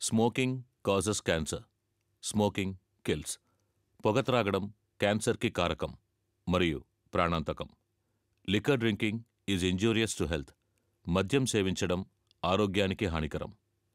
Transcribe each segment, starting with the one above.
Smoking causes cancer smoking kills పొగ త్రాగడం క్యాన్సర్కి కారకం మరియు ప్రాణాంతకం liquor drinking is injurious to health మద్యం సేవించడం ఆరోగ్యానికి హానికరం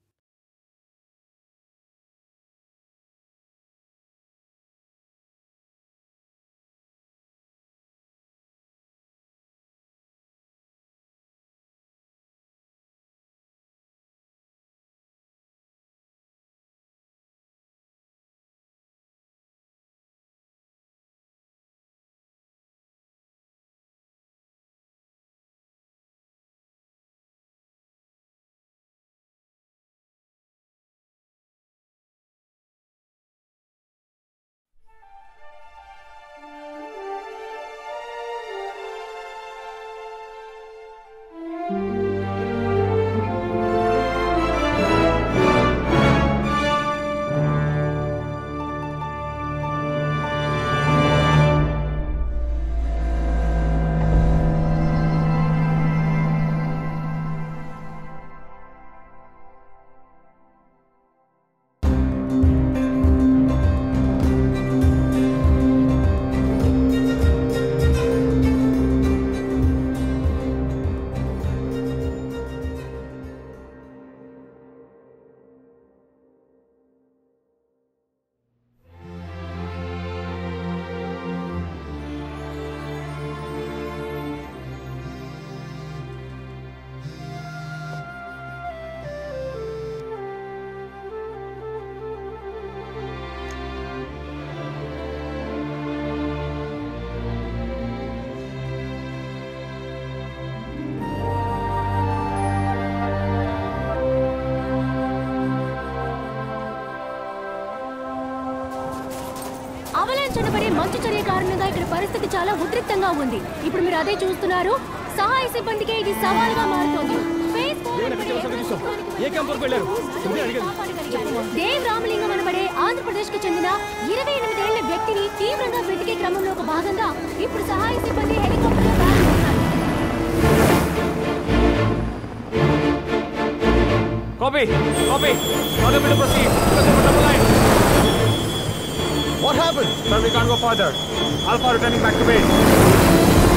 అవలంచనబడే మంచు చర్య కారణంగా ఇక్కడ పరిస్థితి చాలా ఉద్రిక్తంగా ఉంది ఇప్పుడు మీరు అదే చూస్తున్నారు సహాయ సిబ్బందికి ఇది సవాలుగా మారుతోంది ఫేస్ ఏ క్యాంప్ వెళ్ళారు దేవ్ రామలింగం అనబడే ఆంధ్రప్రదేశ్ కు చెందిన ఇరవై ఎనిమిదేళ్ల వ్యక్తిని తీవ్రంగా వెతికే క్రమంలో ఒక భాగంగా ఇప్పుడు సహాయ సిబ్బంది helicopter Copy, copy. Not able to proceed because of double line. What happened? Sir, we can't go further. Alpha returning back to base.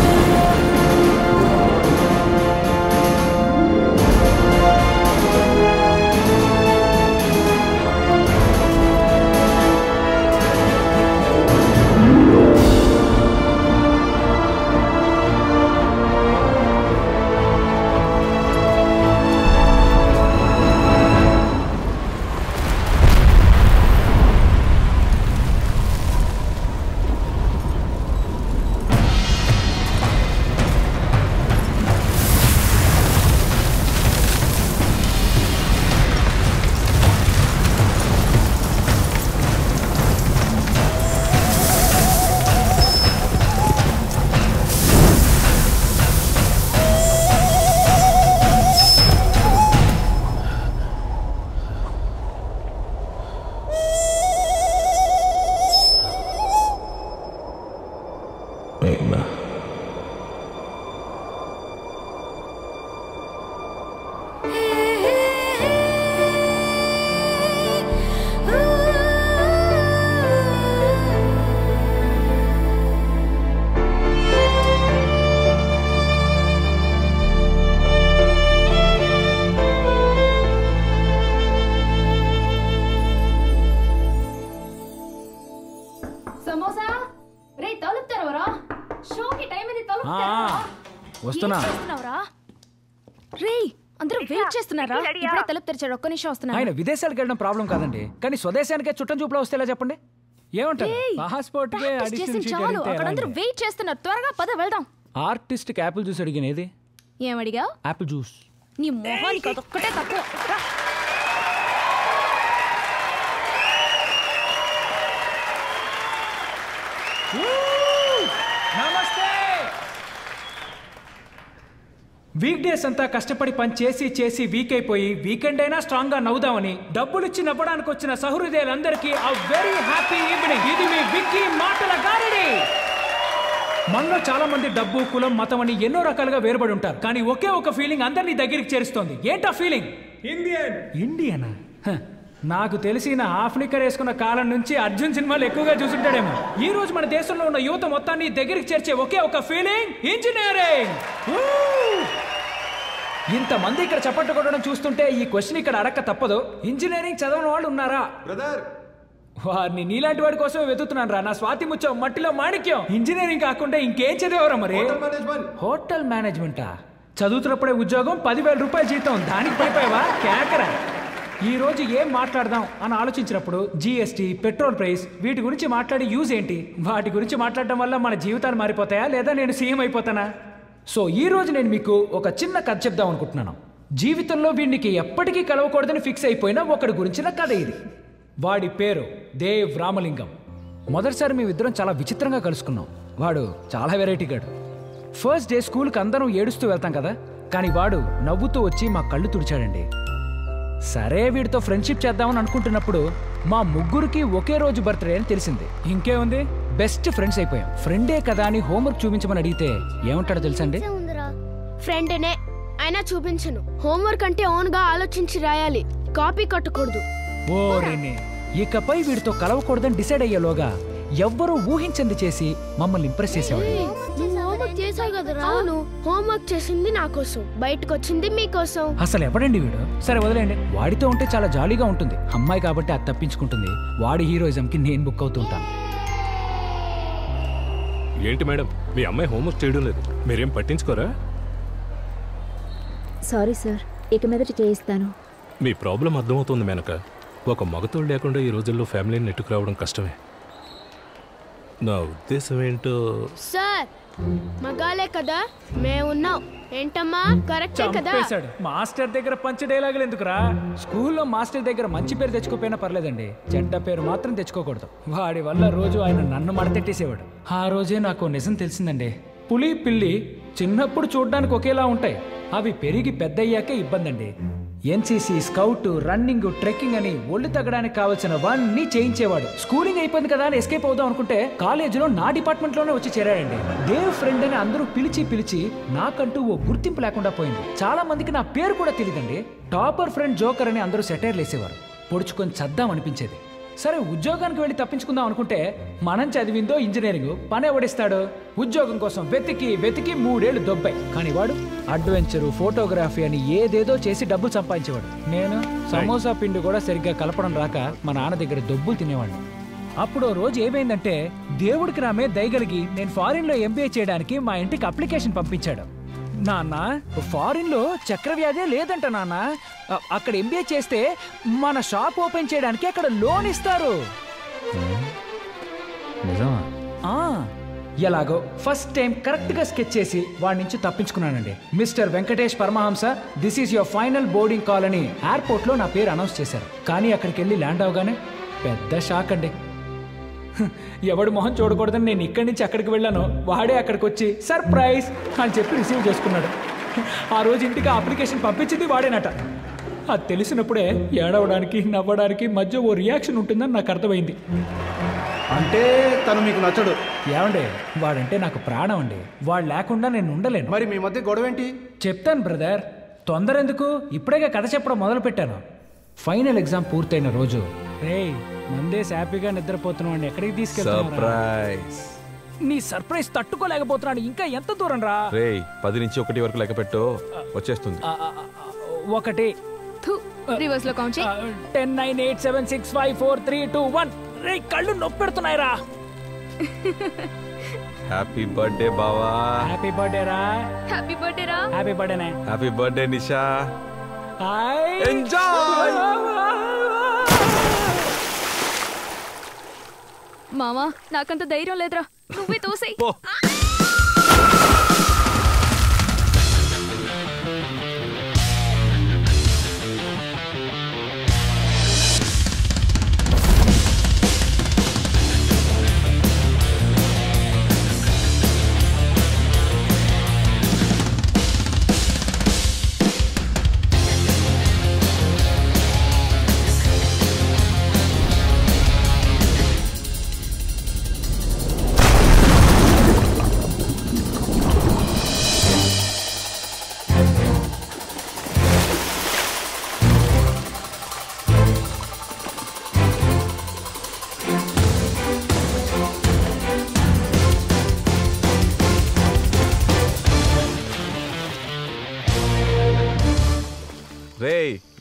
Megna. Samosa రే తలుపు తెరవరా షోకి టైం ఇది తలుపు ఆ, తెరవరా? వస్తున్నా. ఏం చేస్తున్నావురా? రే అందరూ వెయిట్ చేస్తున్నారా ఇప్పుడే తలుపు తెరిచాడు ఒక్క నిమిషం వస్తున్నా ఆయన విదేశాలకు వెళ్ళడం ప్రాబ్లం కాదండి కానీ స్వదేశానికే చుట్టం చూపులో వస్తే ఎలా చెప్పండి ఏమంటారు పాస్పోర్ట్ కి ప్రాక్టీస్ అడిషనల్ చేసిన సీట్ చాలు అడిగితే అక్కడ ఎలా అందరూ అండి? వెయిట్ చేస్తున్నారు త్వరగా పద వెళ్దాం ఆర్టిస్ట్ కి యాపిల్ జ్యూస్ అడిగినది ఏమడిగా యాపిల్ జ్యూస్ నీ మొహానికి అదొక్కటే తక్కువ రా. నమస్తే వీక్ డేస్ అంతా కష్టపడి పని చేసి చేసి వీక్ అయిపోయి వీకెండ్ అయినా స్ట్రాంగ్ గా నవ్వుదామని డబ్బులు ఇచ్చి నవ్వడానికి వచ్చిన సహృదయులందరికీ ఆ వెరీ హ్యాపీ ఈవినింగ్ ఇది మీ విక్కీ మాటల గారడి మనలో చాలా మంది డబ్బు కులం మతం అని ఎన్నో రకాలుగా వేరుబడి ఉంటారు కానీ ఒకే ఒక ఫీలింగ్ అందరినీ దగ్గరికి చేరుస్తోంది ఏంటా ఫీలింగ్ ఇండియన్ ఇండియనా హ. నాకు తెలిసి నా హాఫ్ నిక్కర్ వేసుకున్న కాలం నుంచి అర్జున్ సినిమాలు ఎక్కువగా చూసుంటాడేమో ఈ రోజు మన దేశంలో ఉన్న యువత మొత్తాన్ని దగ్గరికి చేర్చే ఒకే ఒక ఫీలింగ్ ఇంజనీరింగ్ ఇంతమంది ఇక్కడ చప్పట్లు కొట్టడం చూస్తుంటే ఈ క్వశ్చన్ ఇక్కడ అడక్క తప్పదు ఇంజనీరింగ్ చదవని వాళ్ళు ఉన్నారా బ్రదర్ వారిని నీలాంటి వాడి కోసం వెతుకుతున్నాను రా నా స్వాతి ముత్యం మట్టిలో మాణిక్యం ఇంజనీరింగ్ కాకుండా ఇంకేం చదివేవరా మరి హోటల్ మేనేజ్మెంట్ హోటల్ మేనేజ్మెంటా చదువుతున్నప్పుడే ఉద్యోగం పదివేల రూపాయల జీతం దానికి పడిపోయావా కేకరా ఈ రోజు ఏం మాట్లాడదాం అని ఆలోచించినప్పుడు జీఎస్టీ పెట్రోల్ ప్రైస్ వీటి గురించి మాట్లాడి యూజ్ ఏంటి వాటి గురించి మాట్లాడడం వల్ల మన జీవితాలు మారిపోతాయా లేదా నేను సీఎం అయిపోతానా సో ఈ రోజు నేను మీకు ఒక చిన్న కథ చెప్దాం అనుకుంటున్నాను జీవితంలో వీడికి ఎప్పటికీ కలవకూడదని ఫిక్స్ అయిపోయిన ఒకడి గురించిన కథ ఇది వాడి పేరు దేవ్ రామలింగం మొదటిసారి మేమిద్దరం చాలా విచిత్రంగా కలుసుకున్నాం వాడు చాలా వెరైటీ గాడు ఫస్ట్ డే స్కూల్కి అందరం ఏడుస్తూ వెళ్తాం కదా కానీ వాడు నవ్వుతూ వచ్చి మా కళ్ళు తుడిచాడండి సరే వీడితో ఫ్రెండ్షిప్ చేద్దామని అనుకుంటున్నప్పుడు మా ముగ్గురికి ఒకే రోజు బర్త్డే అని తెలిసింది ఇంకేముంది బెస్ట్ ఫ్రెండ్స్ అయిపోయాం ఫ్రెండే కదా అని హోంవర్క్ చూపించమని అడిగితే ఏమంటాడో తెలుసండి ఫ్రెండ్నే అయినా చూపించను హోంవర్క్ అంటే ఓన్ గా ఆలోచించి రాయాలి కాపీ కట్టకూడదు ఓరిని ఇకపై వీడితో కలవకూడదని డిసైడ్ అయ్యేలోగా ఎవ్వరూ ఊహించింది చేసి మమ్మల్ని ఇంప్రెస్ చేసేవాడు హోంవర్క్ చేసావు కదరా అవును హోంవర్క్ చేసింది నా కోసం బయటకు వచ్చింది మీకోసం అసలు ఎవడండి వీడు సరే వదిలేండి వాడితో ఉంటే చాలా జాలీగా ఉంటుంది అమ్మాయి కాబట్టి అది తప్పించుకుంటుంది వాడి హీరోయిజంకి నేను బుక్ అవుతుంటాను ఏంటి మేడం మీ అమ్మాయి హోంవర్క్ చేయడం లేదు మీరేం పట్టించుకోరా సారీ సార్ ఇక మీదట చేయిస్తాను మీ ప్రాబ్లం అర్థమవుతుంది మేనక ఒక మగతోడు లేకుండా ఈ రోజుల్లో ఫ్యామిలీని నెట్టుకు రావడం కష్టమే నా ఉద్దేశం ఏంటో సార్ మగాలే కదా మేమున్నాం ఏంటమ్మా కరెక్టే కదా చంపేశాడు మాస్టర్ దగ్గర పంచ డైలాగులు ఎందుకురా స్కూల్లో మాస్టర్ దగ్గర మంచి పేరు తెచ్చుకోపోయినా పర్లేదండి చెడ్డ పేరు మాత్రం తెచ్చుకోకూడదు వాడి వల్ల రోజు ఆయన నన్ను మడతెట్టేసేవాడు ఆ రోజే నాకు ఓ నిజం తెలిసిందండి పులి పిల్లి చిన్నప్పుడు చూడడానికి ఒకేలా ఉంటాయి అవి పెరిగి పెద్దయ్యాకే ఇబ్బంది అండి ఎన్సీసీ స్కౌట్ రన్నింగ్ ట్రెక్కింగ్ అని ఒళ్ళు తగ్గడానికి కావాల్సినవన్నీ చేయించేవాడు స్కూలింగ్ అయిపోయింది కదా అని ఎస్కేప్ అవుదాం అనుకుంటే కాలేజీలో నా డిపార్ట్మెంట్ లోనే వచ్చి చేరాడండి దేవ్ ఫ్రెండ్ అని అందరూ పిలిచి పిలిచి నాకంటూ ఓ గుర్తింపు లేకుండా పోయింది చాలా మందికి నా పేరు కూడా తెలియదండి టాపర్ ఫ్రెండ్ జోకర్ అని అందరూ సెటైర్లు వేసేవారు పొడుచుకొని చద్దాం అనిపించేది సరే ఉద్యోగానికి వెళ్ళి తప్పించుకుందాం అనుకుంటే మనం చదివిందో ఇంజనీరింగ్ పని ఎవడిస్తాడు ఉద్యోగం కోసం వెతికి వెతికి మూడేళ్లు దొబ్బాయి కానీ వాడు అడ్వెంచరు ఫోటోగ్రఫీ అని ఏదేదో చేసి డబ్బులు సంపాదించేవాడు నేను సమోసా పిండి కూడా సరిగ్గా కలపడం రాక మా నాన్న దగ్గర డబ్బులు తినేవాడిని అప్పుడు ఓ రోజు ఏమైందంటే దేవుడికి నామే దయగలిగి నేను ఫారిన్ లో ఎంబీఏ చేయడానికి మా ఇంటికి అప్లికేషన్ పంపించాడు నాన్న ఫారిన్ లో చక్రవ్యాధే లేదంట నాన్న అ- అక్కడ ఎంబీఏ చేస్తే మన షాప్ ఓపెన్ చేయడానికి అక్కడ లోన్ ఇస్తారు నిజమా ఆ ఎలాగో ఫస్ట్ టైం కరెక్ట్ గా స్కెచ్ చేసి వాడి నుంచి తప్పించుకున్నానండి mister Venkatesh Paramahamsa this is your final boarding call అని ఎయిర్పోర్ట్ లో నా పేరు అనౌన్స్ చేశారు కానీ అక్కడికి వెళ్ళి ల్యాండ్ అవగానే పెద్ద షాక్ అండి హ్, ఎవడు మొహం చూడకూడదని నేను ఇక్కడి నుంచి అక్కడికి వెళ్ళాను వాడే అక్కడికి వచ్చి సర్ప్రైజ్ అని చెప్పి రిసీవ్ చేసుకున్నాడు ఆ రోజు ఇంటికి ఆ అప్లికేషన్ పంపించింది వాడేనట అది తెలిసినప్పుడే ఏడవడానికి నవ్వడానికి మధ్య ఓ రియాక్షన్ ఉంటుందని నాకు అర్థమైంది అంటే తను మీకు నచ్చడు ఏమండి వాడంటే నాకు ప్రాణం అండి వాడు లేకుండా నేను ఉండలేను మరి మీ మధ్య గొడవ ఏంటి చెప్తాను బ్రదర్ తొందర ఎందుకు ఇప్పుడేగా కథ చెప్పడం మొదలు పెట్టాను ఫైనల్ ఎగ్జామ్ పూర్తయిన రోజు రేయ్ మందే హ్యాపీగా నిద్రపోతున్నావు అండి ఎక్కడికి తీసుకెళ్తున్నా సర్ప్రైజ్ నీ సర్ప్రైజ్ తట్టుకోలేకపోతున్నాడు ఇంకా ఎంత దూరం రా రేయ్ పది నుంచి ఒకటి వరకు లెక్క పెట్టు వచ్చేస్తుంది ఆ, ఆ, ఆ, ఒకటి రివర్స్ లో count ten nine eight seven six five four three two one రే కళ్ళు నొప్పి పెడుతున్నాయి రా హ్యాపీ బర్త్డే బావా హ్యాపీ బర్త్డే రా హ్యాపీ బర్త్డే రా హ్యాపీ బర్త్డేనే happy birthday Nisha hi enjoy మామా నాకంత ధైర్యం లేదురా నువ్వే తోసేయ్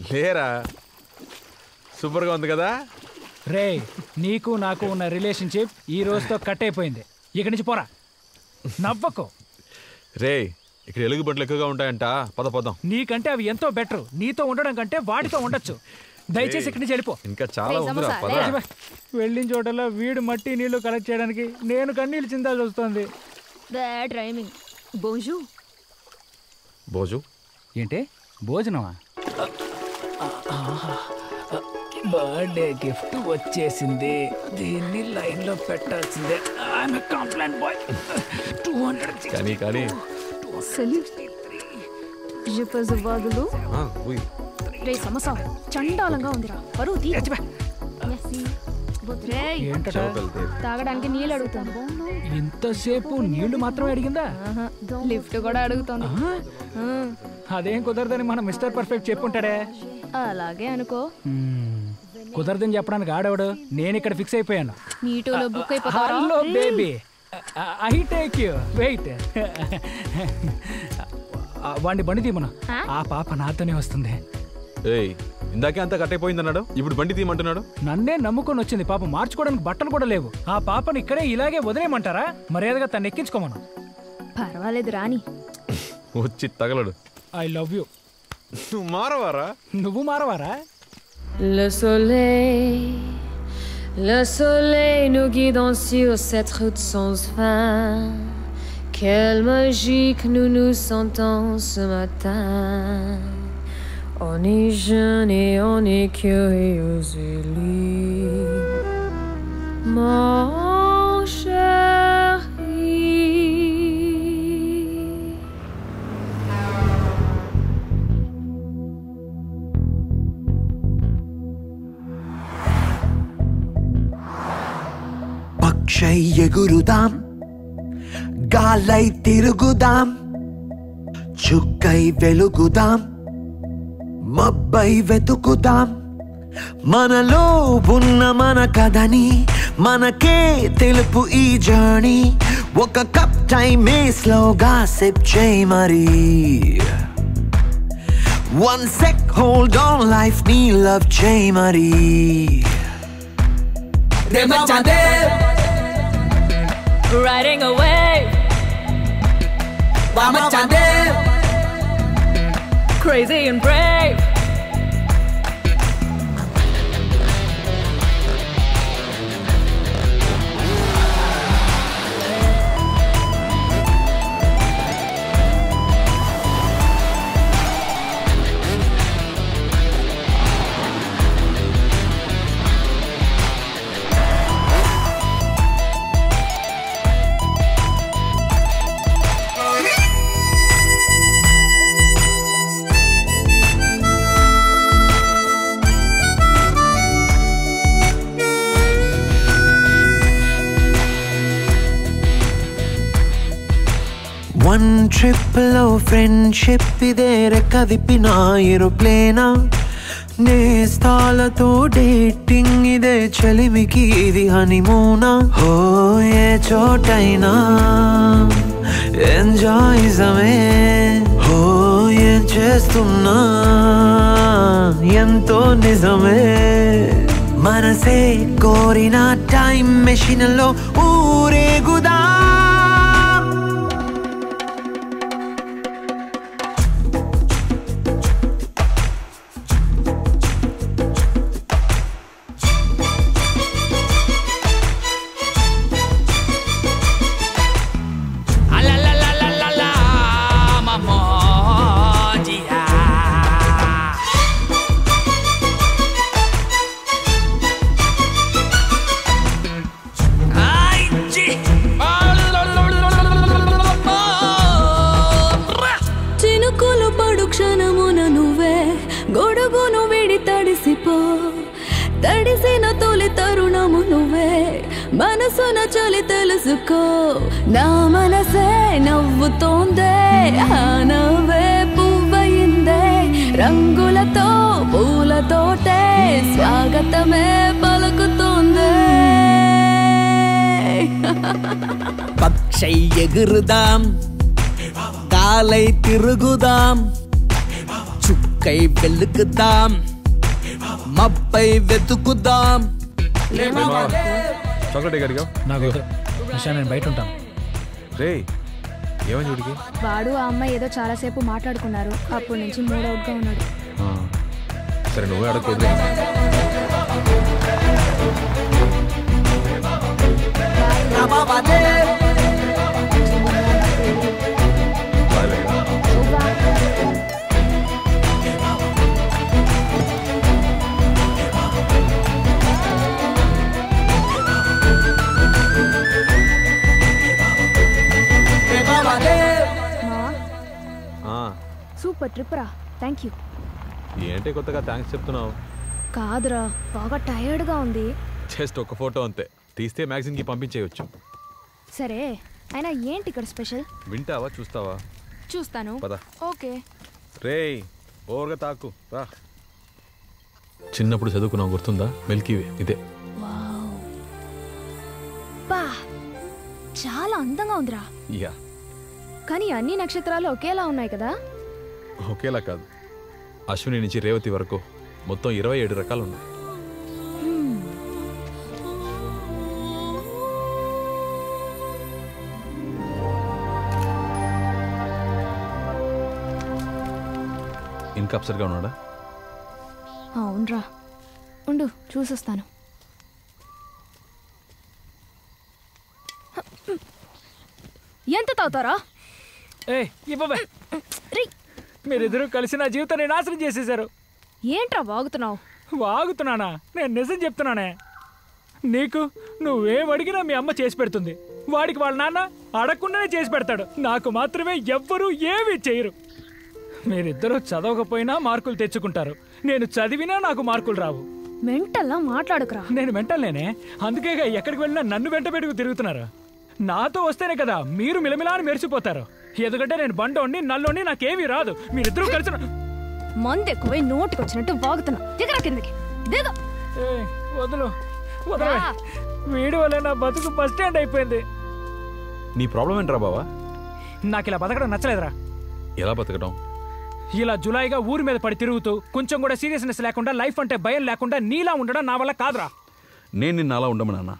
లేరా సూపర్గా ఉంది కదా రే నీకు నాకు ఉన్న రిలేషన్షిప్ ఈ రోజుతో కట్ అయిపోయింది ఇక్కడి నుంచి పోరా నవ్వకు రే ఇక్కడ ఎలుగు బండ్లు ఎక్కువగా ఉంటాయంట పద పోదాం నీకంటే అవి ఎంతో బెటర్ నీతో ఉండడం కంటే వాడితో ఉండొచ్చు దయచేసి ఇక్కడి నుంచి వెళ్ళిపో ఇంకా చాలా ఉందిరా పద అబ్బా, వెళ్ళిన చోటలో వీడు మట్టి నీళ్లు కలెక్ట్ చేయడానికి నేను కన్నీళ్ళు చిందాల్సి వస్తుంది బ్యాడ్ రైమింగ్ బోజు భోజు ఏంటి భోజనమా బర్త్డే గిఫ్ట్ వచ్చేసింది దీన్ని లైన్ లో పెట్టాల్సిందే కంప్లైంట్ బాయ్ టూ హండ్రెడ్ కానీ కానీ వాదులు ఆ, ఉయ్. రే సమసా చండాలంగా ఉందిరా పరువు తీ రేయ్, ఏంటట చౌకలు దే. తాగడానికి నీళ్ళు అడుగుతాను ఇంతసేపు నీళ్లు మాత్రమే అడిగిందా లిఫ్ట్ కూడా అడుగుతాను ఆ? అదేం కుదరదని మన మిస్టర్ పర్ఫెక్ట్ చెప్పుంటాడే అలాగే అనుకో మ్మ్. కుదరదని చెప్పడానికి ఆడవాడు నేను ఇక్కడ ఫిక్స్ అయిపోయాను మీటోలో బుక్ అయిపోతారా hello baby I take you wait వాడిని బండి తీమను ఆ పాప నాతోనే వస్తుంది ఏయ్ ఇందాకే అంతా కట్ అయిపోయింది అన్నాడు ఇప్పుడు బండి తీయమంటున్నాడు నన్నే నమ్ముకొని వచ్చింది పాప మార్చుకోవడానికి బట్టలు కూడా లేవు ఆ పాపను ఇక్కడే ఇలాగే వదిలేయమంటారా మర్యాదగా తను ఎక్కించుకోమను పర్వాలేదు రాని వచ్చి తగలడు ఐ లవ్ యూ నువ్వు మారవారా నువ్వు మారవారా Le soleil, le soleil nous guide sur cette route sans fin. Quelle magie que nous nous sentons ce matin. On est jeune et on est curieux et libre. Mon chéri. పక్షై ఎగురుదాం గాలై తిరుగుదాం చుక్కై వెలుగుదాం మబ్బై వెతుకుదాం మనలో ఉన్న మన కథని మనకే తెలుపు ఈ journey ఒక cup టైమే స్లోగా సిప్ చేయి మరి one sec hold on life నీ లవ్ చేయి మరి Riding away. Crazy and brave. One trip లో ఫ్రెండ్షిప్ ఇదే రెక్క విప్పిన ఏరోప్లేనా నేస్తాలతో డేటింగ్ ఇదే చలిమికి ఇది హనీమూనా హో ఏ చోటైనా ఎంజాయ్ సమే హో ఏం చేస్తున్నా ఎంతో నిజమే మనసే కోరిన టైం మెషిన్ లో ఊరేగుదా చినుకులు పడు క్షణమున నువ్వే గొడుగును విడి తడిసిపో తడిసిన తొలి తరుణము నువ్వే మనసున చలి తెలుసుకో నా మనసే నవ్వుతోందే ఆ నవ్వే పువ్వయిందే రంగులతో పూలతోటే స్వాగతమే పలుకుతోందే పక్షై ఎగురుదాం కాలై తిరుగుదాం చుక్క వెలుకై వెలుకుదాం మబ్బై వెతుకుదాం చాక్లెట్ గడిగా నాకు వద్దు. నిషా నేను బయట ఉంటాను రే ఏమని చూడికి వాడు ఆ అమ్మాయి ఏదో చాలాసేపు మాట్లాడుకున్నారు అప్పటి నుంచి మూడ్ అవుట్గా ఉన్నాడు సరే నువ్వే అడగకూడదు ఆ, సూపర్ ట్రిప్ రా థ్యాంక్ యూ ఏంటి కొత్తగా థ్యాంక్స్ చెప్తున్నావు కాదురా బాగా టైర్డ్గా ఉంది జస్ట్ ఒక ఫోటో అంతే తీస్తే మ్యాగజిన్కి పంపించేయచ్చు సరే అయినా ఏంటి ఇక్కడ స్పెషల్ వింటావా చూస్తావా చూస్తాను పద. ఓకే రేయ్ ఓవర్గా తాకు రా చిన్నప్పుడు చదువుకున్నావు గుర్తుందా మిల్కీవే ఇదే బా చాలా అందంగా ఉందిరా యా కానీ అన్ని నక్షత్రాలు ఒకేలా ఉన్నాయి కదా ఒకేలా కాదు అశ్విని నుంచి రేవతి వరకు మొత్తం ఇరవై ఏడు రకాలు ఉన్నాయి ఇంకా అప్సెట్గా ఉన్నాడా అవునరా ఉండు చూసొస్తాను ఎంత తాగుతారా ఏ ఇవ్వవే మీరిద్దరూ కలిసి నా జీవితాన్ని నాశనం చేసేశారు ఏంట్రా వాగుతున్నావు వాగుతున్నానా నేను నిజం చెప్తున్నానే నీకు నువ్వేం అడిగినా మీ అమ్మ చేసి పెడుతుంది వాడికి వాళ్ళ నాన్న అడగకుండానే చేసి పెడతాడు నాకు మాత్రమే ఎవ్వరూ ఏమీ చేయరు మీరిద్దరూ చదవకపోయినా మార్కులు తెచ్చుకుంటారు నేను చదివినా నాకు మార్కులు రావు మెంటల్లా మాట్లాడుకురా నేను వెంటలేనే అందుకే ఎక్కడికి వెళ్ళినా నన్ను వెంట పెట్టుకు తిరుగుతున్నారు నాతో వస్తేనే కదా మీరు మిలమిలాని మెరిసిపోతారు ఎందుకంటే నేను బండోండి నల్లోని నాకేమీ రాదు మీరిద్దరూ కలిసి మందు ఎక్కువై నోటికి వచ్చినట్టు వాగుతున్నా దిగరా కిందకి దిగ ఏయ్, వదులు వదలవే రా. వీడి వల్ల నా బతుకు బస్ స్టాండ్ అయిపోయింది నీ ప్రాబ్లం ఏంట్రా బావా నాకు ఇలా బతకడం నచ్చలేదురా ఎలా బతకడం ఇలా జులాయిగా ఊరి మీద పడి తిరుగుతూ కొంచెం కూడా సీరియస్నెస్ లేకుండా లైఫ్ అంటే భయం లేకుండా నీలా ఉండడం నా వల్ల కాదురా నేను నిన్ను అలా ఉండమన్నా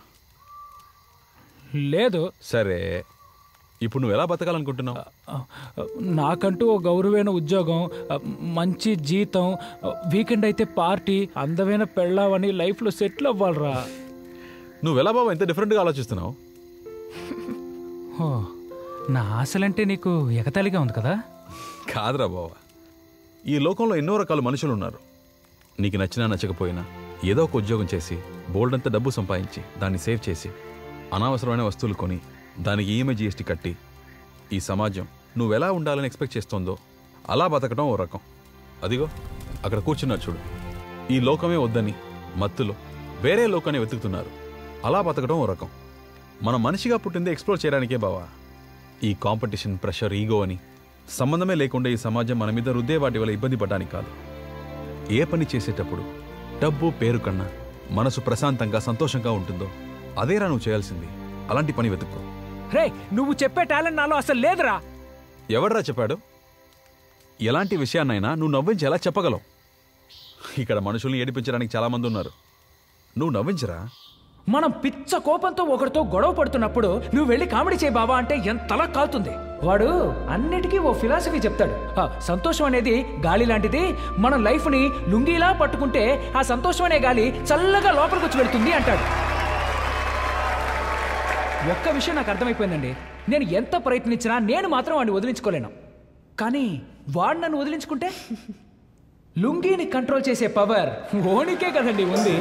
లేదు సరే ఇప్పుడు నువ్వు ఎలా బతకాలనుకుంటున్నావు నాకంటూ ఓ గౌరవమైన ఉద్యోగం మంచి జీతం వీకెండ్ అయితే పార్టీ అందమైన పెళ్ళావని లైఫ్లో సెటిల్ అవ్వాలిరా నువ్వు ఎలా బాబా ఎంత డిఫరెంట్గా ఆలోచిస్తున్నావు హో, నా ఆశలంటే నీకు ఎగతాళిగా ఉంది కదా కాదురా బావా ఈ లోకంలో ఎన్నో రకాల మనుషులు ఉన్నారు నీకు నచ్చినా నచ్చకపోయినా ఏదో ఒక ఉద్యోగం చేసి బోల్డంత డబ్బు సంపాదించి దాన్ని సేవ్ చేసి అనవసరమైన వస్తువులు కొని దానికి ఈఎంఐ జిఎస్టీ కట్టి ఈ సమాజం నువ్వెలా ఉండాలని ఎక్స్పెక్ట్ చేస్తోందో అలా బతకడం ఓ రకం అదిగో అక్కడ కూర్చున్నారు చూడు ఈ లోకమే వద్దని మత్తులో వేరే లోకాన్ని వెతుకుతున్నారు అలా బతకడం ఓ రకం మనం మనిషిగా పుట్టింది ఎక్స్ప్లోర్ చేయడానికే బావా ఈ కాంపిటీషన్ ప్రెషర్ ఈగో అని సంబంధమే లేకుండా ఈ సమాజం మన మీద రుద్దే వాటి వల్ల ఇబ్బంది పడడానికి కాదు ఏ పని చేసేటప్పుడు డబ్బు పేరు కన్నా మనసు ప్రశాంతంగా సంతోషంగా ఉంటుందో అదేరా నువ్వు చేయాల్సింది అలాంటి పని వెతుక్కో రే నువ్వు చెప్పే టాలెంట్ నాలో అసలు లేదురా ఎవడ్రా చెప్పాడు ఎలాంటి విషయాన్నైనా నువ్వు నవ్వించి ఎలా చెప్పగలవు ఇక్కడ మనుషుల్ని ఏడిపించడానికి చాలా మంది ఉన్నారు నువ్వు నవ్వించరా మనం పిచ్చ కోపంతో ఒకరితో గొడవ పడుతున్నప్పుడు నువ్వు వెళ్ళి కామెడీ చేయి బాబా అంటే ఎంతలా కాలుతుంది వాడు అన్నిటికీ ఓ ఫిలాసఫీ చెప్తాడు ఆ, సంతోషం అనేది గాలి లాంటిది మన లైఫ్ని లుంగీలా పట్టుకుంటే ఆ సంతోషం అనే గాలి చల్లగా లోపలికి వచ్చి వెళ్తుంది అంటాడు ఒక్క విషయం నాకు అర్థమైపోయిందండి నేను ఎంత ప్రయత్నించినా నేను మాత్రం వాడిని వదిలించుకోలేను కానీ వాడు నన్ను వదిలించుకుంటే లుంగీని కంట్రోల్ చేసే పవర్ ఓనికే కదండి ఉంది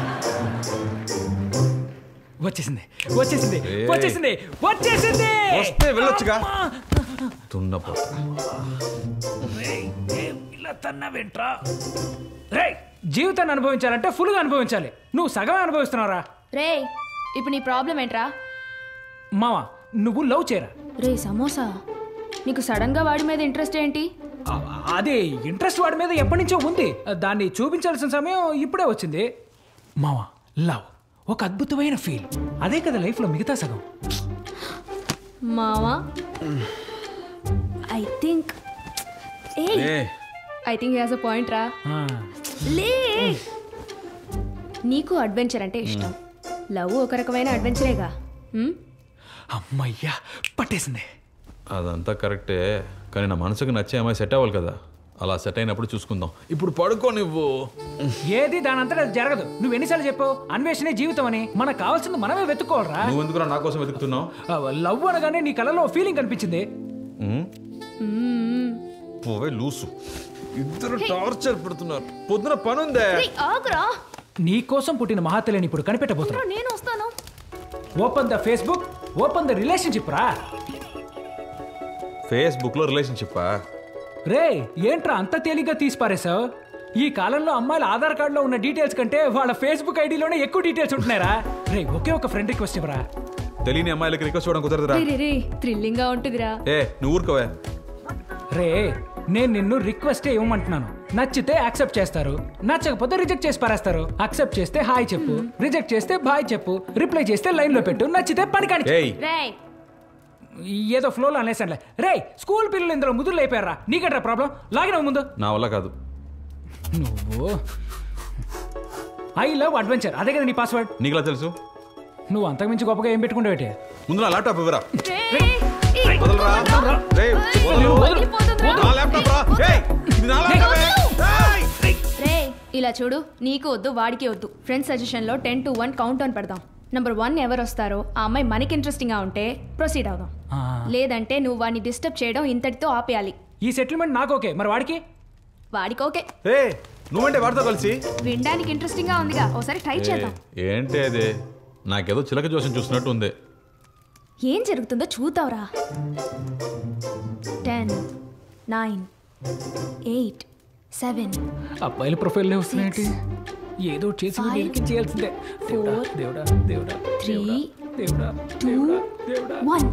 వచ్చేసింది వచ్చేసింది ఏయ్. వచ్చేసింది వచ్చేసింది వస్తే వెళ్ళొచ్చుగా. అమ్మా! తున్నపో రేయ్, ఏం ఇలా తన్నావేంట్రా? రేయ్, జీవితాన్ని అనుభవించాలంటే ఫుల్గా అనుభవించాలి నువ్వు సగమే అనుభవిస్తున్నారా రే ఇప్పుడు నీ ప్రాబ్లం ఏంట్రా మావా నువ్వు లవ్ చేయరా రే సమోసా నీకు సడన్ గా వాడి మీద ఇంట్రెస్ట్ ఏంటి ఆ, అదే ఇంట్రెస్ట్ వాడి మీద ఎప్పటి నుంచో ఉంది దాన్ని చూపించాల్సిన సమయం ఇప్పుడే వచ్చింది మావా లవ్ ఒక అద్భుతమైన ఫీల్ అదే కదా లైఫ్లో మిగతా సగం మావా I think a a I think has a point రా లే నీకు అడ్వెంచర్ అంటే ఇష్టం లవ్ ఒక రకమైన అడ్వెంచరేగా హ్మ్? అమ్మయ్యా పట్టేసింది అదంతా కరెక్టే కానీ నా మనసుకు నచ్చే అమ్మాయి సెట్ అవ్వాలి కదా అలా సెట్ అయినప్పుడు చూసుకుందాం ఇప్పుడు పడుకో నువ్వు ఏది దాని అంతటా అది జరగదు నువ్వు ఎన్నిసార్లు చెప్పావు అన్వేషణే జీవితం అని మనకు కావాల్సింది మనమే వెతుక్కోవాలరా నువ్వు ఎందుకు నా కోసం వెతుకుతున్నావు లవ్ అనగానే నీ కళలో ఫీలింగ్ కనిపించింది ఉమ్, మ్మ్. పోవే లూసు ఇద్దరు టార్చర్ పెడుతున్నారు పొద్దున పనుందే రేయ్, ఆగురా నీ కోసం పుట్టిన మహాతల్లిని ఇప్పుడు కనిపెట్టబోతున్నా రా, నేను వస్తాను open the Facebook open the relationship రా ఫేస్బుక్ లో రిలేషన్షిప్ రే ఏంట్రా అంత తేలిగ్గా తీసి పారేశావు ఈ కాలంలో అమ్మాయిల ఆధార్ కార్డులో ఉన్న డీటెయిల్స్ కంటే వాళ్ళ ఫేస్బుక్ ఐడిలోనే ఎక్కువ డీటెయిల్స్ ఉంటున్నారా రే ఒకే ఒక ఫ్రెండ్ రిక్వెస్ట్ ఇవ్వరా తెలియని అమ్మాయిలకి రిక్వెస్ట్ చేయడం కుదరదురా రే రే రే థ్రిల్లింగ్ గా ఉంటుందిరా ఏ నువ్వు ఊరుకోవే రే నేను నిన్ను రిక్వెస్ట్ ఇవ్వమంటున్నాను నచ్చితే యాక్సెప్ట్ చేస్తారు నచ్చకపోతే రిజెక్ట్ చేసి పారేస్తారు యాక్సెప్ట్ చేస్తే హాయ్ చెప్పు రిజెక్ట్ చేస్తే బాయ్ చెప్పు రిప్లై చేస్తే లైన్ లో పెట్టు నచ్చితే పని కాని ఏయ్. రేయ్ ఏదో ఫ్లోలో అనేసానులే రే స్కూల్ పిల్లలు ఇందులో ముదురు అయిపోయారా నీకేట్రా ప్రాబ్లం లాగిన ముందు నా వల్ల కాదు నువ్వు ఐ లవ్ అడ్వెంచర్ అదే కదా నీ పాస్వర్డ్ నీకులా తెలుసు నువ్వు అంతకుమించి గొప్పగా ఏం పెట్టుకుంటావు ముందు నా ల్యాప్టాప్ ఇవ్వరా రేయ్, ఏయ్, వదలరా రేయ్, వదలు. నా ల్యాప్టాప్ రా ఏయ్, ఇది నా ల్యాప్టాపే. ఏయ్. రే ఇలా చూడు నీకు వద్దు వాడికి వద్దు ఫ్రెండ్స్ సజెషన్ లో ten to one count on పెడదాం నంబర్ వన్ ఎవరు వస్తారో ఆ అమ్మాయి మనకి ఇంట్రెస్టింగ్ గా ఉంటే ప్రొసీడ్ అవుదాం లేదంటే నువ్వు వాడిని డిస్టర్బ్ చేయడం ఇంతటితో ఆపేయాలి ఈ సెటిల్మెంట్ నాకు ఓకే మరి వాడికి వాడికి ఓకే ఏ నువ్వంటే వాడితో కలిసి వినడానికి ఇంట్రెస్టింగ్ గా ఉందిగా ఒకసారి ట్రై చేద్దాం ఏ, ఏంటి అది నాకేదో చిలక జోసం చూసినట్టు ఉంది ఏం జరుగుతుందో చూద్దాంరా టెన్ నైన్ ఎయిట్ సెవెన్ అబ్బాయిల ప్రొఫైల్ వస్తున్నాయి ఏదో ఒకటి చేసి వీడిని ఎక్కించి చేయాల్సిందే దేవుడా దేవుడా దేవుడా త్రీ దేవుడా టూ వన్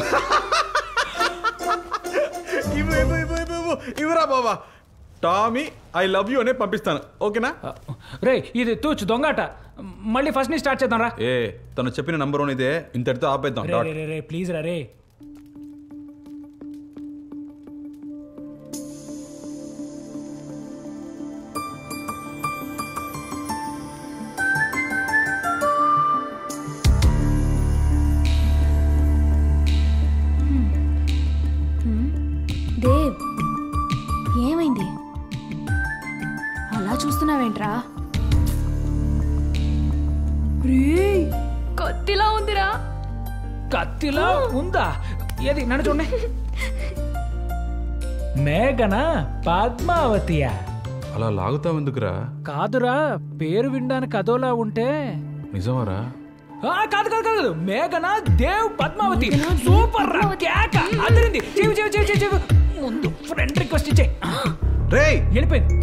ఇవ్వు, ఇవ్వు, ఇవ్వు, ఇవ్వు, ఇవ్వు. ఇవ్వరా బాబా టామీ ఐ లవ్ యూ అనే పంపిస్తాను ఓకేనా రే ఇది తూచు దొంగాట మళ్ళీ ఫస్ట్ నుంచి స్టార్ట్ చేద్దాం రా ఏ తను చెప్పిన నంబర్ వన్ ఇదే ఇంతటితో ఆపేద్దాం రే dot ray, ray ray please రా రే దేవ్ ఏమైంది అలా చూస్తున్నావేంట్రా రే కత్తిలా ఉందిరా కత్తిలా ఉందా ఏది నన్ను చూడండి మేఘన పద్మావతియా అలా లాగుతావు ఎందుకురా కాదురా పేరు వినడానికి అదోలా ఉంటే నిజమారా ఆ, కాదు కాదు కాదు మేఘన దేవ్ పద్మావతి సూపర్ రా కేక అదిరింది చెవి చెవి చెవి చెవి చెవి ముందు ఫ్రెండ్ రిక్వెస్ట్ ఇచ్చే రే వెళ్ళిపోయింది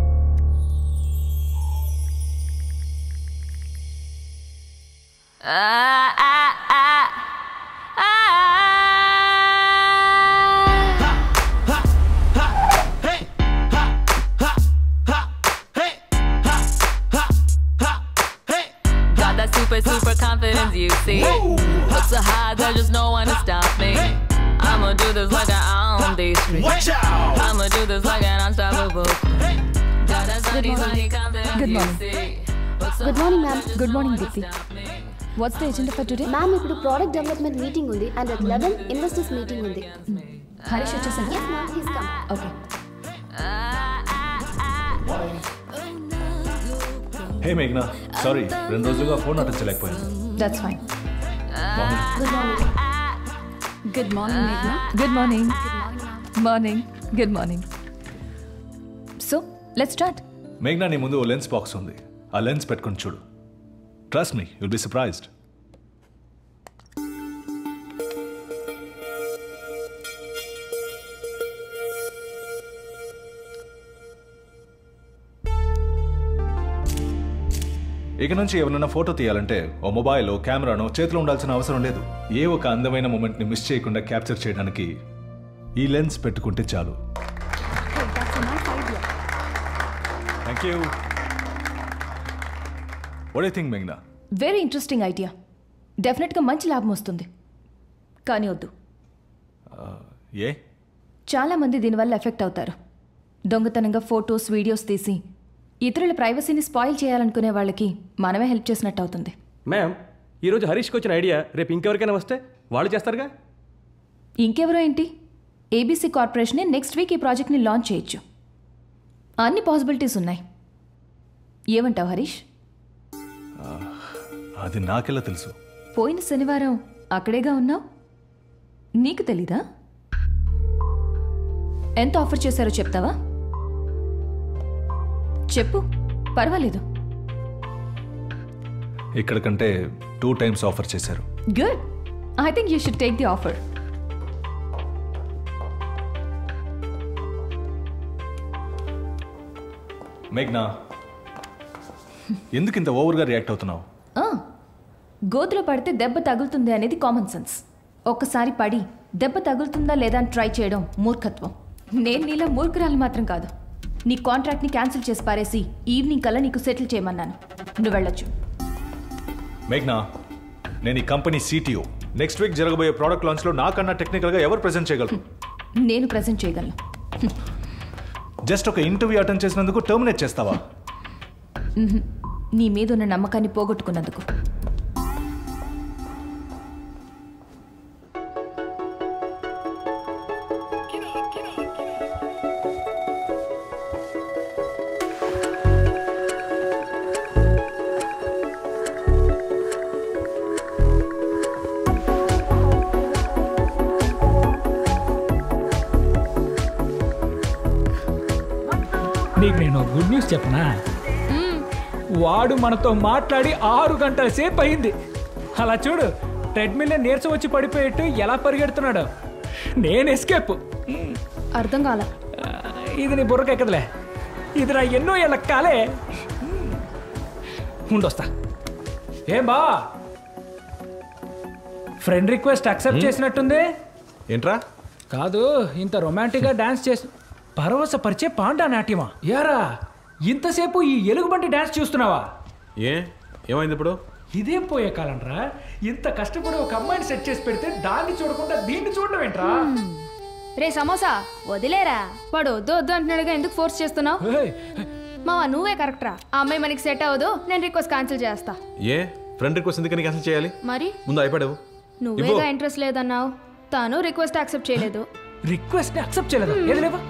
Got that super, super confidence, you see. Look so high, there's just no one to stop me. I'ma do this like I own these streets. Watch out! I'ma do this like an unstoppable. Got that sunny, sunny confidence, Good you morning. see. Look so good morning high, ma'am there's just good no morning one to Deepti stop me. What's the agenda for today ma'am ఇప్పుడు product development meeting ఉంది and at eleven investors meeting ఉంది హరీష్ వచ్చేసాను yes ma'am he's come okay hey మేఘ్నా sorry రెండు రోజులుగా phone అటెంచలేకపోయాను that's fine good morning good morning మేఘ్నా good morning morning good morning so let's start మేఘ్నా నీ ముందు ఓ lens box ఉంది ఆ lens పెట్టుకొని చూడు trust me you'll be surprised ఇక నుంచి ఎవరైనా ఫోటో తీయాలంటే ఓ మొబైల్ కెమెరానో చేతిలో ఉండాల్సిన అవసరం లేదు ఏ ఒక అందమైన మూమెంట్ని మిస్ చేయకుండా క్యాప్చర్ చేయడానికి ఈ లెన్స్ పెట్టుకుంటే చాలు thank you what I think మేఘ్నా వెరీ ఇంట్రెస్టింగ్ ఐడియా డెఫినెట్గా మంచి లాభం వస్తుంది కానీ వద్దు ఏ చాలామంది దీనివల్ల ఎఫెక్ట్ అవుతారు దొంగతనంగా ఫొటోస్ వీడియోస్ తీసి ఇతరుల ప్రైవసీని స్పాయిల్ చేయాలనుకునే వాళ్ళకి మనమే హెల్ప్ చేసినట్టు అవుతుంది మ్యామ్ ఈరోజు హరీష్కి వచ్చిన ఐడియా రేపు ఇంకెవరికైనా వస్తే వాళ్ళు చేస్తారుగా ఇంకెవరో ఏంటి ఏబీసీ కార్పొరేషనే నెక్స్ట్ వీక్ ఈ ప్రాజెక్ట్ని లాంచ్ చేయొచ్చు అన్ని పాసిబిలిటీస్ ఉన్నాయి ఏమంటావు హరీష్ అది నాకెలా తెలుసు పోయిన శనివారం అక్కడేగా ఉన్నావు నీకు తెలీదా ఎంత ఆఫర్ చేశారో చెప్తావా చెప్పు పర్వాలేదు ఇక్కడ కంటే టూ టైమ్స్ ఆఫర్ చేశారు good I think you should take the offer మేఘ్నా ఎందుకు ఇంత ఓవర్గా రియాక్ట్ అవుతున్నావు గోతులో పడితే దెబ్బ తగులుతుంది అనేది కామన్ సెన్స్ ఒక్కసారి పడి దెబ్బ తగులుతుందా లేదా అని ట్రై చేయడం మూర్ఖత్వం నేను నీలా మూర్ఖురాలు మాత్రం కాదు నీ కాంట్రాక్ట్ని క్యాన్సిల్ చేసి పారేసి ఈవినింగ్ కల్లా నీకు సెటిల్ చేయమన్నాను నువ్వు వెళ్ళొచ్చు మేఘ్నా నేను ఈ కంపెనీ సిటిఓ నెక్స్ట్ వీక్ జరగబోయే ప్రోడక్ట్ లాంచ్లో నాకన్నా టెక్నికల్గా ఎవరు ప్రెజెంట్ చేయగలరు నేను ప్రజెంట్ చేయగలను జస్ట్ ఒక ఇంటర్వ్యూ అటెండ్ చేసినందుకు టర్మినేట్ చేస్తావా మ్హూ. నీ మీద ఉన్న నమ్మకాన్ని పోగొట్టుకున్నందుకు నీకు నేను గుడ్ న్యూస్ చెప్పనా వాడు మనతో మాట్లాడి ఆరు గంటల సేపు అయింది అలా చూడు ట్రెడ్మిల్ నీరసం వచ్చి పడిపోయేట్టు ఎలా పరిగెడుతున్నాడు నేను ఎస్కేప్ అర్థం కాల ఇది నీ బుర్రకెక్కదులే ఇది నా ఎన్నో ఏళ్ళ కాలే ఉండొస్తా ఏం బా ఫ్రెండ్ రిక్వెస్ట్ అక్సెప్ట్ చేసినట్టుంది ఏంట్రా కాదు ఇంత రొమాంటిక్గా డాన్స్ చేసి పరవశపరిచే పాండా నాట్యమా యారా ఇంతసేపు ఈ ఎలుగుబంటి డాన్స్ చూస్తున్నావా ఏ ఏమైంది ఇప్పుడు ఇదేం పోయే కాలం రా ఇంత కష్టపడి ఒక అమ్మాయిని సెట్ చేసి పెడితే దాన్ని చూడకుండా దీన్ని చూడడం ఏంట్రా రే సమోసా వదిలేరా వాడు వద్దు వద్దు అంటున్నాడుగా ఎందుకు ఫోర్స్ చేస్తున్నావు మావా నువ్వే కరెక్ట్రా ఆ అమ్మాయి మనకి సెట్ అవ్వదు నేను రిక్వెస్ట్ క్యాన్సిల్ చేస్తా ఏ ఫ్రెండ్ రిక్వెస్ట్ ఎందుకని క్యాన్సిల్ చేయాలి మరి ముందు అయిపోయావు నువ్వేగా ఇంట్రెస్ట్ లేదన్నావు తాను రిక్వెస్ట్ యాక్సెప్ట్ చేయలేదు రిక్వెస్ట్ యాక్సెప్ట్ చేయలేదా ఏది లేవా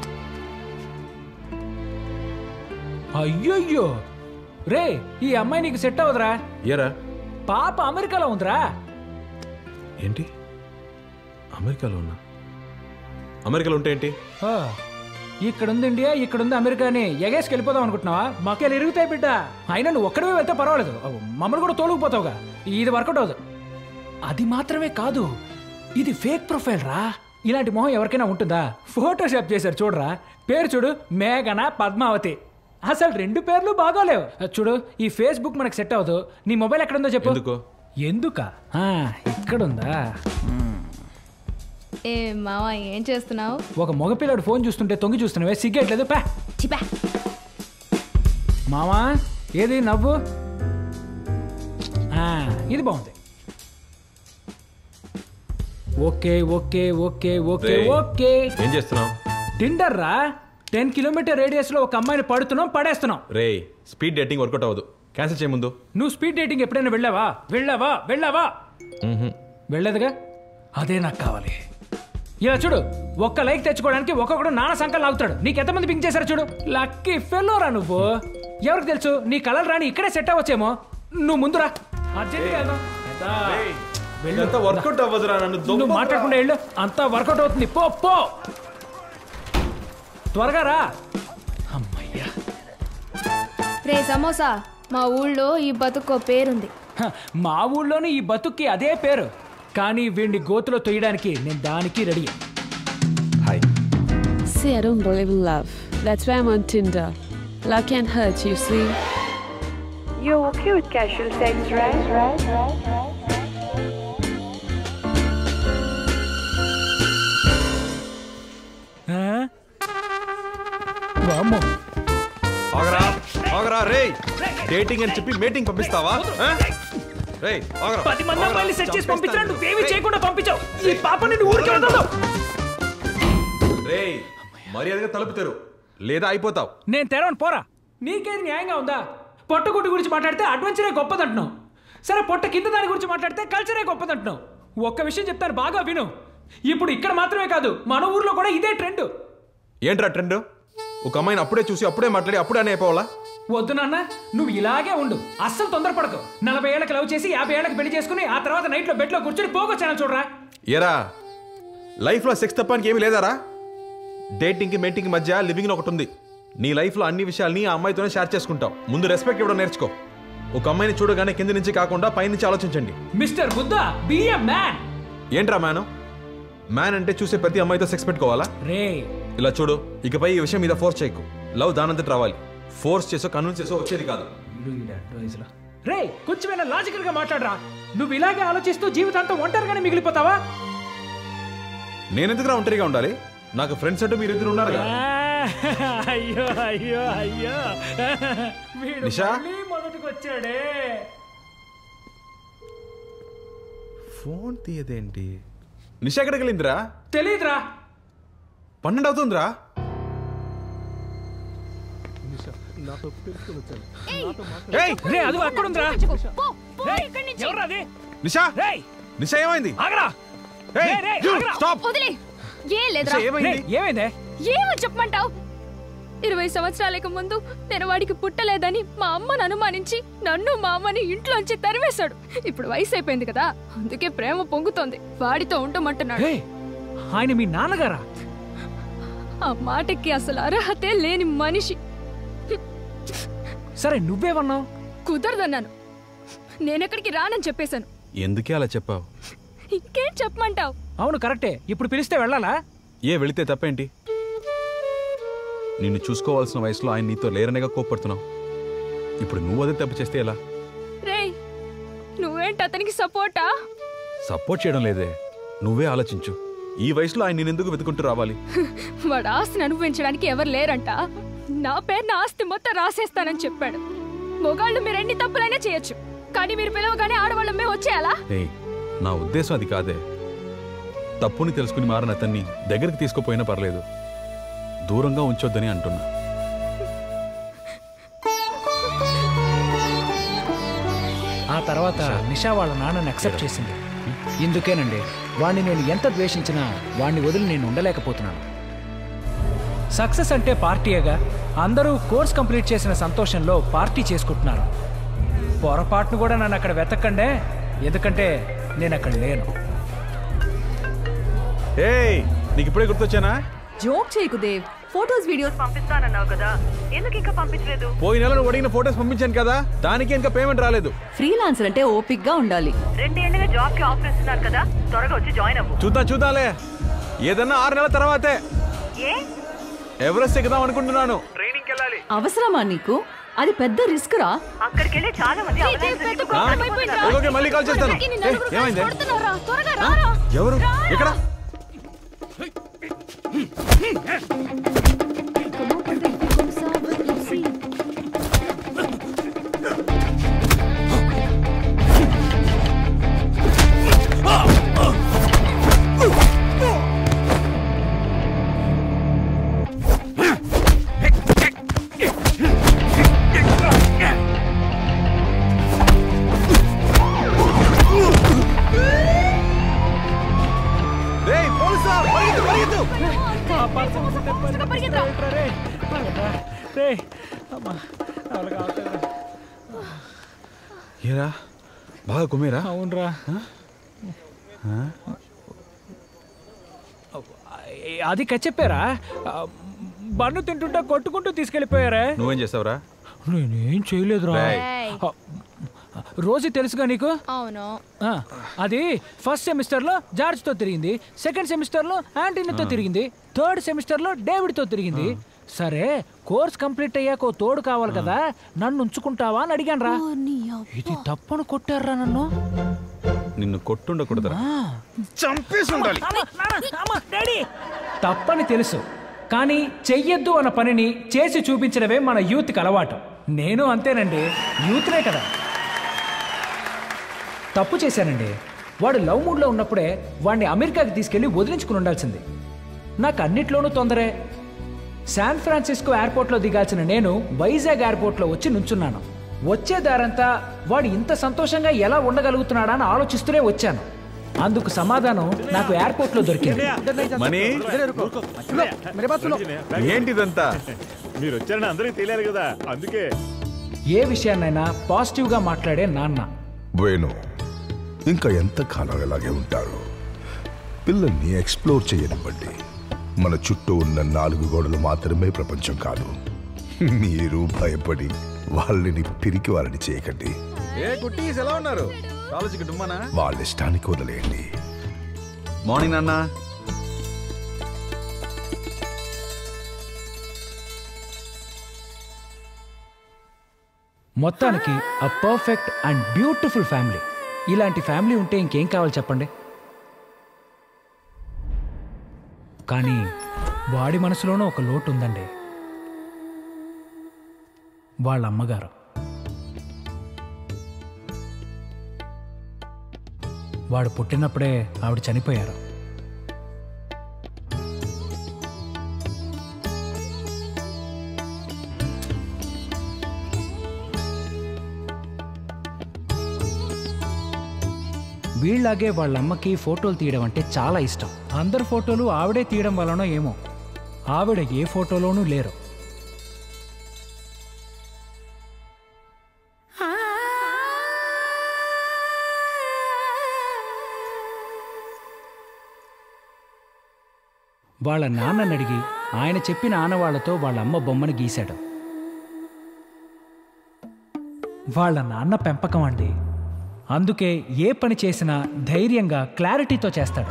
అయ్యయ్యో రే ఈ అమ్మాయి నీకు సెట్ అవ్వదురా ఏరా పాప అమెరికాలో ఉందిరా ఏంటి అమెరికాలో ఉన్నా అమెరికాలో ఉంటే ఏంటి ఆ, ఇక్కడుంది ఇండియా ఇక్కడుంది అమెరికా అని ఎగేసుకు వెళ్ళిపోదాం అనుకుంటున్నావా మాకేళ్ళు ఇరుగుతాయి బిడ్డ అయినా నువ్వు ఒక్కడే వెళ్తే పర్వాలేదు మమ్మల్ని కూడా తోలుకుపోతావుగా ఇది వర్కౌట్ అవ్వదు అది మాత్రమే కాదు ఇది ఫేక్ ప్రొఫైల్ రా ఇలాంటి మొహం ఎవరికైనా ఉంటుందా ఫోటోషాప్ చేశారు చూడరా పేరు చూడు మేఘన పద్మావతి అసలు రెండు పేర్లు బాగోలేవు చూడు ఈ ఫేస్బుక్ మనకు సెట్ అవ్వదు నీ మొబైల్ ఎక్కడుందో చెప్పు ఎందుకు ఎందుకా ఆ, ఇక్కడుందా ఏ మావా ఏం చేస్తున్నావు ఒక మగపిల్లాడు ఫోన్ చూస్తుంటే తొంగి చూస్తున్నావే సిగ్గట్లేదు పా చిపా మామా ఏది నవ్వు ఆ, ఇది బాగుంది ఓకే ఓకే ఓకే ఓకే రేయ్, ఓకే ఏం చేస్తున్నావు టిండర్ రా టెన్ కిలోమీటర్ రేడియస్ లో ఒక అమ్మాయిని పడుతున్నాం పడేస్తున్నాం రే స్పీడ్ డేటింగ్ వర్కౌట్ అవ్వదు క్యాన్సిల్ చేయ ముందు నువ్వు స్పీడ్ డేటింగ్ ఎప్పుడైనా వెళ్ళావా వెళ్ళావా వెళ్ళావా వెళ్ళలేదుగా అదే నాకు కావాలి ఇలా చూడు ఒక్క లైక్ తెచ్చుకోవడానికి ఒక్కొక్కడు నాన్న సంకల్ లాగుతాడు నీకు ఎంతమంది పింక్ చేశారు చూడు లక్కీ ఫెల్లోరా నువ్వు ఎవరికి తెలుసు నీ కలర్ రాని ఇక్కడే సెట్ అవ్వచ్చేమో నువ్వు ముందురా అర్జెంట్గా వెళ్దాం. దా. వెళ్ళు. ఇదంతా వర్కౌట్ అవ్వదురా నన్ను నువ్వు మాట్లాడకుండా వెళ్ళు అంతా వర్కౌట్ అవుతుంది పో పో త్వరగా రా రే సమోసా మా ఊళ్ళో ఈ బతుకో పేరుంది హ, మా ఊళ్ళోని ఈ బతుక్కి అదే పేరు కానీ వీడిని గోతులో తొయ్యడానికి నేను దానికి ready See, I don't believe in love. That's why I'm on Tinder. Love can't hurt, you see. You're okay with casual sex, right? Right, right, right. వామ్మో ఆగరా ఆగరా రే డేటింగ్ అని చెప్పి మీటింగ్ పంపిస్తావా ఆ? రేయ్ ఆగరా పది మంది ఆగరా, అమ్మాయిలు సెట్ చేసి చంపేస్తాను. పంపించినా నువ్వేమి రేయ్, చేయకుండా పంపించావు ఈ పాప నిన్ను ఊరికి వదలదు రేయ్ మర్యాదగా తలుపు తెరు లేదా అయిపోతావు నేను తెరవను పోరా నీకేది న్యాయంగా ఉందా పొట్టగుడ్డు గురించి మాట్లాడితే అడ్వెంచరే గొప్పదంటున్నావు సరే పొట్ట కింద దాని గురించి మాట్లాడితే కల్చరే గొప్పదంటున్నావు ఒక్క విషయం చెప్తాను బాగా విను ఇప్పుడు ఇక్కడ మాత్రమే కాదు మన ఊర్లో కూడా ఇదే ట్రెండ్ ఏంట్రా ట్రెండ్ ఒక అమ్మాయిని అప్పుడే చూసి అప్పుడే మాట్లాడి అప్పుడే అనే అయిపోవాలా వద్దు నాన్న నువ్వు ఇలాగే ఉండు అస్సలు తొందరపడకు నలభై ఏళ్ళకి లవ్ చేసి యాభై ఏళ్ళకి పెళ్లి చేసుకుని ఆ తర్వాత నైట్లో బెడ్లో కూర్చొని పోగొచ్చాను చూడరా ఏరా లైఫ్లో సెక్స్ తప్పానికి ఏమీ లేదారా డేటింగ్కి మెయింటింగ్ మధ్య లివింగ్ ఒకటి ఉంది నీ లైఫ్లో అన్ని విషయాల్ని ఆ అమ్మాయితోనే షేర్ చేసుకుంటావు ముందు రెస్పెక్ట్ ఇవ్వడం నేర్చుకో ఒక అమ్మాయిని చూడగానే కింద నుంచి కాకుండా పైనుంచి ఆలోచించండి mister Buddha be a man ఏంట్రా మ్యాను మ్యాన్ అంటే చూసే ప్రతి అమ్మాయితో సెక్స్ పెట్టుకోవాలా రే ఇలా చూడు ఇకపై ఈ విషయం మీద ఫోర్స్ చేయకు లవ్ దానంతటి రావాలి ఫోర్స్ చేసో కన్విన్స్ చేసో వచ్చేది కాదు రే కొంచెమైనా లాజికల్ గా మాట్లాడరా నువ్వు ఇలాగే ఆలోచిస్తూ జీవితాంతం ఒంటరిగానే మిగిలిపోతావా నేను ఎందుకురా ఒంటరిగా ఉండాలి నాకు ఫ్రెండ్స్ అంటూ మీరు ఇద్దరు ఉన్నారు కదా అయ్యో అయ్యో అయ్యో వీడు నిషా? మళ్ళీ మొదటికి వచ్చాడే ఫోన్ తీయదేంటి నిషా ఎక్కడికి వెళ్ళిందిరా తెలీదురా పన్నెండు అవుతుందిరా ఏయ్! రే అది అక్కడ ఉందిరా ఎవరు అది నిషా నిషా ఏమైంది ఆగరా ఏయ్, రే, రే, you, ఆగరా. stop. వదిలే ఏం లేదురా రే, ఏమైందే ఏమో చెప్పమంటావు ఇరవై సంవత్సరాలకు ముందు నేను వాడికి పుట్టలేదని మా అమ్మను అనుమానించి నన్ను మా అమ్మని ఇంట్లోంచి తరివేశాడు ఇప్పుడు వయసు అయిపోయింది కదా అందుకే ప్రేమ పొంగుతోంది వాడితో ఉండమంటున్నాడు ఏయ్, ఆయన మీ నాన్నగారా ఆ మాటకి అసలు అర్హతే లేని మనిషి సరే నువ్వేమన్నావు కుదరదన్నాను నేనెక్కడికి రానని చెప్పేశాను ఎందుకే అలా చెప్పావు ఇంకేం చెప్పమంటావు అవును కరెక్టే ఇప్పుడు పిలిస్తే వెళ్ళాలా ఏ వెళితే తప్పేంటి నిన్ను చూసుకోవాల్సిన వయసులో ఆయన నీతో లేరనేగా కోప్పడుతున్నావు ఇప్పుడు నువ్వు అదే తప్పు చేస్తే ఎలా రేయ్ నువ్వేంటి అతనికి సపోర్టా సపోర్ట్ చేయడం లేదే నువ్వే ఆలోచించు ఈ వయసులో ఆయన నేనెందుకు వెతుకుంటూ రావాలి వాడు ఆస్తిని అనుభవించడానికి ఎవరు లేరంట నా పేరు నా ఆస్తి మొత్తం రాసేస్తానని చెప్పాడు మొగాళ్ళు మీరు ఎన్ని తప్పులైనా చేయొచ్చు కానీ మీరు పిలవగానే ఆడవాళ్ళం మేము వచ్చేయాలా ఏయ్ నా ఉద్దేశం అది కాదే తప్పుని తెలుసుకుని మారిన అతన్ని దగ్గరికి తీసుకుపోయినా పర్లేదు దూరంగా ఉంచొద్దని అంటున్నా ఆ తర్వాత నిషా వాళ్ళ నాన్నని అక్సెప్ట్ చేసింది ఇందుకేనండి వాణ్ణి నేను ఎంత ద్వేషించినా వాణ్ణి వదిలి నేను ఉండలేకపోతున్నాను సక్సెస్ అంటే పార్టీయేగా అందరూ కోర్స్ కంప్లీట్ చేసిన సంతోషంలో పార్టీ చేసుకుంటున్నారు పొరపాటును కూడా నన్ను అక్కడ వెతకండే ఎందుకంటే నేను అక్కడ లేను ఏయ్ నీకు ఇప్పుడే గుర్తొచ్చానా జోక్ చేయకు దేవ్ ఫోటోస్ వీడియోస్ పంపిస్తానన్నావు కదా ఎందుకు ఇంకా పంపించలేదు పోయిన నెల నువ్వు అడిగిన ఫోటోస్ పంపించాను కదా దానికి ఇంకా పేమెంట్ రాలేదు ఫ్రీలాన్సర్ అంటే ఓపిక్ గా ఉండాలి రెండేళ్లుగా జాబ్ కి ఆఫర్ ఇస్తున్నారు కదా త్వరగా వచ్చి జాయిన్ అవ్వు చూద్దాం చూద్దాంలే ఏదన్నా ఆరు నెలల తర్వాతే ఏ ఎవరెస్ట్ ఎక్కుదాం అనుకుంటున్నాను అవసరమా నీకు అది పెద్ద రిస్క్ రా అక్కడికి వెళ్ళి చాలా మంది ఆ? ఓకే, ఓకే, మళ్ళీ కాల్ చేస్తాను ఏ, ఏమైంది ఆ? ఎవరు ఎక్కడ రేయ్, పోలీసా, పరిగెత్తు, పరిగెత్తు. రే అమ్మా వాళ్ళకి అవట్లేదురా. ఏరా బాగా కుమ్మేరా అవునరా అది చెప్పారా బన్ను తింటుంటే కొట్టుకుంటూ తీసుకెళ్ళిపోయారా నువ్వేం చేసావురా నేనేం చేయలేదురా రేయ్. ఆ, రోజు తెలుసుగా నీకు అవును ఆ, అది ఫస్ట్ సెమిస్టర్లో జార్జ్తో తిరిగింది సెకండ్ సెమిస్టర్లో ఆంటీనీతో తిరిగింది థర్డ్ సెమిస్టర్లో డేవిడ్తో తిరిగింది సరే కోర్స్ కంప్లీట్ అయ్యాక ఓ తోడు కావాలి కదా నన్ను ఉంచుకుంటావా అని అడిగాను రా ఇది తప్పను కొట్టారా నన్ను నిన్ను కొట్టుండకూడదురా చంపేసి ఉండాలి తప్పని తెలుసు కానీ చెయ్యొద్దు అన్న పనిని చేసి చూపించడమే మన యూత్కి అలవాటు నేను అంతేనండి యూత్నే కదా తప్పు చేశానండి వాడు లవ్ మూడ్లో ఉన్నప్పుడే వాడిని అమెరికాకి తీసుకెళ్లి వదిలించుకుని ఉండాల్సింది నాకు అన్నిట్లోనూ తొందరే శాన్ ఫ్రాన్సిస్కో ఎయిర్పోర్ట్లో దిగాల్సిన నేను వైజాగ్ ఎయిర్పోర్ట్లో వచ్చి నుంచున్నాను వచ్చే దారంతా వాడు ఇంత సంతోషంగా ఎలా ఉండగలుగుతున్నాడా అని ఆలోచిస్తూనే వచ్చాను అందుకు సమాధానం నాకు ఎయిర్పోర్ట్లో దొరికింది మణి ఏంటిదంతా మీరు వచ్చారని అందరికీ తెలియాలి కదా అందుకే ఏ విషయాన్నైనా పాజిటివ్గా మాట్లాడే నాన్న వేణు ఇంకా ఎంతకాలం ఇలాగే ఉంటారు పిల్లల్ని ఎక్స్ప్లోర్ చేయనివ్వండి మన చుట్టూ ఉన్న నాలుగు గోడలు మాత్రమే ప్రపంచం కాదు మీరు భయపడి వాళ్ళని పిరికి వాళ్ళని చేయకండి ఏ కుట్టీస్ ఎలా ఉన్నారు కాలేజీకి డుమ్మానా వాళ్ళ ఇష్టానికి వదిలేయండి మార్నింగ్ నాన్న మొత్తానికి a perfect and beautiful family ఇలాంటి ఫ్యామిలీ ఉంటే ఇంకేం కావాలి చెప్పండి కానీ వాడి మనసులోనూ ఒక లోటు ఉందండి వాళ్ళ అమ్మగారు వాడు పుట్టినప్పుడే ఆవిడ చనిపోయారు వీళ్ళలాగే వాళ్ళ అమ్మకి ఫోటోలు తీయడం అంటే చాలా ఇష్టం అందరి ఫోటోలు ఆవిడే తీయడం వలనో ఏమో ఆవిడ ఏ ఫోటోలోనూ లేరు వాళ్ళ నాన్నని అడిగి ఆయన చెప్పిన ఆనవాళ్లతో వాళ్ళ అమ్మ బొమ్మను గీశాడు వాళ్ళ నాన్న పెంపకం అండి అందుకే ఏ పని చేసినా ధైర్యంగా క్లారిటీతో చేస్తాడు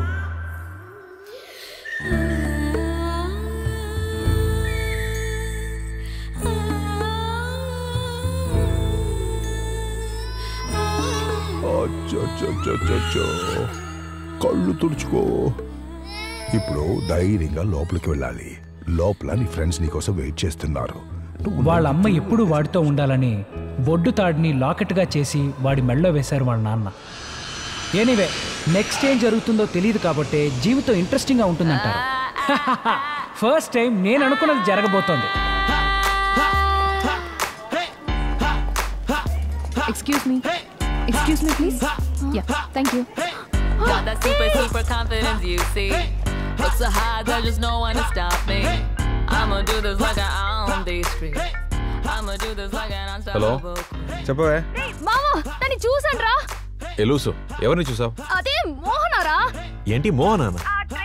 అచ్చచ్చచ్చచ్చచ్చో. కళ్ళు తుడుచుకో ఇప్పుడు ధైర్యంగా లోపలికి వెళ్ళాలి లోపల నీ ఫ్రెండ్స్ నీకోసం వెయిట్ చేస్తున్నారు వాళ్ళ అమ్మ ఎప్పుడూ వాడితో ఉండాలని బొడ్డు తాడిని లాకెట్గా చేసి వాడి మెళ్ళో వేశారు వాళ్ళ నాన్న ఎనీవే నెక్స్ట్ ఏం జరుగుతుందో తెలియదు కాబట్టి జీవితం ఇంట్రెస్టింగ్గా ఉంటుందంటారు ఫస్ట్ టైం నేను అనుకున్నది జరగబోతోంది excuse me excuse me please ya thank you Got that super, super confidence, you see. Look so high, there's just no one to stop me. I'ma do this like I own these streets. I'ma do this like an hello unstoppable. చెప్పవే మామ దాన్ని చూసాను రా ఎలుసు ఎవరిని చూసావు అదే మోహనారా ఏంటి మోహనానా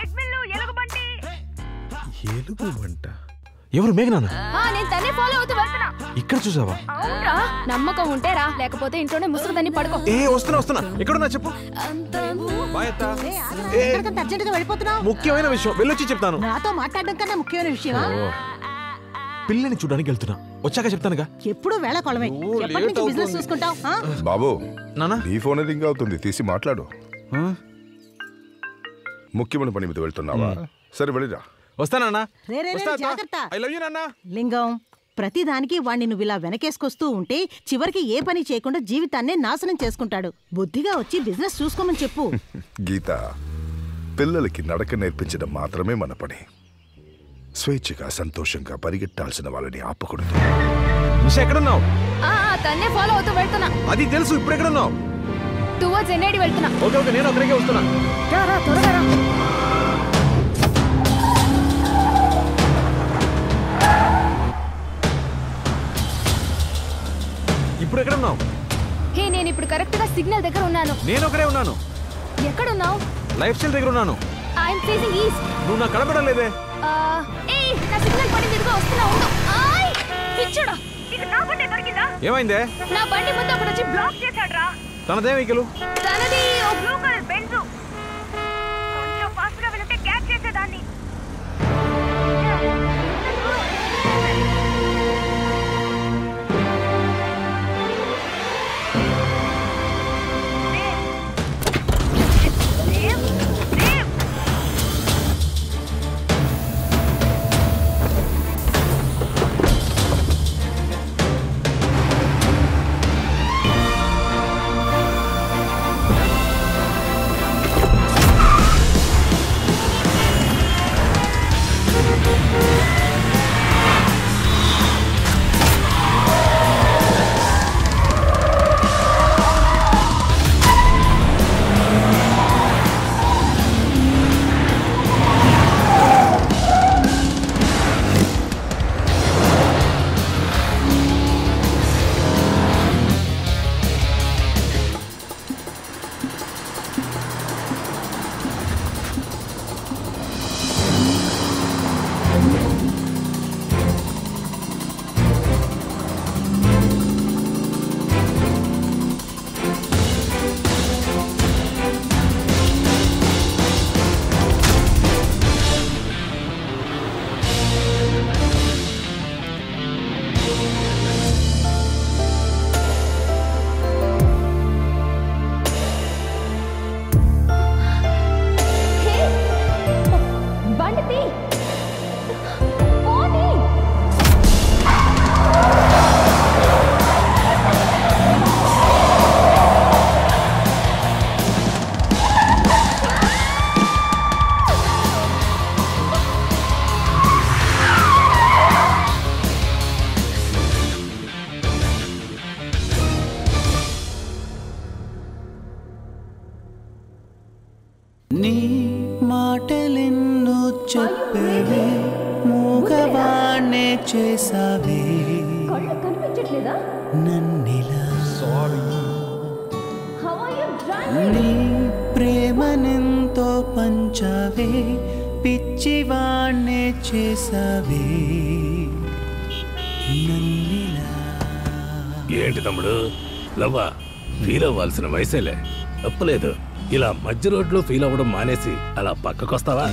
ఎలుగు వంట ఎవరు మేఘనానా ఆ, నేను తనే ఫాలో అవుతూ వెళ్తున్నా ఇక్కడ చూసావా అవునరా నమ్మకం ఉంటే రా లేకపోతే ఇంట్లోనే ముసుగుదాన్ని పడుకో ఏ వస్తున్నా వస్తున్నా ఎక్కడున్నా చెప్పు బాయ్ అత్త. ఏ, అర్జెంట్ గా వెళ్ళిపోతున్నావు ముఖ్యమైన విషయం వెళ్ళొచ్చి చెప్తాను నాతో మాట్లాడడం కన్నా ముఖ్యమైన విషయమా ఓ, పిల్లని చూడడానికి వెళ్తున్నా వచ్చాక చెప్తానుగా ఎప్పుడు వేళ కొలమే ఎప్పటి నుంచి బిజినెస్ చూసుకుంటావు ఆ? బాబు నానా నీ ఫోన్ రింగ్ అవుతుంది తీసి మాట్లాడు ముఖ్యమైన పని మీద వెళ్తున్నావా సరే వెళ్ళిరా వస్తానన్నా రే, రే, రే, జాగ్రత్త ఐ లవ్ యూ నాన్న లింగం ప్రతిదానికి వాణ్ణి నువ్వు ఇలా వెనకేసుకొస్తూ ఉంటే చివరికి ఏ పని చేయకుండా జీవితాన్నే నాశనం చేసుకుంటాడు బుద్ధిగా వచ్చి బిజినెస్ చూసుకోమని చెప్పు గీత పిల్లలకి నడక నేర్పించడం మాత్రమే మన పని స్వేచ్ఛగా సంతోషంగా పరిగెట్టాల్సిన వాళ్ళని ఆపకూడదు నిషా ఎక్కడున్నావు ఆ, ఆ, తన్నే ఫాలో అవుతూ వెళ్తున్నా అది తెలుసు ఇప్పుడు ఎక్కడున్నావు టువర్డ్స్ ఎన్ఐడి వెళ్తున్నా ఓకే ఓకే నేను అక్కడికే వస్తున్నా రా, రా, త్వరగా రా. ఇప్పుడు ఎక్కడున్నావు హే నేను ఇప్పుడు కరెక్ట్ గా సిగ్నల్ దగ్గర ఉన్నాను నేను ఒకడే ఉన్నాను ఎక్కడున్నావు లైఫ్ స్టైల్ దగ్గర ఉన్నాను ఐఎమ్ ఫేసింగ్ ఈస్ట్ నువ్వు నాకు కనపడం లేదే ఏ నా సిగ్నల్ పడింది ఇదిగో వస్తున్నా ఉండు ఆయ్ పిచ్చుడా ఇది నా బండి దొరికిందా ఏమైందే నా బండి ముందు ఒకడు వచ్చి బ్లాక్ చేశాడు రా తనదే వెహికల్ తనది ఓ బ్లూ కలర్ బెంజ్ కొంచెం ఫాస్ట్ గా వెళ్తే క్యాచ్ చేసేదాన్ని ఆ నీ మాటలెన్నో చెప్పవే మూగవాణ్ణే చేసావే కళ్ళు కనిపించట్లేదా నన్నిలా How are you నీ driving? ప్రేమనెంతో పంచావే పిచ్చివాణ్ణే చేసావే నన్నిలా ఏంటి తమ్ముడు లవ్వా ఫీల్ అవ్వాల్సిన వయసేలే తప్పలేదు ఇలా మధ్య రోడ్లో ఫీల్ అవ్వడం మానేసి అలా పక్కకొస్తావా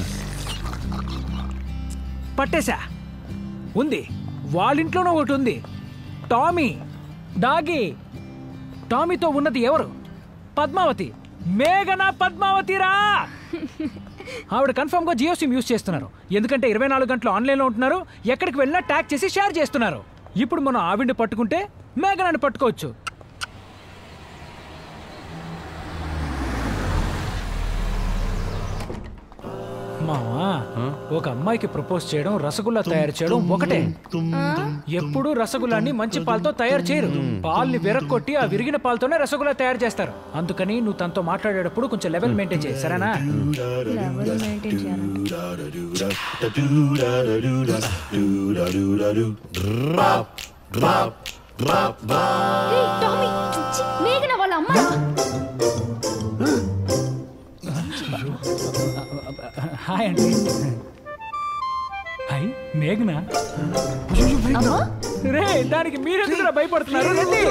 పట్టేశా ఉంది వాళ్ళింట్లోనూ ఒకటి ఉంది టామీ డాగి టామీతో ఉన్నది ఎవరు పద్మావతి మేఘన పద్మావతిరా ఆవిడ కన్ఫర్మ్ గా జియో సిమ్ యూస్ చేస్తున్నారు ఎందుకంటే ఇరవై నాలుగు గంటలు ఆన్లైన్లో ఉంటున్నారు ఎక్కడికి వెళ్ళినా ట్యాగ్ చేసి షేర్ చేస్తున్నారు ఇప్పుడు మనం ఆవిడ్ని పట్టుకుంటే మేఘనాన్ని పట్టుకోవచ్చు మావా ఒక అమ్మాయికి ప్రపోజ్ చేయడం రసగుల్లా తయారు చేయడం ఒకటే ఎప్పుడు రసగుల్లాన్ని మంచి పాలతో తయారు చేయరు పాల్ని విరక్కొట్టి ఆ విరిగిన పాలతోనే రసగుల్లా తయారు చేస్తారు అందుకని నువ్వు తనతో మాట్లాడేటప్పుడు కొంచెం లెవెల్ మెయింటైన్ చేయి సరేనా టామీ ఛీ, మేఘన వాళ్ళ అమ్మ హాయ్ అండి హాయ్ మేఘనా రే దానికి మీరెందుకు భయపడుతున్నారు రండి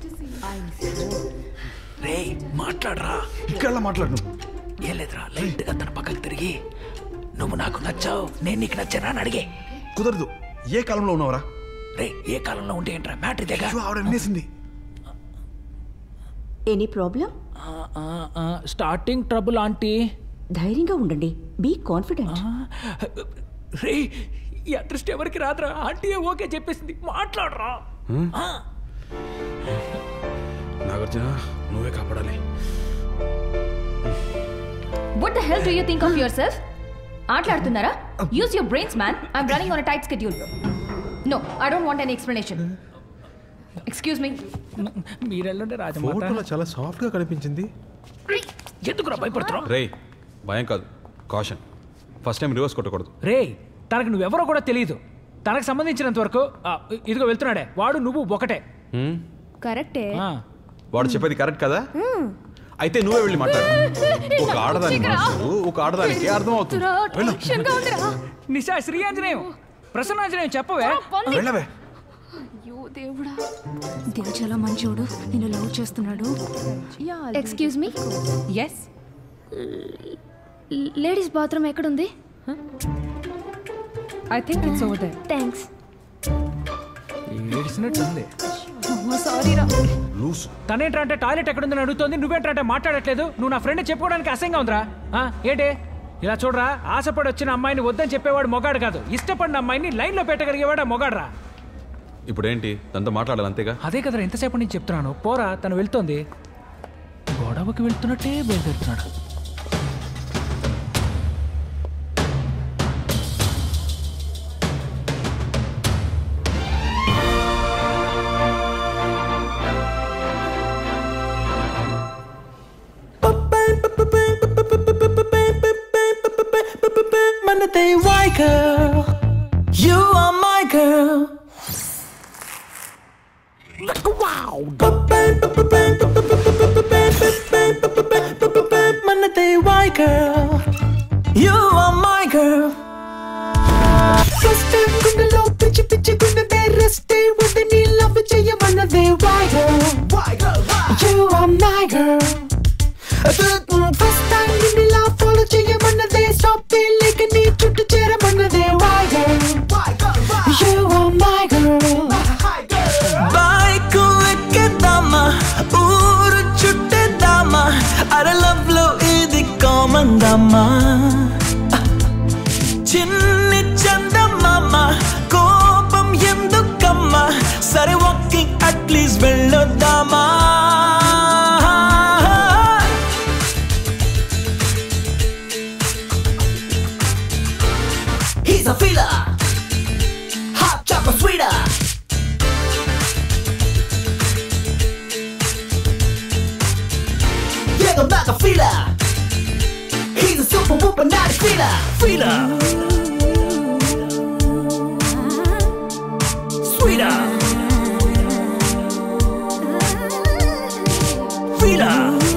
రే మాట్లాడరా ఇక్కడ మాట్లాడు ఏం లేదురా లైట్ గా తన పక్కకు తిరిగి నువ్వు నాకు నచ్చావు నేను నీకు నచ్చానా అని అడిగే కుదరదు ఏ కాలంలో ఉన్నావురా రే ఏ కాలంలో ఉంటే ఏంట్రా మ్యాటర్ దగ్గర ఆవిడ అనేసింది any problem starting trouble aunty ధైర్యంగా ఉండండి బీ కాన్ఫిడెంట్ రే ఈ అదృష్టం ఎవరికి రాదురా ఆంటీ ఓకే చెప్పేసింది మాట్లాడరా ఆ, నాగార్జున నువ్వే కాపాడాలి What the hell do you think of yourself? ఆటలాడుతున్నారా use your brains man I'm running on tight schedule no I don't want any explanation excuse me మీరెళ్ళండి ఫోటోలో రాజమాత చాలా సాఫ్ట్ గా కనిపించింది ఎందుకురా భయపడుతున్నావు రే భయం కాదు కాషన్ ఫస్ట్ టైం రివర్స్ కొట్టకూడదు రే తనకు నువ్వెవరో కూడా తెలియదు తనకు సంబంధించినంత వరకు ఆ, ఇదిగో వెళ్తున్నాడే వాడు నువ్వు ఒకటే హ్మ్? కరెక్టే ఆ. వాడు చెప్పేది కరెక్ట్ కదా అయితే నువ్వే వెళ్ళి మాట్లాడు ఒక ఆడదాని మనసు ఒక ఆడదానికి అర్థమవుతుంది వెళ్ళు. నిశా శ్రీయాంజనేయం ప్రసన్నాంజనేయం చెప్పవే వెళ్ళవే అయ్యో దేవుడా దేవు చాలా మంచోడు నేను లవ్ చేస్తున్నాడు excuse me yes ladies bathroom ఎక్కడుంది I think it's over there thanks ఏడిసినట్టుంది సారీ రా తనేంట్రా అంటే టాయిలెట్ ఎక్కడుందని అడుగుతోంది నువ్వేంట్రా అంటే మాట్లాడట్లేదు నువ్వు నా ఫ్రెండ్ చెప్పుకోవడానికి అసహ్యంగా ఉందిరా ఆ, ఏంటి ఇలా చూడరా ఆశపడి వచ్చిన అమ్మాయిని వద్దని చెప్పేవాడు మొగాడు కాదు ఇష్టపడిన అమ్మాయిని లైన్లో పెట్టగలిగేవాడు ఆ మొగాడ్రా ఇప్పుడేంటి తనతో మాట్లాడాలి అంతేగా అదే కదరా ఎంతసేపు నుంచి చెప్తున్నాను పోరా తను వెళ్తోంది గొడవకి వెళ్తున్నట్టే బయలుదేరుతున్నాడు Monday, white girl, you are my girl. Wow. Monday, white girl, you are my girl. Resting గుండెలో పిచ్చి పిచ్చి గుండె రెస్టే ఉండి నీ లవ్ చేయమన్నదే white girl. You are my girl. First time నిన్నిలా ఫాలో చేయమన్నదే స్టాప్ లేక నీ చుట్టూ చేరమన్నదే why girl you are my girl bike ఎక్కేద్దామా ఊరు చుట్టేద్దామా అర లవ్ లో ఇది కామన్ దమ్మా చిన్ని చందమామ కోపం ఎందుకమ్మా సరే వాకింగ్ అట్లీస్ట్ వెళ్ళొద్దామా He's a filler, hot chocolate sweeter. Diego Mac a filler. He's a whoop whoop whoop not fila fila Sweeter Fila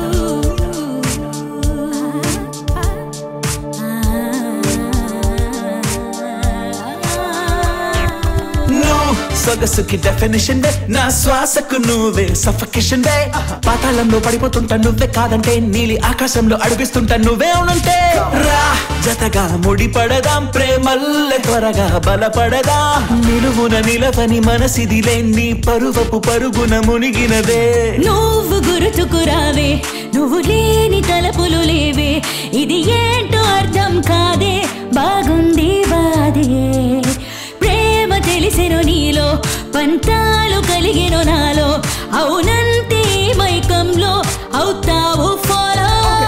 నువ్వు సొగసుకి డెఫినేషన్ నా శ్వాసకు నువ్వే సఫకేషన్ డే పాతాళంలో పడిపోతుంటా నువ్వే కాదంటే నీలి ఆకాశంలో అడుగుస్తుంటా నువ్వే అవునంటే రా జతగా ముడి పడదాం ప్రేమల్లె త్వరగా బలపడదాం నిలువున నిలవని మనసిదిలే నీ పరువపు పరుగున మునిగినదే నువ్వు గుర్తుకురావే నువ్వు లేని తలపులు లేవే ఇది ఏంటో అర్థం కాదే బాగుంది బాదే ప్రేమ తెలిసెను నీలో పంతాలు కలిగెను నాలో అవునంతే మైకంలో అవుతావు ఫాలో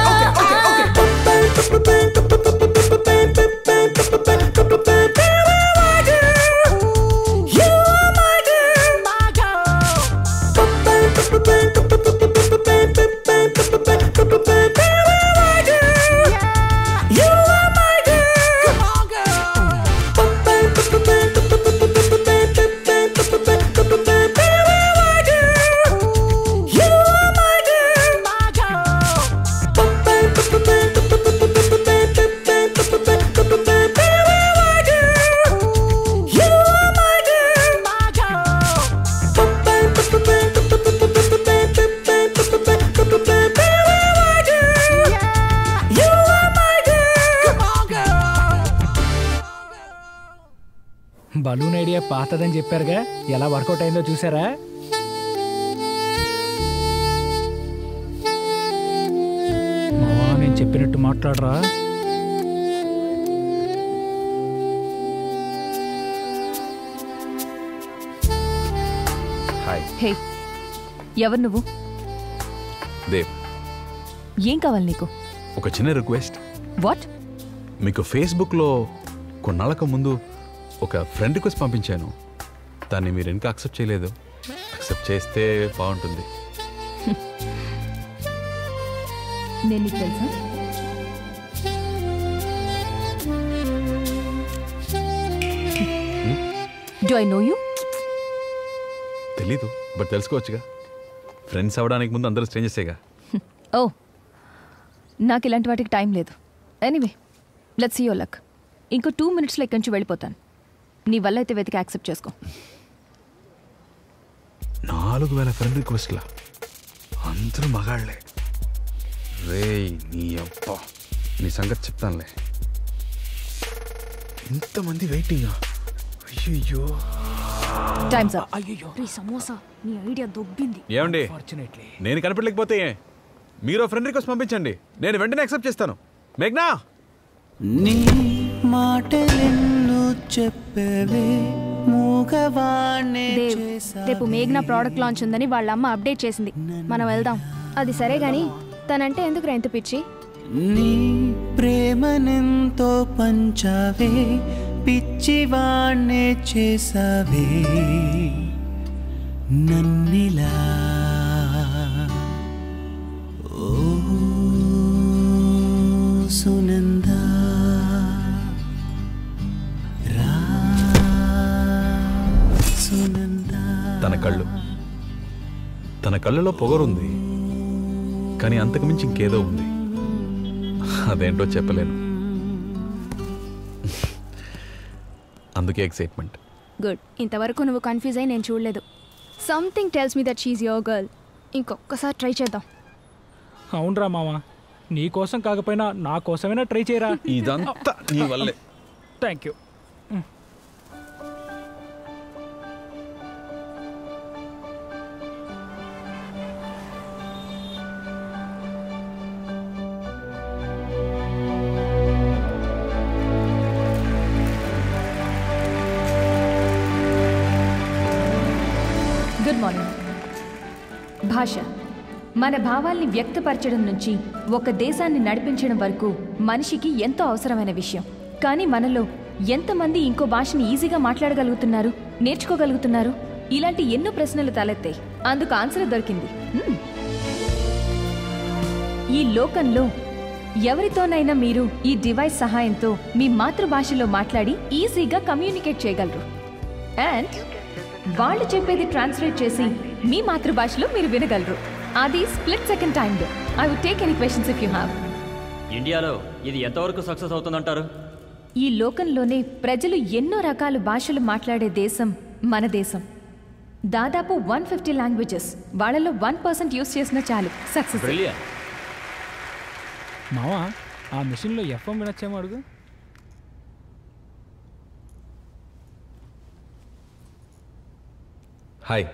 బలూన్ ఐడియా పాతదని చెప్పారుగా ఎలా వర్కౌట్ అయిందో చూసారా మావా నేను చెప్పినట్టు మాట్లాడరా హాయ్ హే ఎవరు నువ్వు దేవ్ ఏం కావాలి నీకు ఒక చిన్న రిక్వెస్ట్ వాట్ మీకు ఫేస్బుక్లో కొన్నాళ్ళకు ముందు ఒక ఫ్రెండ్ రిక్వెస్ట్ పంపించాను దాన్ని మీరు ఇంకా అక్సెప్ట్ చేయలేదు అక్సెప్ట్ చేస్తే బాగుంటుంది నేను నీకు తెలుసా డు ఐ నో యూ తెలీదు బట్ తెలుసుకోవచ్చుగా ఫ్రెండ్స్ అవ్వడానికి ముందు అందరూ స్ట్రేంజర్సేగా ఓ నాకు ఇలాంటి వాటికి టైం లేదు ఎనీవే లెట్స్ యో లక్ ఇంకో టూ మినిట్స్లో ఇక్కడి నుంచి వెళ్ళిపోతాను నీ వల్ల అయితే వెతికి యాక్సెప్ట్ చేసుకో నాలుగు వేల ఫ్రెండ్ రిక్వెస్ట్లా అందరూ మగాళ్లే రే నీ అబ్బా నీ సంగతి చెప్తానులే ఇంతమంది వెయిటింగ్ అయ్యో టైమ్స్ అప్ అయ్యో సమోసా నీ ఐడియా దొబ్బింది ఏమండి నేను కనిపెట్టలేకపోతే మీరు ఫ్రెండ్ రిక్వెస్ట్ పంపించండి నేను వెంటనే యాక్సెప్ట్ చేస్తాను మేఘ్నా నీ మాటలెన్నో చెప్పవే మూగవాణ్ణే దేవ్ రేపు మేఘ్నా ప్రోడక్ట్ లాంచ్ ఉందని వాళ్ళ అమ్మ అప్డేట్ చేసింది మనం వెళ్దాం అది సరే గాని తనంటే ఎందుకు ఎంత పిచ్చి నీ ప్రేమనెంతో పంచావే పిచ్చివాణ్ణే చేసావే నన్నిలా ఓ సునందా రా సునందా తన కళ్ళు తన కళ్ళలో పొగరుంది కానీ అంతకుమించి ఇంకేదో ఉంది అదేంటో చెప్పలేను అందుకే ఎక్సైట్మెంట్ గుడ్ ఇంతవరకు నువ్వు కన్ఫ్యూజ్ అయి నేను చూడలేదు something tells me that she's your girl ఇంకొకసారి ట్రై చేద్దాం అవునరా మామ నీ కోసం కాకపోయినా నా కోసమైనా ట్రై చేయరా ఇదంతా నీ వల్లే థ్యాంక్ యూ గుడ్ మార్నింగ్ భాష మన భావాల్ని వ్యక్తపరచడం నుంచి ఒక దేశాన్ని నడిపించడం వరకు మనిషికి ఎంతో అవసరమైన విషయం కానీ మనలో ఎంతమంది ఇంకో భాషని ఈజీగా మాట్లాడగలుగుతున్నారు నేర్చుకోగలుగుతున్నారు ఇలాంటి ఎన్నో ప్రశ్నలు తలెత్తాయి అందుకు ఆన్సర్ దొరికింది హ్మ్. ఈ లోకంలో ఎవరితోనైనా మీరు ఈ డివైస్ సహాయంతో మీ మాతృభాషలో మాట్లాడి ఈజీగా కమ్యూనికేట్ చేయగలరు అండ్ వాళ్ళు చెప్పేది ట్రాన్స్లేట్ చేసి మీ మాతృభాషలో మీరు వినగలరు అది స్ప్లిట్ సెకండ్ టైంలో I would take any questions if you have ఇండియాలో ఇది ఎంతవరకు సక్సెస్ అవుతుందంటారు ఈ లోకంలోనే ప్రజలు ఎన్నో రకాల భాషలు మాట్లాడే దేశం మన దేశం దాదాపు వన్ ఫిఫ్టీ లాంగ్వేజెస్ వాళ్ళలో వన్ పర్సెంట్ యూస్ చేసినా చాలు సక్సెస్ మావా ఆ మిషన్లో ఎఫ్ఎం వినొచ్చేమో అడుగు హాయ్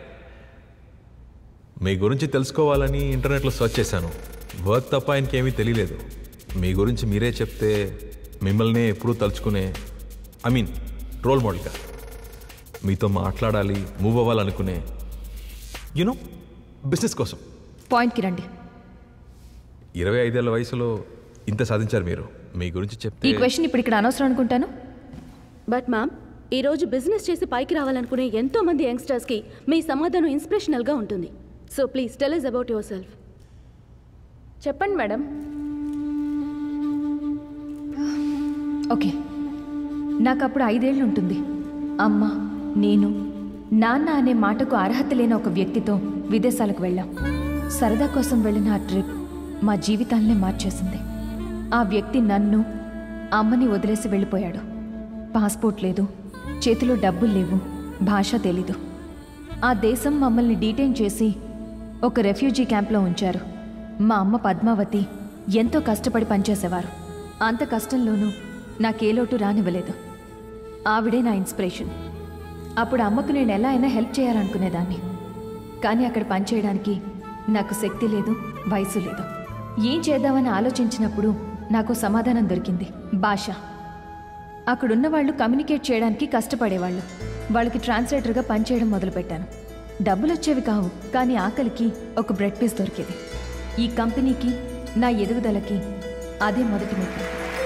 మీ గురించి తెలుసుకోవాలని ఇంటర్నెట్లో సెర్చ్ చేశాను వర్క్ తప్ప ఆయనకేమీ తెలియలేదు మీ గురించి మీరే చెప్తే మిమ్మల్ని ఎప్పుడూ తలుచుకునే ఐ మీన్ రోల్ మోడల్గా మీతో మాట్లాడాలి మూవ్ అవ్వాలనుకునే యూనో బిజినెస్ కోసం పాయింట్కి రండి ఇరవై ఐదేళ్ల వయసులో ఇంత సాధించారు మీరు మీ గురించి ఈ చెప్తే క్వశ్చన్ ఇప్పుడు ఇక్కడ అనవసరం అనుకుంటాను బట్ మ్యామ్ ఈరోజు బిజినెస్ చేసి పైకి రావాలనుకునే ఎంతో మంది యంగ్స్టర్స్కి మీ సమాధానం ఇన్స్పిరేషనల్గా ఉంటుంది so please tell us about yourself చెప్పండి మేడం ఓకే నాకు అప్పుడు ఐదేళ్ళు ఉంటుంది అమ్మ నేను నాన్న అనే మాటకు అర్హత లేని ఒక వ్యక్తితో విదేశాలకు వెళ్ళాం సరదా కోసం వెళ్ళిన ఆ ట్రిప్ మా జీవితాలనే మార్చేసింది ఆ వ్యక్తి నన్ను అమ్మని వదిలేసి వెళ్ళిపోయాడు పాస్పోర్ట్ లేదు చేతిలో డబ్బులు లేవు భాష తెలీదు ఆ దేశం మమ్మల్ని డీటైన్ చేసి ఒక రెఫ్యూజీ క్యాంప్లో ఉంచారు మా అమ్మ పద్మావతి ఎంతో కష్టపడి పనిచేసేవారు అంత కష్టంలోనూ నాకే లోటు రానివ్వలేదు ఆవిడే నా ఇన్స్పిరేషన్ అప్పుడు అమ్మకు నేను ఎలా అయినా హెల్ప్ చేయాలనుకునేదాన్ని కానీ అక్కడ పనిచేయడానికి నాకు శక్తి లేదు వయసు లేదు ఏం చేద్దామని ఆలోచించినప్పుడు నాకు సమాధానం దొరికింది భాష అక్కడున్న వాళ్ళు కమ్యూనికేట్ చేయడానికి కష్టపడేవాళ్ళు వాళ్ళకి ట్రాన్స్లేటర్గా పనిచేయడం మొదలుపెట్టాను డబ్బులు వచ్చేవి కావు కానీ ఆకలికి ఒక బ్రెడ్ పీస్ దొరికేది ఈ కంపెనీకి నా ఎదుగుదలకి అదే మొదటి మెట్టు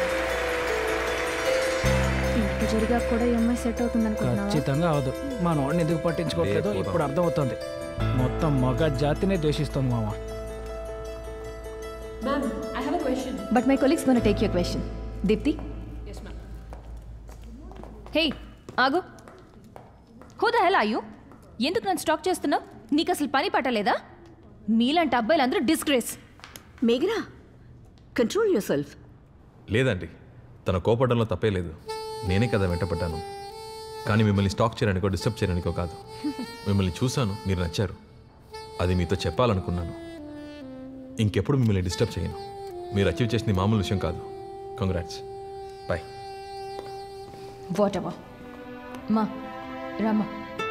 ఇంత జరిగా కూడా ఈ అమ్మాయి సెట్ అవుతుంది అనుకుంటున్నావా ఖచ్చితంగా అవదు మా నోడిని ఎందుకు పట్టించుకోవట్లేదో లేకపోదాం. ఇప్పుడు అర్థమవుతుంది మొత్తం మగ జాతినే ద్వేషిస్తుంది మామ but my colleagues gonna take your question Deepti hey ఆగు హూ ద హెల్ ఆయు ఎందుకు నన్ను స్టాక్ చేస్తున్నావు నీకు అసలు పని పట్టలేదా మీలాంటి అబ్బాయిలందరూ డిస్గ్రేస్ మేఘనా కంట్రోల్ యువర్ సెల్ఫ్ లేదండి తన కోపడంలో తప్పే లేదు నేనే కదా వెంటపడ్డాను కానీ మిమ్మల్ని స్టాక్ చేయడానికో డిస్టర్బ్ చేయడానికో కాదు మిమ్మల్ని చూశాను మీరు నచ్చారు అది మీతో చెప్పాలనుకున్నాను ఇంకెప్పుడు మిమ్మల్ని డిస్టర్బ్ చేయను మీరు అచీవ్ చేసింది మామూలు విషయం కాదు కంగ్రాట్స్ బాయ్ వాట్ ఎవర్ మా రామా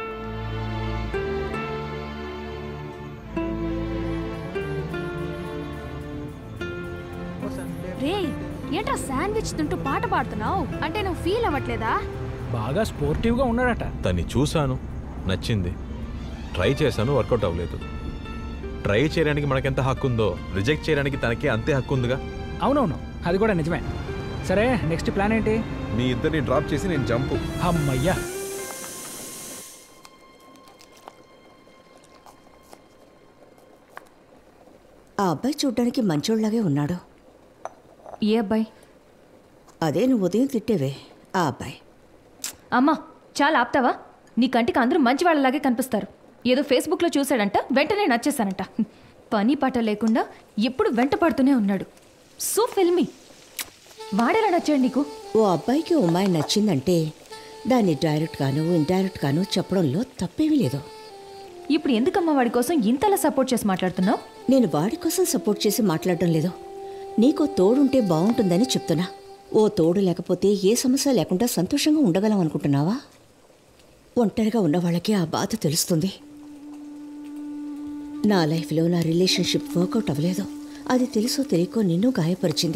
రే ఏంట్రా శాండ్విచ్ తింటూ పాట పాడుతున్నావు అంటే నువ్వు ఫీల్ అవ్వట్లేదా బాగా స్పోర్టివ్గా ఉన్నాడట తన్ని చూశాను నచ్చింది ట్రై చేశాను వర్కౌట్ అవ్వలేదు ట్రై చేయడానికి మనకెంత హక్కు ఉందో రిజెక్ట్ చేయడానికి తనకే అంతే హక్కు ఉందిగా అవునవును అది కూడా నిజమే సరే నెక్స్ట్ ప్లాన్ ఏంటి మీ ఇద్దరిని డ్రాప్ చేసి నేను జంపు అమ్మయ్యా ఆ అబ్బాయి చూడ్డానికి మంచోళ్ళలాగే ఉన్నాడు ఏ అబ్బాయి అదే నువ్వు ఉదయం తిట్టేవే ఆ అబ్బాయి అమ్మా చాలా ఆప్తావా నీ కంటికి అందరూ మంచి వాళ్ళలాగే కనిపిస్తారు ఏదో ఫేస్బుక్లో చూశాడంట వెంటనే నచ్చేశానంట హ్మ్. పని పాట లేకుండా ఎప్పుడు వెంట పడుతూనే ఉన్నాడు సో ఫిల్మీ వాడేలా నచ్చాడు నీకు ఓ అబ్బాయికి ఓ అమ్మాయి నచ్చిందంటే దాన్ని డైరెక్ట్ గాను ఇండైరెక్ట్ గాను చెప్పడంలో తప్పేమీ లేదు ఇప్పుడు ఎందుకమ్మా వాడి కోసం ఇంతలా సపోర్ట్ చేసి మాట్లాడుతున్నావు నేను వాడి కోసం సపోర్ట్ చేసి మాట్లాడడం లేదు నీకో తోడుంటే బాగుంటుందని చెప్తున్నా ఓ తోడు లేకపోతే ఏ సమస్య లేకుండా సంతోషంగా ఉండగలం అనుకుంటున్నావా ఒంటరిగా ఉన్న వాళ్ళకి ఆ బాధ తెలుస్తుంది నా లైఫ్లో నా రిలేషన్షిప్ వర్కౌట్ అవ్వలేదు అది తెలుసో తెలియకో నిన్ను గాయపరిచింది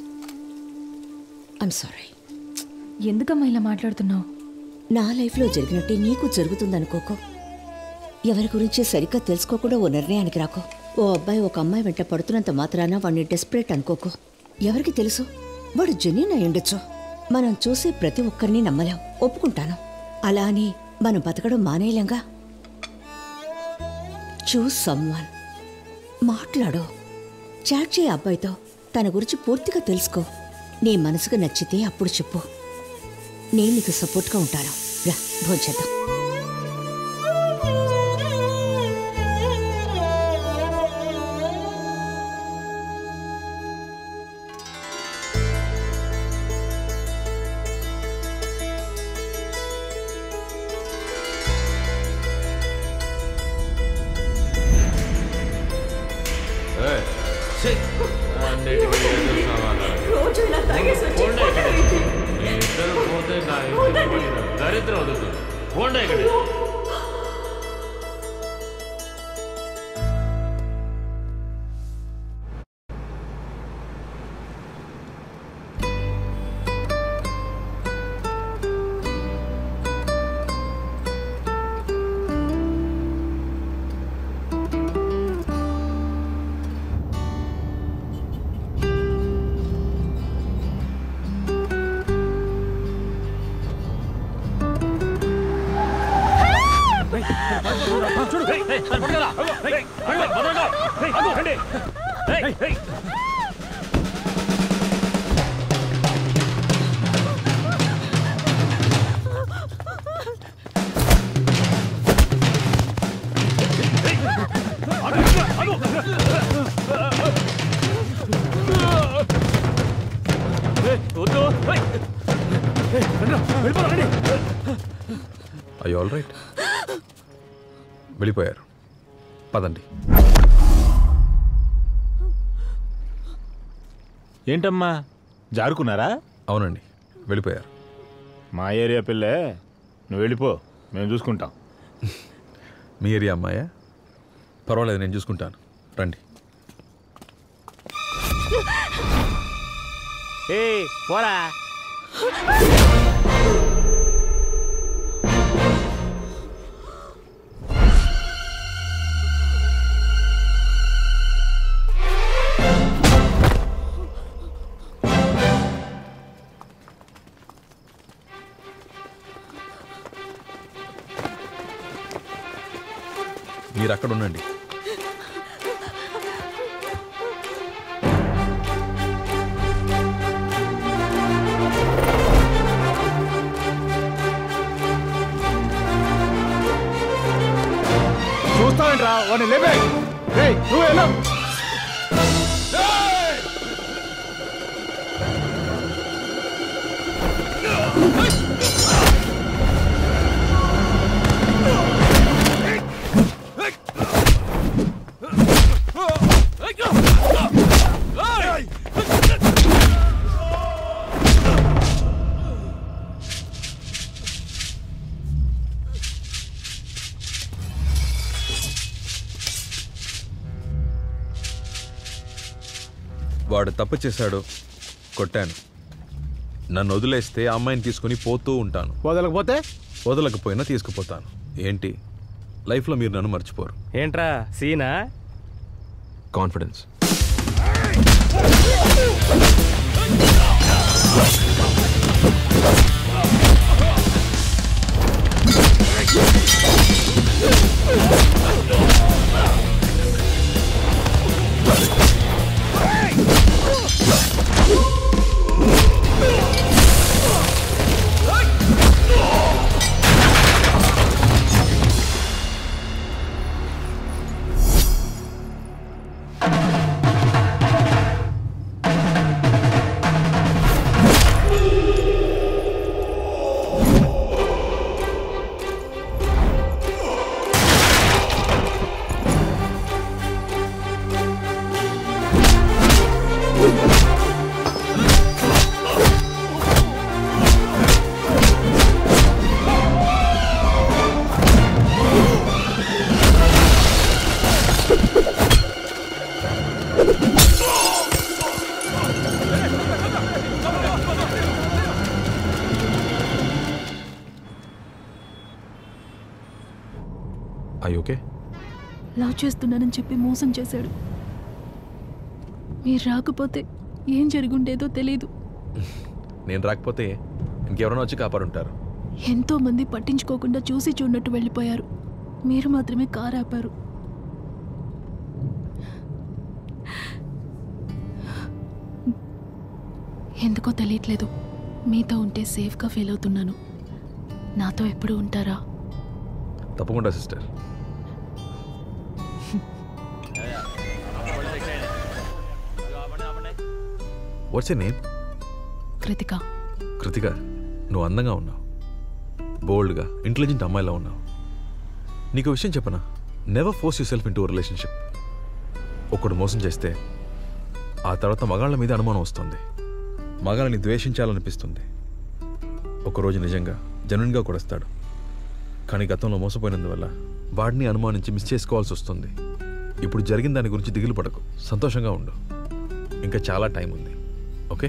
ఐమ్ సారీ ఎందుకమ్మా ఇలా మాట్లాడుతున్నావు నా లైఫ్లో జరిగినట్టే నీకు జరుగుతుందనుకోకో ఎవరి గురించి సరిగ్గా తెలుసుకోకుండా ఓ నిర్ణయానికి రాకో ఓ అబ్బాయి ఒక అమ్మాయి వెంట పడుతున్నంత మాత్రాన వాడిని డెస్పరేట్ అనుకోకు ఎవరికి తెలుసు వాడు జెన్యున్ అయి ఉండొచ్చు మనం చూసే ప్రతి ఒక్కరిని నమ్మలేం ఒప్పుకుంటాను అలా అని మనం బతకడం మానేయలేంగా చూస్ సమ్వన్ మాట్లాడు చాట్ చేయి అబ్బాయితో తన గురించి పూర్తిగా తెలుసుకో నీ మనసుకు నచ్చితే అప్పుడు చెప్పు నేను నీకు సపోర్ట్గా ఉంటాను రా భోంచేద్దాం రోజు ఇలా తాగేసి వచ్చి కొట్టవేంటి? దరిద్రం వదులుతుంది పోండి ఇక్కడ ఐ ఆల్ రైట్ వెళ్ళిపోయారు పదండి ఏంటమ్మా జారుకున్నారా అవునండి వెళ్ళిపోయారు మా ఏరియా పిల్లే నువ్వు వెళ్ళిపో మేము చూసుకుంటాం మీ ఏరియా అమ్మాయా పర్వాలేదు నేను చూసుకుంటాను రండి ఏ పోరా మీరు అక్కడ ఉండండి చూస్తావేంట్రా వాడిని లేవే రేయ్, నువ్వు వెళ్ళు వాడు తప్పు చేశాడు కొట్టాను నన్ను వదిలేస్తే ఆ అమ్మాయిని తీసుకుని పోతూ ఉంటాను వదలకపోతే వదలకపోయినా తీసుకుపోతాను ఏంటి లైఫ్లో మీరు నన్ను మర్చిపోరు ఏంట్రా సీనా కాన్ఫిడెన్స్ ఐ ఓకే లవ్ చేస్తున్నానని చెప్పి మోసం చేశాడు మీరు రాకపోతే ఏం జరుగుండేదో తెలీదు నేను రాకపోతే ఇంకెవరైనా వచ్చి కాపాడుంటారు ఎంతో మంది పట్టించుకోకుండా చూసి చూడనట్టు వెళ్ళిపోయారు మీరు మాత్రమే కారు ఆపారు ఎందుకో తెలియట్లేదు మీతో ఉంటే సేఫ్గా ఫీల్ అవుతున్నాను నాతో ఎప్పుడు ఉంటారా తప్పకుండా sister what's a name Kritika Kritika నువ్వు అందంగా ఉన్నావు బోల్డ్గా ఇంటెలిజెంట్ అమ్మాయిలా ఉన్నావు నీకు విషయం చెప్పనా never force yourself into relationship ఒకడు మోసం చేస్తే ఆ తర్వాత మగాళ్ళ మీద అనుమానం వస్తుంది మగాళ్ళని ద్వేషించాలనిపిస్తుంది ఒకరోజు నిజంగా జనున్గా కొడస్తాడు కానీ గతంలో మోసపోయినందువల్ల వాడిని అనుమానించి మిస్ చేసుకోవాల్సి వస్తుంది ఇప్పుడు జరిగిన దాని గురించి దిగులు పడకు సంతోషంగా ఉండు ఇంకా చాలా టైం ఉంది ఓకే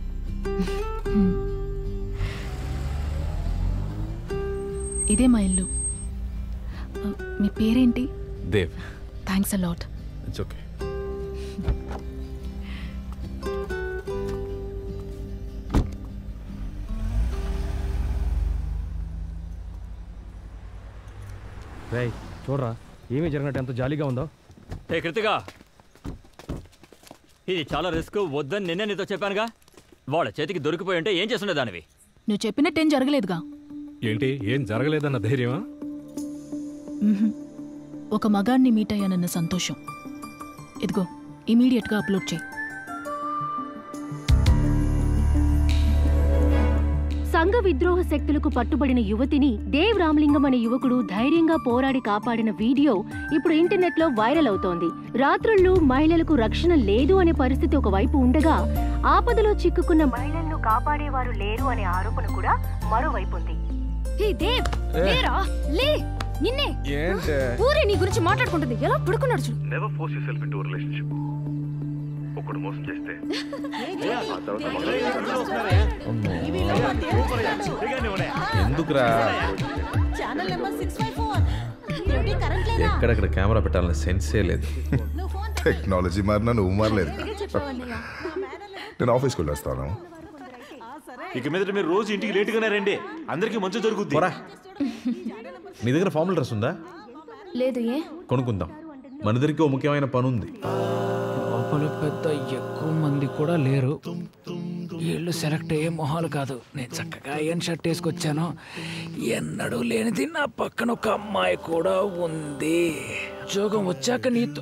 ఇదే మా ఇల్లు ఆ, మీ పేరేంటి Dev thanks a lot it's okay రేయ్ చూడరా ఏమీ జరిగినట్టు ఎంత జాలీగా ఉందో హే కృతిగా ఇది చాలా రిస్క్ వద్దని నిన్నే నీతో చెప్పానుగా వాళ్ళ చేతికి దొరికిపోయి ఉంటే ఏం చేస్తుండే దానివి నువ్వు చెప్పినట్టేం జరగలేదుగా ఏంటి ఏం జరగలేదన్న ధైర్యమా మ్హూ. ఒక మగాడిని మీట్ అయ్యానన్న సంతోషం ఇదిగో ఇమీడియట్గా అప్లోడ్ చేయి సంఘ విద్రోహ శక్తులకు పట్టుబడిన యువతిని దేవ్ రామలింగం అనే యువకుడు ధైర్యంగా పోరాడి కాపాడిన వీడియో ఇప్పుడు ఇంటర్నెట్ లో వైరల్ అవుతోంది రాత్రుళ్ళు మహిళలకు రక్షణ లేదు అనే పరిస్థితి ఒకవైపు ఉండగా ఆపదలో చిక్కుకున్న మహిళలను కాపాడేవారు లేరు అనే ఆరోపణ కూడా మరోవైపు ఉంది హే దేవ్ ఏ. లేరా లే నిన్నే ఏంటే ఊరే నీ గురించి మాట్లాడుకుంటుంది ఎలా పడుకున్నాడు చూడు never force yourself into relationship ఒకడు మోసం చేస్తే ఆ తర్వాత ఎందుకురా channel number six five four current లేదా ఎక్కడెక్కడ కెమెరా పెట్టాలన్న సెన్సే లేదు టెక్నాలజీ మారినా నువ్వు మారలేదు నేను ఆఫీస్కి వెళ్ళొస్తాను ఇక మీద మీరు రోజు ఇంటికి లేటుగానే రండి అందరికీ మంచి జరుగుద్ది నీ దగ్గర ఫార్మల్ డ్రెస్ ఉందా లేదు ఏ కొనుక్కుందాం మన దగ్గరికి ఓ ముఖ్యమైన పని ఉంది లోపల పెద్ద ఎక్కువ మంది కూడా లేరు వీళ్ళు సెలెక్ట్ అయ్యే మొహాలు కాదు నేను చక్కగా ఏం షర్ట్ వేసుకొచ్చాను ఎన్నడూ లేనిది నా పక్కన ఒక అమ్మాయి కూడా ఉంది ఉద్యోగం వచ్చాక నీతో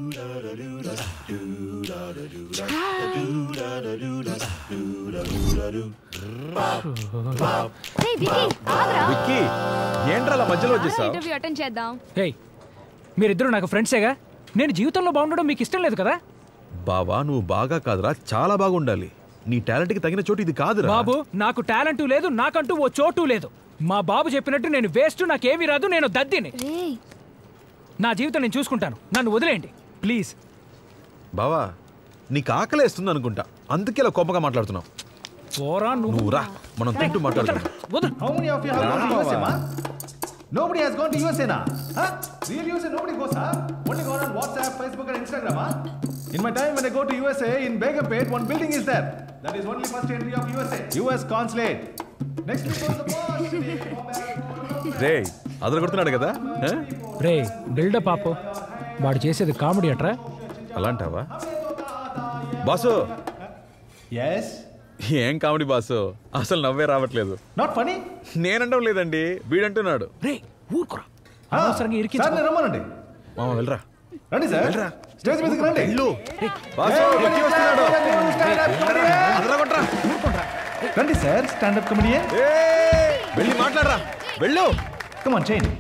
హే విక్కీ ఆగరా విక్కీ ఏంట్రా అలా మధ్యలో వచ్చేసావు ఇంటర్వ్యూ అటెండ్ చేద్దాం హే మీరిద్దరు నాకు ఫ్రెండ్సేగా నేను జీవితంలో బాగుండడం మీకు ఇష్టం లేదు కదా బావా నువ్వు బాగా కాదురా చాలా బాగుండాలి నీ టాలెంట్కి తగిన చోటు ఇది కాదురా బాబు నాకు టాలెంట్ లేదు నాకంటూ ఓ చోటు లేదు మా బాబు చెప్పినట్టు నేను వేస్ట్ నాకేమీ రాదు నేను దద్దిని నా జీవితం నేను చూసుకుంటాను నన్ను వదిలేయండి ప్లీజ్ బావా నీకు ఆకలేస్తుంది అనుకుంటా అందుకే ఇలా కోపంగా మాట్లాడుతున్నావు పోరా నువ్వు రా మనం తింటూ మాట్లాడుతున్నాం How many of you have gone to USA, ma? Nobody has gone to USA now. Huh? Real USA, nobody goes, huh? Only gone on WhatsApp, Facebook, and Instagram, huh? In my time when I go to USA, in Begumpet, one building is there. That is only first entry of USA. US consulate. Next week goes the boss. రే అదరు కొడుతున్నాడు కదా ఆ? రే buildup ఆపు వాడు చేసేది comedy అట్రా అలాంటావా boss yes ఏం comedy boss అసలు నవ్వే రావట్లేదు నాట్ ఫనీ నేనంటాం లేదండి వీడంటున్నాడు రే ఊరుకురా అనవసరంగా ఇరికించుకో. సార్ నేను రమ్మనండి మామ వెళ్ళరా రండి సార్ వెళ్ళరా. స్టేజ్ మీదకి రండి బాసు, Hey, విక్కీ వస్తున్నాడు. stand up comedian. రండి సార్ స్టాండప్ కమెడియన్ వెళ్ళి మాట్లాడరా వెళ్ళు కమాన్ చేయండి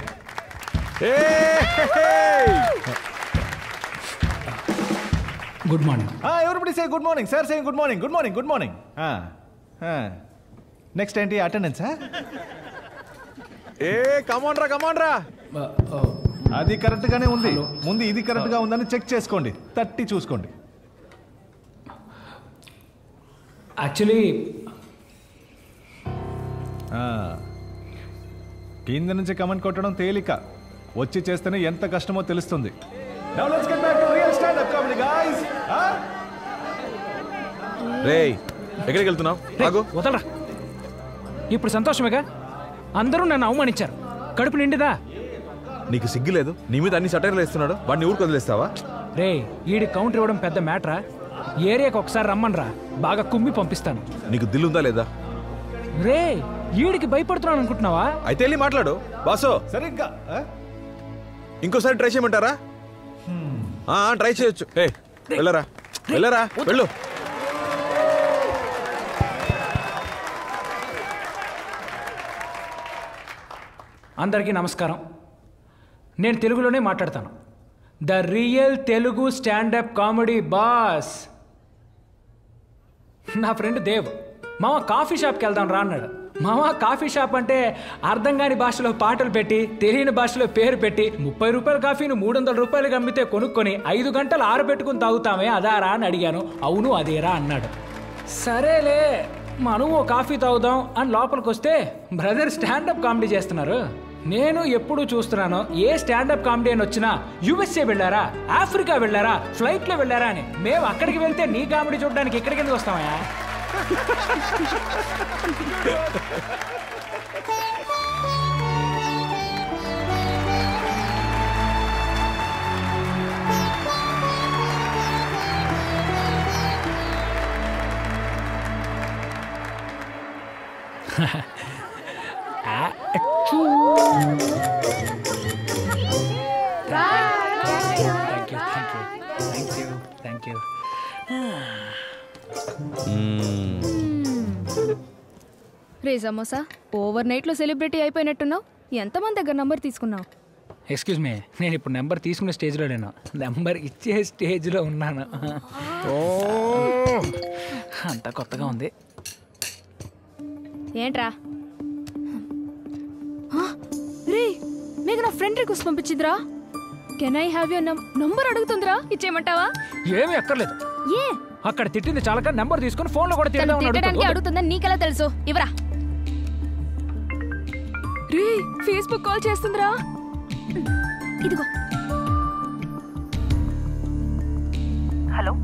good morning everybody say good morning sir say good morning good morning good morning next ఏంటి అటెండెన్స్ ఏ కమాన్ రా కమాన్ రా అది కరెక్ట్ గానే ఉంది ముందు ఇది కరెక్ట్ గా ఉందని చెక్ చేసుకోండి తట్టి చూసుకోండి యాక్చువల్లీ కింద నుంచి కమెంట్ కొట్టడం తేలిక వచ్చి చేస్తేనే ఎంత కష్టమో తెలుస్తుంది Now let's get back to real stand-up comedy, guys. Huh? రేయ్ ఎక్కడికి వెళ్తున్నావు ఆగు వదలరా ఇప్పుడు సంతోషమేగా అందరూ నన్ను అవమానించారు కడుపు నిండిదా నీకు సిగ్గు లేదు నీ మీద అన్ని సటైర్లు వేస్తున్నాడు వాడిని ఊరికి వదిలేస్తావా రే ఈడి కౌంటర్ ఇవ్వడం పెద్ద మ్యాటరా ఏరియాకి ఒకసారి రమ్మనరా బాగా కుమ్మి పంపిస్తాను నీకు దిల్లుందా లేదా రే ఈడికి భయపడుతున్నాను అనుకుంటున్నావా అయితే వెళ్ళి మాట్లాడు బాసు సరిగ్గా ఆ? ఇంకోసారి ట్రై చేయమంటారా ఆ, ఆ, ట్రై చేయొచ్చు ఏ వెళ్ళరా వెళ్ళరా వెళ్ళు అందరికీ నమస్కారం నేను తెలుగులోనే మాట్లాడతాను the real Telugu standup comedy boss నా ఫ్రెండ్ దేవ్ మామ కాఫీ షాప్కి వెళ్దాం రా అన్నాడు మామ కాఫీ షాప్ అంటే అర్థం కాని భాషలో పాటలు పెట్టి తెలియని భాషలో పేరు పెట్టి ముప్పై రూపాయల కాఫీని మూడు వందల రూపాయలకి అమ్మితే కొనుక్కొని ఐదు గంటలు ఆరబెట్టుకుని తాగుతామే అదారా అని అడిగాను అవును అదేరా అన్నాడు సరేలే మనం ఓ కాఫీ తాగుదాం అని లోపలికి వస్తే బ్రదర్ స్టాండప్ కామెడీ చేస్తున్నారు నేను ఎప్పుడు చూస్తున్నాను ఏ స్టాండప్ కామెడీ అని వచ్చినా యుఎస్ఏ వెళ్ళారా ఆఫ్రికా వెళ్ళారా ఫ్లైట్లో వెళ్ళారా అని మేము అక్కడికి వెళ్తే నీ కామెడీ చూడడానికి ఇక్కడికి ఎందుకు వస్తామయ్యా thank you thank you thank you రే సమోసా ఓవర్ నైట్లో సెలబ్రిటీ అయిపోయినట్టున్నావు ఎంతమంది దగ్గర నంబర్ తీసుకున్నావు ఎక్స్క్యూజ్ మీ నేను ఇప్పుడు నెంబర్ తీసుకునే స్టేజ్లో నేను నెంబర్ ఇచ్చే స్టేజ్లో ఉన్నాను అంతా కొత్తగా ఉంది ఏంట్రా ఆ, రే మీకు నా ఫ్రెండ్ రిక్వెస్ట్ పంపించిందిరా can I have your number అడుగుతుందిరా ఇచ్చేయమంటావా ఏమీ అక్కర్లేదు ఏ అక్కడ తిట్టింది చాలక నెంబర్ తీసుకొని ఫోన్లో కూడా తను తిడదామని తిట్టడానికి అడుగుతుంది. అడుగుతుందని నీకెలా తెలుసు ఇవరా రే ఫేస్బుక్ కాల్ చేస్తుందిరా ఇదిగో హలో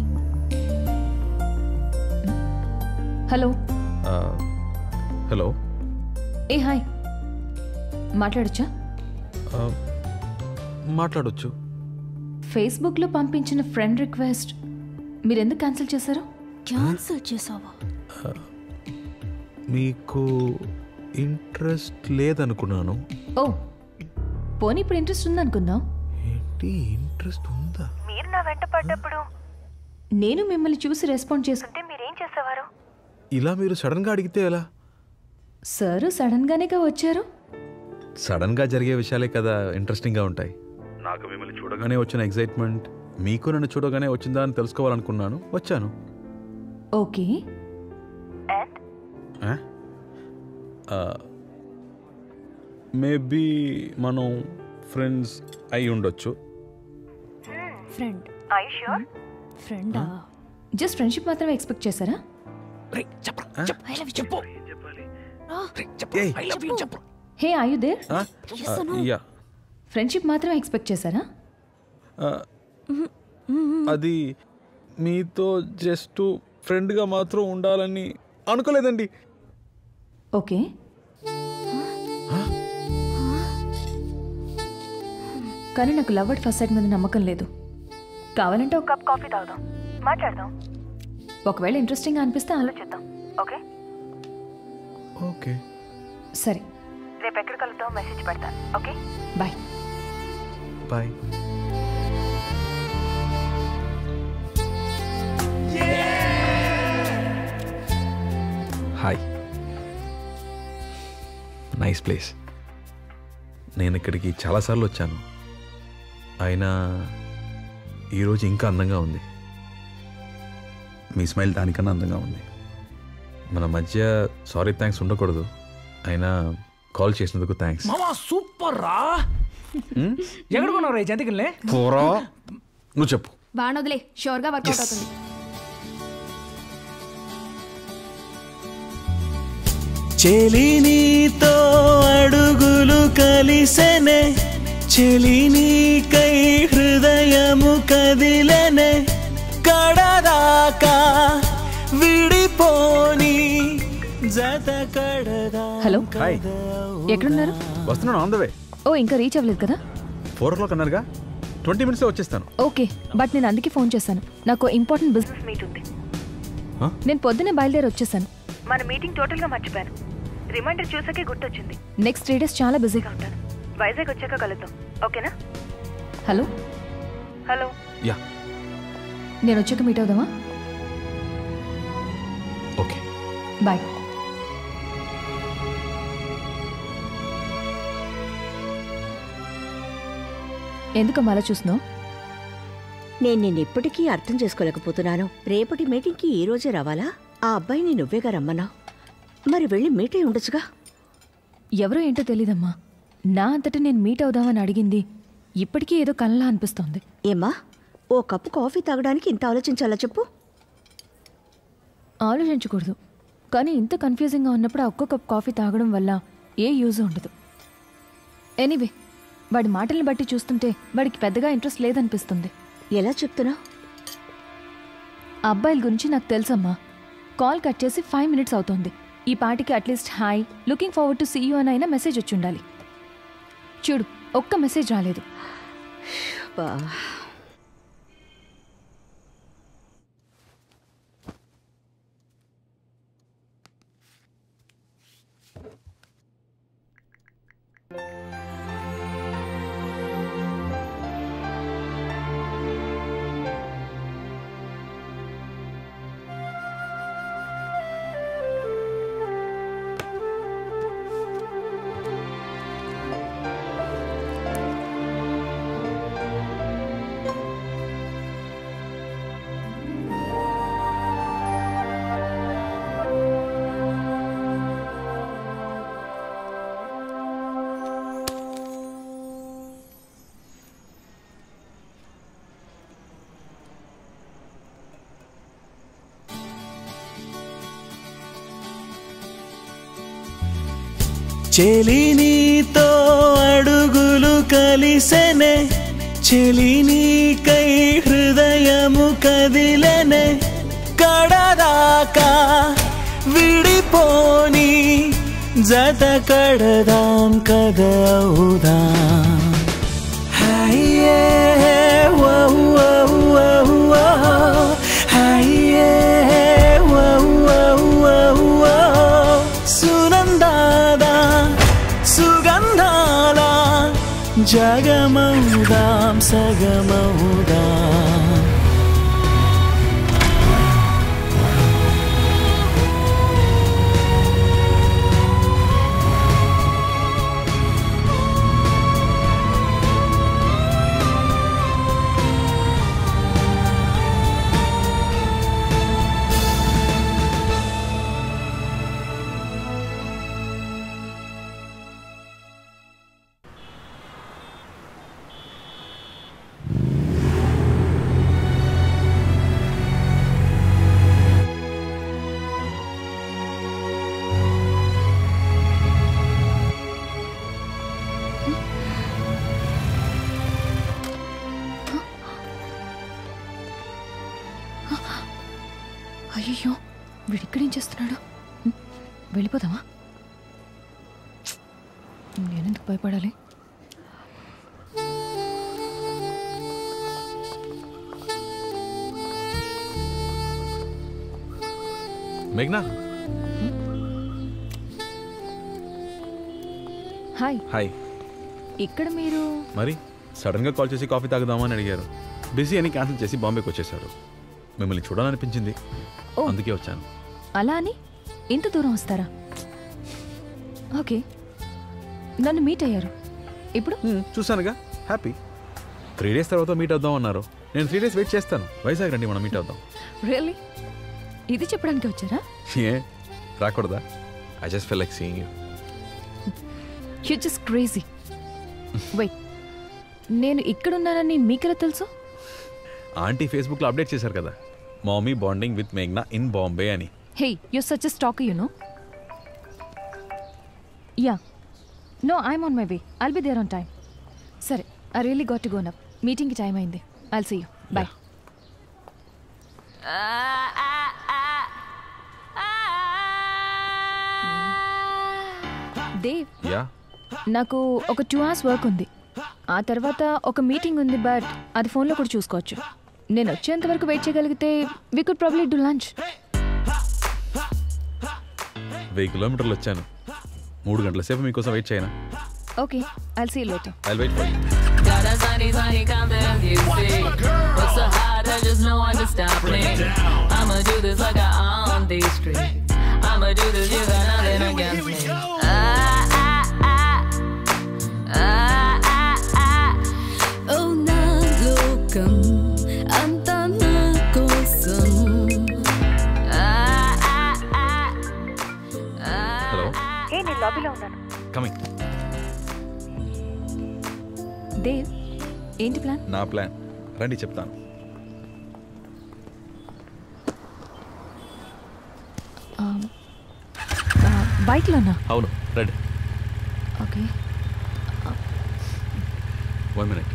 హలో ఆ, హలో ఏ హాయ్ మాట్లాడొచ్చా ఆ, మాట్లాడొచ్చు ఫేస్బుక్లో పంపించిన ఫ్రెండ్ రిక్వెస్ట్ మీరు ఎందుకు క్యాన్సిల్ చేశారు క్యాన్సిల్ చేసావా ఆ, మీకు ఇంట్రెస్ట్ లేదనుకున్నాను ఓ పోనీ ఇప్పుడు ఇంట్రెస్ట్ ఉందనుకుందాం ఏంటి ఇంట్రెస్ట్ ఉందా మీరు నా వెంట పడ్డప్పుడు నేను మిమ్మల్ని చూసి రెస్పాండ్ చేసుకుంటే మీరేం చేసేవారు ఇలా మీరు సడన్గా అడిగితే ఎలా సార్ సడన్ గానేగా వచ్చారు సడన్గా జరిగే విషయాలే కదా ఇంట్రెస్టింగ్గా ఉంటాయి నాకు మిమ్మల్ని చూడగానే వచ్చిన ఎగ్జైట్మెంట్ మీకు నన్ను చూడగానే వచ్చిందా అని తెలుసుకోవాలనుకున్నాను వచ్చాను ఓకే మేబీ మనం ఫ్రెండ్స్ అయి ఉండొచ్చు ఫ్రెండ్ ఐ షూర్ ఫ్రెండా జస్ట్ ఫ్రెండ్షిప్ మాత్రమే ఎక్స్పెక్ట్ చేశారా చెప్పు హే ఐ యు దేర్ ఆ? ఆ, యా ఫ్రెండ్షిప్ మాత్రమే ఎక్స్పెక్ట్ చేశారా ఆ, అది మీతో జస్ట్ ఫ్రెండ్గా మాత్రం ఉండాలని అనుకోలేదండి ఓకే కానీ నాకు లవ్ అట్ ఫస్ట్ సైట్ మీద నమ్మకం లేదు కావాలంటే ఒక కప్ కాఫీ తాగుదాం మాట్లాడదాం ఒకవేళ ఇంట్రెస్టింగ్ అనిపిస్తే ఆలోచిద్దాం ఓకే ఓకే సరే రేపు ఎక్కడ కలుద్దాం మెసేజ్ పెడతాను okay bye bye hi nice place నేను ఇక్కడికి చాలాసార్లు వచ్చాను అయినా ఈరోజు ఇంకా అందంగా ఉంది మీ స్మైల్ దానికన్నా అందంగా ఉంది మన మధ్య సారీ థ్యాంక్స్ ఉండకూడదు అయినా కాల్ చేసినందుకు థ్యాంక్స్ మామా సూపర్ రా ఎక్కడ కొన్నావు రా ఈ జంతికల్ని పోరా నువ్వు చెప్పు బాగా వదిలే షూర్గా వర్కౌట్ అవుతుంది చెలి నీతో అడుగులు కలిసెనే చెలి నీకై హృదయము కదిలెనే కడదాకా విడిపోని జత కడదా హలో హాయ్ ఎక్కడున్నారు వస్తున్నాను ఆన్ ద వే ఓ ఇంకా రీచ్ అవ్వలేదు కదా ఫోర్ ఓ క్లాక్ అన్నారుగా ట్వంటీ మినిట్స్ వచ్చేస్తాను ఓకే బట్ నేను అందుకే ఫోన్ చేశాను నాకు ఇంపార్టెంట్ బిజినెస్ మీట్ ఉంది Huh? నేను పొద్దున్నే బయలుదేరి వచ్చేసాను మన మీటింగ్ టోటల్ గా మర్చిపోయాను రిమైండర్ చూసాకే గుర్తొచ్చింది నెక్స్ట్ త్రీ డేస్ చాలా బిజీగా ఉంటాను వైజాగ్ వచ్చాక కలుద్దాం ఓకేనా హలో హలో యా నేను వచ్చాక మీట్ అవుదామా ఓకే బాయ్ ఎందుకమ్మా అలా చూస్తున్నావు నేను నేను ఎప్పటికీ అర్థం చేసుకోలేకపోతున్నాను రేపటి మీటింగ్కి ఈ రోజే రావాలా ఆ అబ్బాయిని నువ్వేగా రమ్మన్నావు మరి వెళ్ళి మీట్ అయి ఉండొచ్చుగా ఎవరో ఏంటో తెలీదమ్మా నా అంతటా నేను మీట్ అవుదామని అడిగింది ఇప్పటికీ ఏదో కళ్ళలా అనిపిస్తోంది ఏమ్మా ఓ కప్పు కాఫీ తాగడానికి ఇంత ఆలోచించాలా చెప్పు ఆలోచించకూడదు కానీ ఇంత కన్ఫ్యూజింగ్గా ఉన్నప్పుడు ఆ ఒక్క కప్ కాఫీ తాగడం వల్ల ఏ యూజ్ ఉండదు ఎనీవే వాడి మాటల్ని బట్టి చూస్తుంటే వాడికి పెద్దగా ఇంట్రెస్ట్ లేదనిపిస్తుంది ఎలా చెప్తున్నావు అబ్బాయిల గురించి నాకు తెలుసమ్మా కాల్ కట్ చేసి ఫైవ్ మినిట్స్ అవుతోంది ఈ పాటికి at least hi looking forward to see you అని అయినా మెసేజ్ వచ్చి ఉండాలి చూడు ఒక్క మెసేజ్ రాలేదు బా చెలి నీతో అడుగులు కలిసెనే చెలి నీకై హృదయము కదిలెనే కడదాకా విడిపోని జత కడదాం కదవుదాం హయ్యే వో వో వో వో హయ్యే వో వో వో వో సునందాదా సుగంధాల జగమౌదాం సగమౌదాం అయ్యో వీడిక్కడేం చేస్తున్నాడు హ్మ్, వెళ్ళిపోదామా నేనెందుకు భయపడాలి మేఘ్నా హాయ్ హాయ్ ఇక్కడ మీరు మరి సడన్గా కాల్ చేసి కాఫీ తాగుదామని అడిగారు బిజీ అని క్యాన్సిల్ చేసి బాంబేకి వచ్చేసారు మిమ్మల్ని చూడాలనిపించింది అందుకే వచ్చాను అలా అని ఇంత దూరం వస్తారా ఓకే నన్ను మీట్ అయ్యారు ఇప్పుడు చూశానుగా హ్యాపీ త్రీ డేస్ తర్వాత మీట్ అవుదాం అన్నారు నేను త్రీ డేస్ వెయిట్ చేస్తాను వైజాగ్ రండి మనం మీట్ అవుదాం రియల్లీ ఇది చెప్పడానికి వచ్చారా ఏ రాకూడదా I just fell like seeing you you just crazy wait నేను ఇక్కడున్నానని మీకెలా తెలుసు ఆంటీ ఫేస్బుక్లో అప్డేట్ చేశారు కదా మామీ బాండింగ్ విత్ మేఘ్నా ఇన్ బాంబే అని hey you such a stuck you know ya no I'm on my way I'll be there on time సరే I really got to go నప్ మీటింగ్కి టైం అయింది I'll see you bye Dev ya నాకు ఒక two hours work ఉంది ఆ తర్వాత ఒక మీటింగ్ ఉంది బట్ అది ఫోన్లో కూడా చూసుకోవచ్చు నేను వచ్చేంత వరకు వెయిట్ చేయగలిగితే we could probably do lunch వెయ్యి కిలోమీటర్లు వచ్చాను మూడు గంటల సేపు మీకోసం వెయిట్ చేయనా okay I'll see later I wait for Got a sunny, sunny confidence, you see. What's so hard, I just know I to stop me. I'ma do this like I own these streets. I'ma do this, you got nothing against me. Ah, ah, ah. Ah, ah, ah. ఓ నా లోకం అంతా నా కోసం Ah, ah, ah. Hello ఏ నేను లాబీలో ఉన్నాను కమింగ్ దేవ్ ఏంటి ప్లాన్ నా ప్లాన్ రండి చెప్తాను బైక్లోనా అవును red okay one minute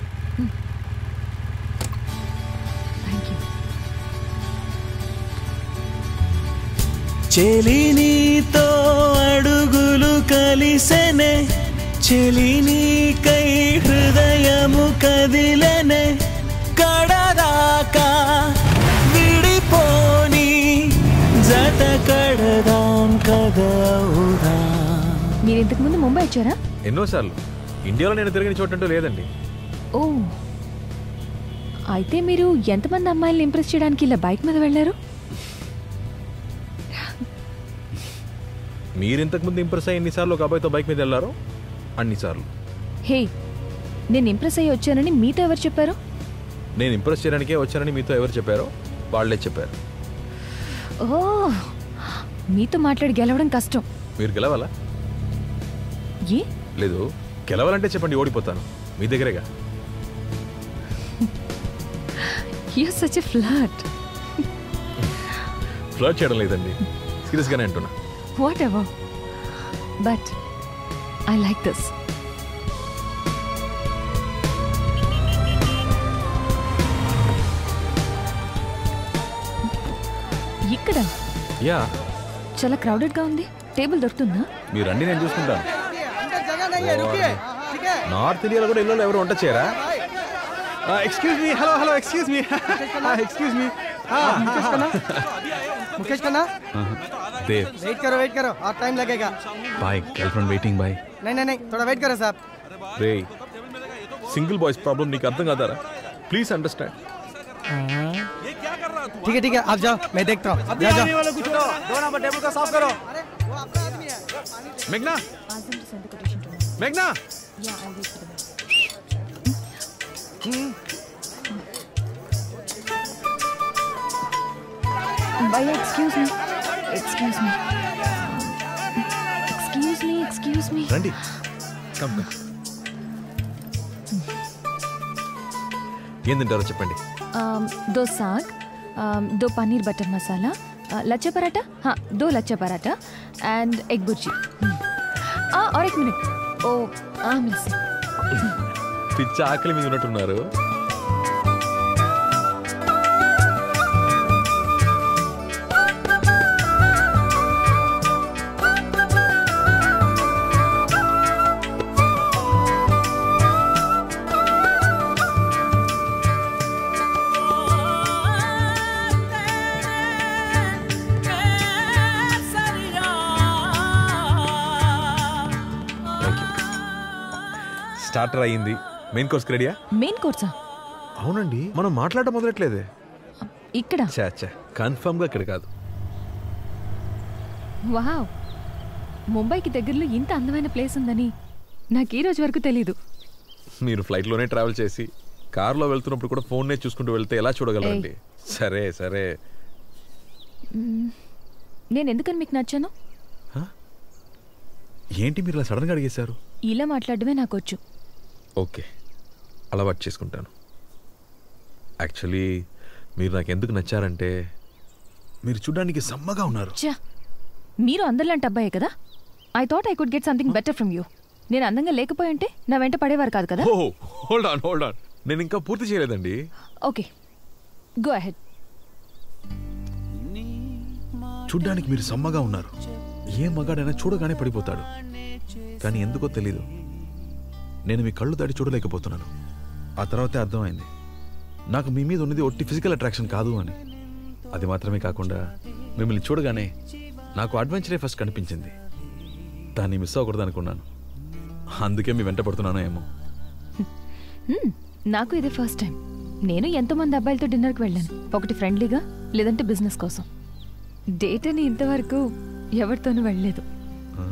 thank you చెలి నీతో అడుగులు కలిసెనే చెలి నీకై హృదయము కదిలెనే కడదాకా విడిపోని జత కడదాం కదవుదా మీరు ఇంతకు ముందు ముంబై వచ్చారా ఎన్నోసార్లు ఇండియాలో నేను తిరిగిన చోటంటూ లేదండి ఓ అయితే మీరు ఎంతమంది అమ్మాయిల్ని ఇంప్రెస్ చేయడానికి ఇలా బైక్ మీద వెళ్ళారు మీరు ఇంతకుముందు ఇంప్రెస్ అయ్యి ఎన్నిసార్లు ఒక అబ్బాయితో బైక్ మీద వెళ్ళారో అన్నిసార్లు హే నేను ఇంప్రెస్ అయ్యి వచ్చానని మీతో ఎవరు చెప్పారు నేను ఇంప్రెస్ చేయడానికే వచ్చానని మీతో ఎవరు చెప్పారో వాళ్ళే చెప్పారు ఓ మీతో మాట్లాడి గెలవడం కష్టం మీరు గెలవాలా ఏ లేదు గెలవాలంటే చెప్పండి ఓడిపోతాను మీ దగ్గరేగా you such a flat flirt చేయడం లేదండి సీరియస్గానే అంటున్నా whatever but I like this ఇక్కడ యా చాలా క్రౌడెడ్గా ఉంది టేబుల్ దొరుకుతుందా మీరు రండి నేను చూసుకుంటాను నార్త్ ఇండియాలో కూడా ఇల్లు ఎవరు వంట చేయరా excuse me hello hello excuse me excuse me Mukesh Khanna Mukesh Khanna Dev wait करो वेट करो और टाइम लगेगा बाय गर्लफ्रेंड वेटिंग बाय नहीं नहीं नहीं थोड़ा वेट करो साहब రే సింగిల్ బాయ్స్ ప్రాబ్లం నీకు అర్థం కాదారా ప్లీజ్ అండర్స్టాండ్ ठीक है ठीक है आप जाओ मैं देखता हूँ अभी जाओ, आने जाओ। वाले कुछ दो दो नंबर टेबल का साफ करो मेघना मेघना भैया excuse me excuse me excuse me excuse मी రండి కమ్ కమ్ ఏం తింటారో చెప్పండి दो साग um, दो पनीर बटर मसाला uh, लच्छा पराठा हाँ दो लच्छा पराठा एंड एक भुर्जी हम्म। ah, और एक मिनट ओ हाँ मिल से పిచ్చి ఆకలి మీద ఉన్నట్టున్నారు స్టార్టర్ అయ్యింది మెయిన్ కోర్స్ రెడీయా మెయిన్ కోర్సా అవునండి మనం మాట్లాడడం మొదలట్లేదే ఇక్కడ చా చా కన్ఫర్మ్ గా ఇక్కడ కాదు వావ్ ముంబైకి దగ్గరలో ఇంత అందమైన ప్లేస్ ఉందని నాకు ఈ రోజు వరకు తెలీదు మీరు ఫ్లైట్లోనే ట్రావెల్ చేసి కార్లో వెళ్తున్నప్పుడు కూడా ఫోన్నే చూసుకుంటూ వెళ్తే ఎలా చూడగలరండి సరే సరే మ్మ్. నేను ఎందుకని మీకు నచ్చాను ఏంటి మీరు ఇలా సడన్గా అడిగేశారు ఇలా మాట్లాడడమే నాకు వచ్చు ఓకే అలవాటు చేసుకుంటాను యాక్చువల్లీ మీరు నాకు ఎందుకు నచ్చారంటే మీరు చూడడానికి సమ్మగా ఉన్నారు చా మీరు అందరిలాంటి అబ్బాయే కదా I thought I could get something better from you నేను అందంగా లేకపోయి ఉంటే నా వెంట పడేవారు కాదు కదా oh hold on hold on నేను ఇంకా పూర్తి చేయలేదండి ఓకే గో అహెడ్ చూడ్డానికి మీరు సమ్మగా ఉన్నారు ఏ మగాడైనా చూడగానే పడిపోతాడు కానీ ఎందుకో తెలీదు నేను మీ కళ్ళు దాడి చూడలేకపోతున్నాను ఆ తర్వాతే అర్థమైంది నాకు మీ మీద ఉన్నది ఒట్టి ఫిజికల్ అట్రాక్షన్ కాదు అని అది మాత్రమే కాకుండా మిమ్మల్ని చూడగానే నాకు అడ్వెంచరే ఫస్ట్ కనిపించింది దాన్ని మిస్ అవ్వకూడదు అనుకున్నాను అందుకే మీ వెంట పడుతున్నానో ఏమో హ్మ్, నాకు ఇదే ఫస్ట్ టైం నేను ఎంతోమంది అబ్బాయిలతో డిన్నర్కి వెళ్ళాను ఒకటి ఫ్రెండ్లీగా లేదంటే బిజినెస్ కోసం డేట్ అని ఇంతవరకు ఎవరితోనూ వెళ్ళలేదు ఆ?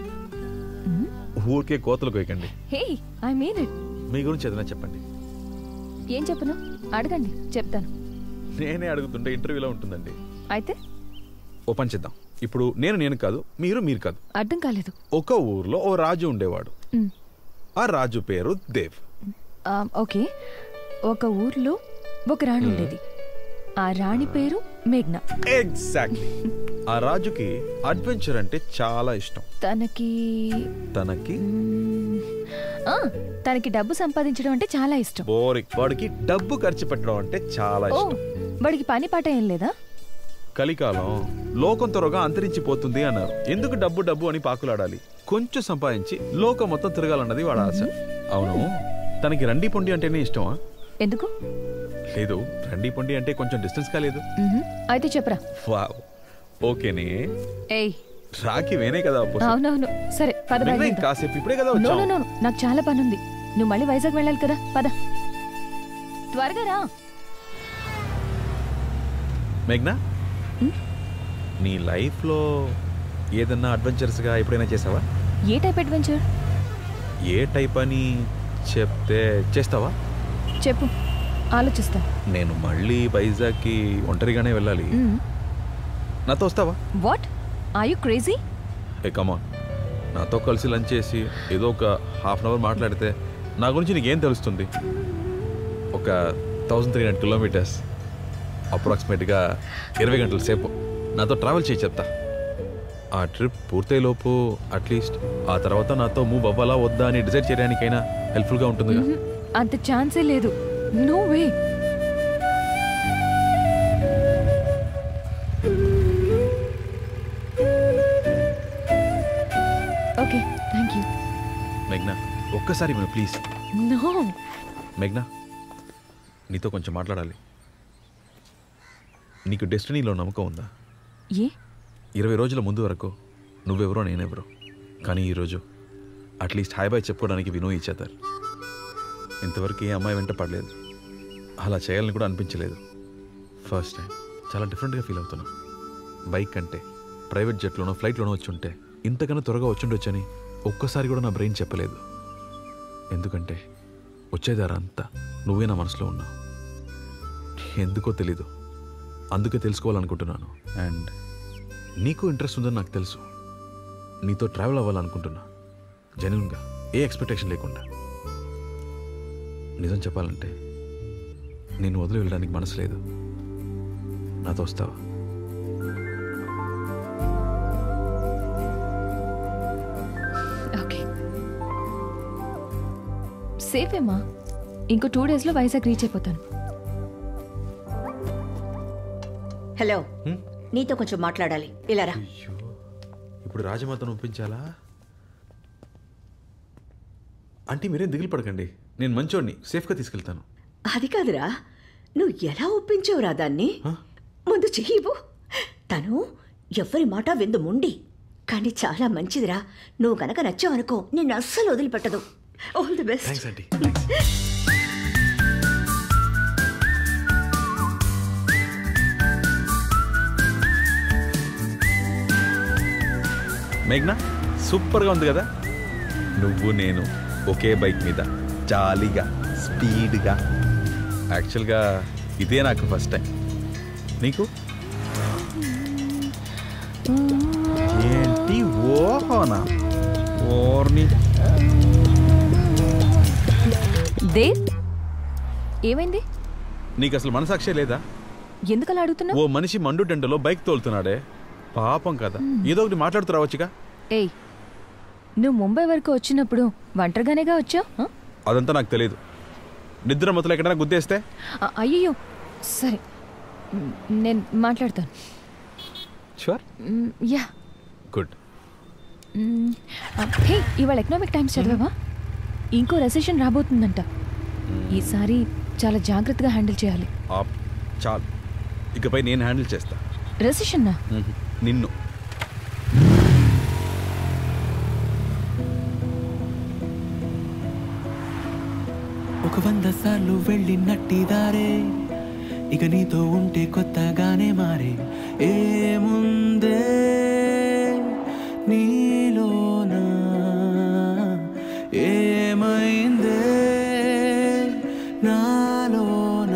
ఊరికే కోతలు కోయకండి హే ఐ మీన్ ఇట్ మీ గురించి ఏదైనా చెప్పండి ఏం చెప్పను అడగండి చెప్తాను నేనే అడుగుతుంటే ఇంటర్వ్యూలో ఉంటుందండి అయితే ఓ పని చేద్దాం ఇప్పుడు నేను నేను కాదు మీరు మీరు కాదు అర్థం కాలేదు ఒక ఊర్లో ఓ రాజు ఉండేవాడు మ్. ఆ రాజు పేరు దేవ్ ఆ, ఓకే ఒక ఊర్లో ఒక రాణి ఉండేది ఆ రాణి పేరు మేఘ్నా ఎగ్జాక్ట్లీ ఆ రాజుకి అడ్వెంచర్ అంటే చాలా ఇష్టం తనకి తనకి ఆ, తనకి డబ్బు సంపాదించడం అంటే చాలా ఇష్టం బోరింగ్ వాడికి డబ్బు ఖర్చు పెట్టడం అంటే చాలా ఓ ఇష్టం వాడికి పని పాట ఏం లేదా కలికాలం లోకం త్వరగా అంతరించిపోతుంది అన్నారు ఎందుకు డబ్బు డబ్బు అని పాకులాడాలి కొంచెం సంపాదించి లోకం మొత్తం తిరగాలన్నది వాడు ఆశ అవును తనకి రండి పొండి అంటేనే ఇష్టమా ఎందుకు లేదు రండి పొండి అంటే కొంచెం డిస్టెన్స్ కాలేదు మ్హూ. అయితే చెప్పరా వావ్ ఓకేనే ఏయ్ రాకి వేనే కదా opposite. అవునవును సరే పద మిగతా బయలుదేరుదాం. కాసేపు ఇప్పుడే కదా నో వచ్చాం నో నో నాకు చాలా పని ఉంది నువ్వు మళ్ళీ వైజాగ్ వెళ్ళాలి కదా పద త్వరగా రా మేఘ్నా నీ లైఫ్లో ఏదన్నా అడ్వెంచర్స్గా ఎప్పుడైనా చేసావా ఏ టైప్ అడ్వెంచర్ ఏ టైప్ అని చెప్తే చేస్తావా చెప్పు ఆలోచిస్తా నేను మళ్ళీ వైజాగ్కి ఒంటరిగానే వెళ్ళాలి నాతో వస్తావా వాట్ ఐ యు క్రేజీ ఏ కమాన్ నాతో కలిసి లంచ్ చేసి ఏదో ఒక హాఫ్ అన్ అవర్ మాట్లాడితే నా గురించి నీకేం తెలుస్తుంది ఒక థౌజండ్ త్రీ హండ్రెడ్ కిలోమీటర్స్ అప్రాక్సిమేట్గా ఇరవై గంటల సేపు నాతో ట్రావెల్ చేయి చెప్తా ఆ ట్రిప్ పూర్తయ్యేలోపు అట్లీస్ట్ ఆ తర్వాత నాతో మూవ్ అవ్వాలా వద్దా అని డిసైడ్ చేయడానికైనా హెల్ప్ఫుల్గా ఉంటుందిగా మ్హూ. అంత ఛాన్సే లేదు no way okay thank you మేఘ్నా ఒక్కసారి మనం ప్లీజ్ నో మేఘ్నా నీతో కొంచెం మాట్లాడాలి నీకు డెస్టినీలో నమ్మకం ఉందా ఏ ఇరవై రోజుల ముందు వరకు నువ్వెవరో నేనెవరో కానీ ఈరోజు అట్లీస్ట్ హాయ్ బాయ్ చెప్పుకోవడానికి వినో ఇచ్చేతారు ఇంతవరకు ఏ అమ్మాయి వెంట పడలేదు అలా చేయాలని కూడా అనిపించలేదు ఫస్ట్ టైం చాలా డిఫరెంట్గా ఫీల్ అవుతున్నా బైక్ అంటే ప్రైవేట్ జెట్లోనో ఫ్లైట్లోనో వచ్చి ఉంటే ఇంతకన్నా త్వరగా వచ్చిండొచ్చని ఒక్కసారి కూడా నా బ్రెయిన్ చెప్పలేదు ఎందుకంటే వచ్చేదారా అంతా నువ్వే నా మనసులో ఉన్నావు ఎందుకో తెలీదు అందుకే తెలుసుకోవాలనుకుంటున్నాను అండ్ నీకు ఇంట్రెస్ట్ ఉందని నాకు తెలుసు నీతో ట్రావెల్ అవ్వాలనుకుంటున్నా జెన్యున్గా ఏ ఎక్స్పెక్టేషన్ లేకుండా నిజం చెప్పాలంటే నేను వదిలి వెళ్ళడానికి మనసు లేదు నాతో వస్తావా ఓకే సేఫేమా ఇంకో టూ డేస్లో వైజాగ్ రీచ్ అయిపోతాను హలో నీతో కొంచెం మాట్లాడాలి ఇలా రా ఇప్పుడు రాజమాతను ఒప్పించాలా అంటే మీరేం దిగులు పడకండి నేను మంచోడిని సేఫ్గా తీసుకెళ్తాను అది కాదురా నువ్వు ఎలా ఒప్పించావురా దాన్ని ముందు చెయ్యివు తను ఎవ్వరి మాట విందు ముండి కానీ చాలా మంచిదిరా నువ్వు గనక నచ్చావనుకో నిన్ను అస్సలు వదిలిపెట్టదు all the best thanks aunty మేఘ్నా సూపర్గా ఉంది కదా నువ్వు నేను ఒకే బైక్ మీద జాలీగా స్పీడ్గా యాక్చువల్గా ఇదే నాకు ఫస్ట్ టైం నీకు ఏంటి ఓహోనా ఓర్ని దేవ్ ఏమైంది నీకు అసలు మనసాక్షే లేదా ఎందుకలా అడుగుతున్నావు ఓ మనిషి మండు టెండలో బైక్ తోలుతున్నాడే పాపం కదా ఏదో ఒకటి మాట్లాడుతూ రావచ్చుగా ఏయ్ నువ్వు ముంబై వరకు వచ్చినప్పుడు ఒంటరిగానేగా వచ్చావు అదంతా నాకు తెలియదు నిద్ర మొదలు ఎక్కడైనా గుద్దేస్తే అయ్యో సరే మ్, నేను మాట్లాడతాను షూర్ మ్, యా గుడ్ మ్, ఆ, హే ఇవాళ ఎకనామిక్ టైమ్స్ చదివావా ఇంకో రెసెషన్ రాబోతుందంట ఈసారి చాలా జాగ్రత్తగా హ్యాండిల్ చేయాలి ఆప్ చాలు ఇకపై నేను హ్యాండిల్ చేస్తా రెసెషన్నా మ్మ్. నిన్ను ఒక వంద సార్లు వెళ్ళినట్టి దారే ఇక నీతో ఉంటే కొత్తగానే మారే ఏముందే నీలోన ఏమైందే నాలోన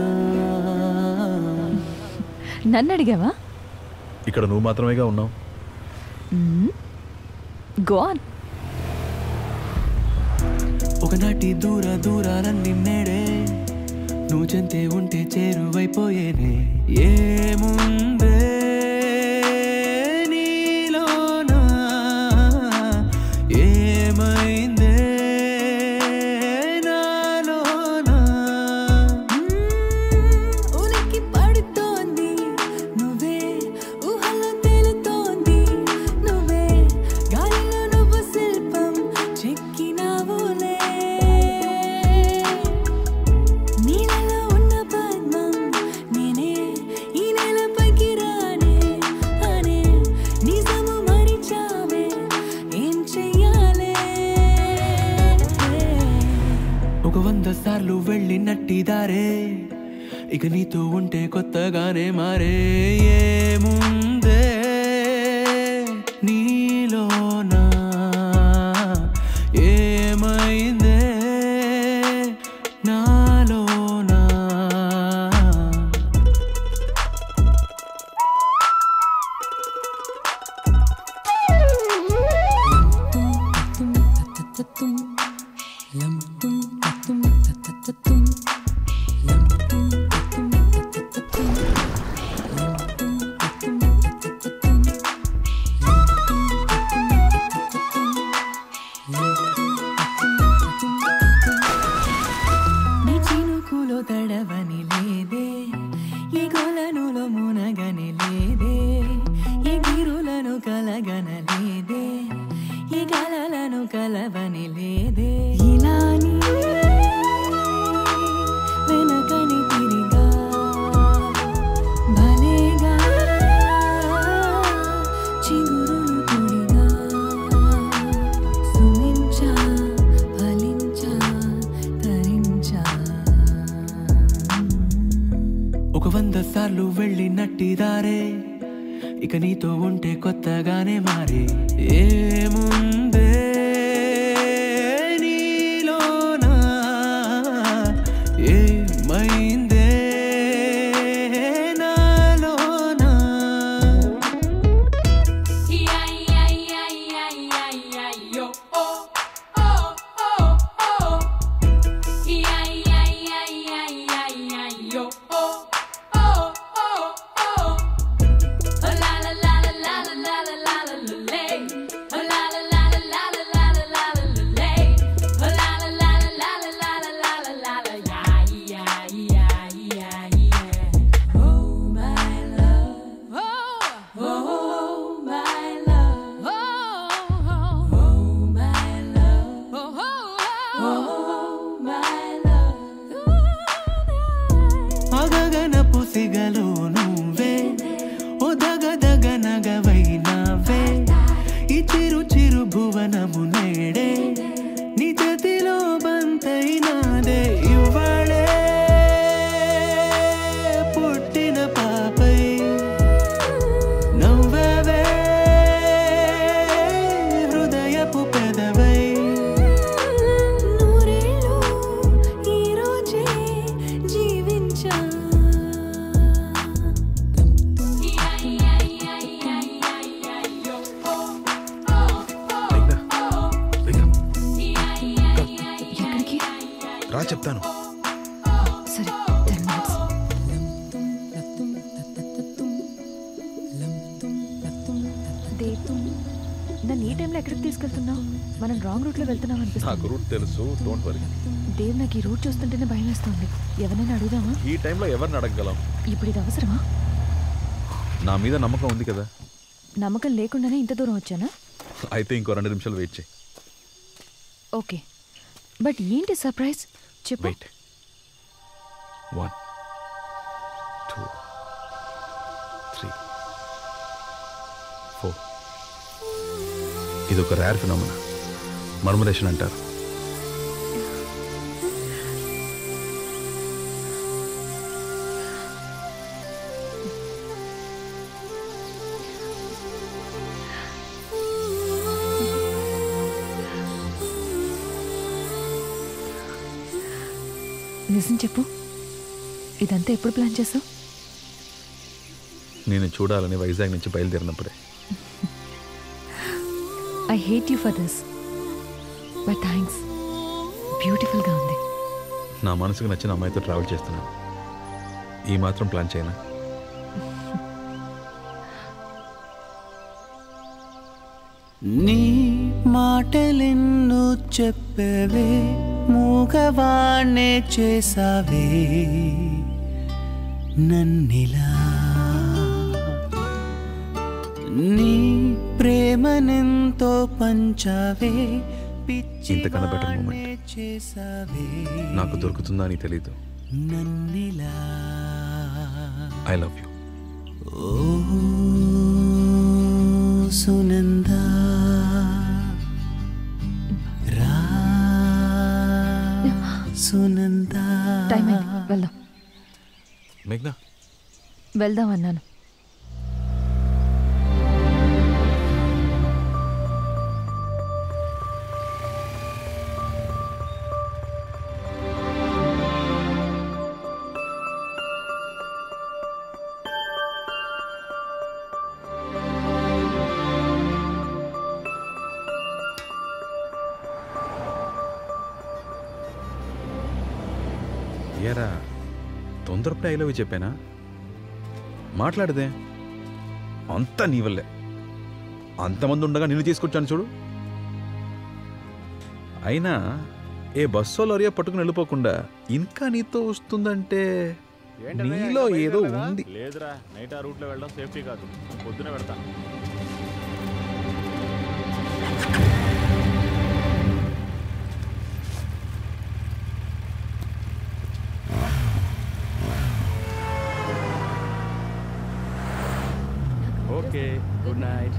నన్ను అడిగావా ఇక్కడ నువ్వు మాత్రమేగా ఉన్నావు గో ఆన్ ఒకనాటి దూర దూరాలన్నీ నేడే నువ్వు చెంతే ఉంటే చేరువైపోయేనే ఏముందే నీలోన ఏమైందే నాలోన ఉలికి పడుతోంది నువ్వే ఊహలో తేలుతోంది నువ్వే గాలిలో నువ్వు శిల్పం చెక్కినావులే నీళ్ళలో ఉన్న పద్మం నేనే ఈ నేలపైకి రానే అనే నిజము మరిచావే ఏం చెయ్యాలే ఒక వంద సార్లు వెళ్ళినట్టి దారే ఇక నీతో ఉంటే కొత్తగానే మారే ఏముందే నీలోన ఏమైందే నాలోన నీ చినుకులో తడవని లేదే ఈ కొలనులో మునగని లేదే ఈ గిరులను కలగనలేదే ఈ కలలను కలవని లేదే ఇలా నీ వెనకని తిరిగా భలేగా చిగురులు తొడిగా సుమించా ఫలించా తరించా ఒక వంద సార్లు వెళ్ళినట్టి దారే ఇక నీతో ఉంటే కొత్తగానే మారే ఏముందే నీలోన ఏమైందే నాలోన అగగన పుసిగలో నువ్వే ఓ దగదగ నగవైనవే ఈ చిరు చిరు భువనము నేడే నీ చేతిలో బంతైనాదే ఇవ్వడే పుట్టిన పాపై నవ్వవే హృదయపు పెదవై నూరేళ్ళు ఈ రోజే జీవించా ఎక్కడికి రా చెప్తాను సరే టెన్ మినిట్స్ దేవ్ నన్ను ఈ టైంలో ఎక్కడికి తీసుకెళ్తున్నావు మనం రాంగ్ రూట్లో వెళ్తున్నాం నాకు అనిపిస్తుంది రూట్ తెలుసు డోంట్ వరీ దేవ్ నాకు ఈ రూట్ చూస్తుంటేనే భయం వేస్తుంది ఎవరైనా అడుగుదామా ఈ టైంలో ఎవరిని అడగగలం ఇప్పుడు ఇది అవసరమా నా మీద నమ్మకం ఉంది కదా నమ్మకం లేకుండానే ఇంత దూరం వచ్చానా అయితే ఇంకో రెండు నిమిషాలు వెయిట్ చేయి ఓకే బట్ ఏంటి సర్ప్రైజ్ చెప్పు wait one two three four ఇది ఒక రేర్ ఫినామినా మర్మరేషన్ అంటారు నిజం చెప్పు ఇదంతా ఎప్పుడు ప్లాన్ చేసావు నేను చూడాలని వైజాగ్ నుంచి బయలుదేరినప్పుడే I hate you for this but thanks బ్యూటిఫుల్గా ఉంది నా మనసుకు నచ్చిన అమ్మాయితో ట్రావెల్ చేస్తున్నాను ఈ మాత్రం ప్లాన్ చేయనా నీ మాటలెన్నో చెప్పవే మూగవాణ్ణే చేసావే నన్నిలా నీ ప్రేమనెంతో పంచావే ఇంతకన్నా బెటర్ మూమెంట్ పిచ్చివాణ్ణే చేసావే నాకు దొరుకుతుందా అని తెలీదు నన్నిలా I love you oh Sunanda రా సునందా టైం అయింది వెళ్దాం మేఘ్నా వెళ్దాం అన్నాను ఏరా తొందరపడే ఐ లవ్ యూ చెప్పానా మాట్లాడదే అంతా నీ వల్లే అంతమంది ఉండగా నిన్ను తీసుకొచ్చాను చూడు అయినా ఏ బస్సో లారీయో పట్టుకుని వెళ్ళిపోకుండా ఇంకా నీతో వస్తుందంటే నీలో ఏదో ఉంది లేదురా నైట్ ఆ రూట్లో వెళ్ళడం సేఫ్టీ కాదు పొద్దునే పెడతాను okay good night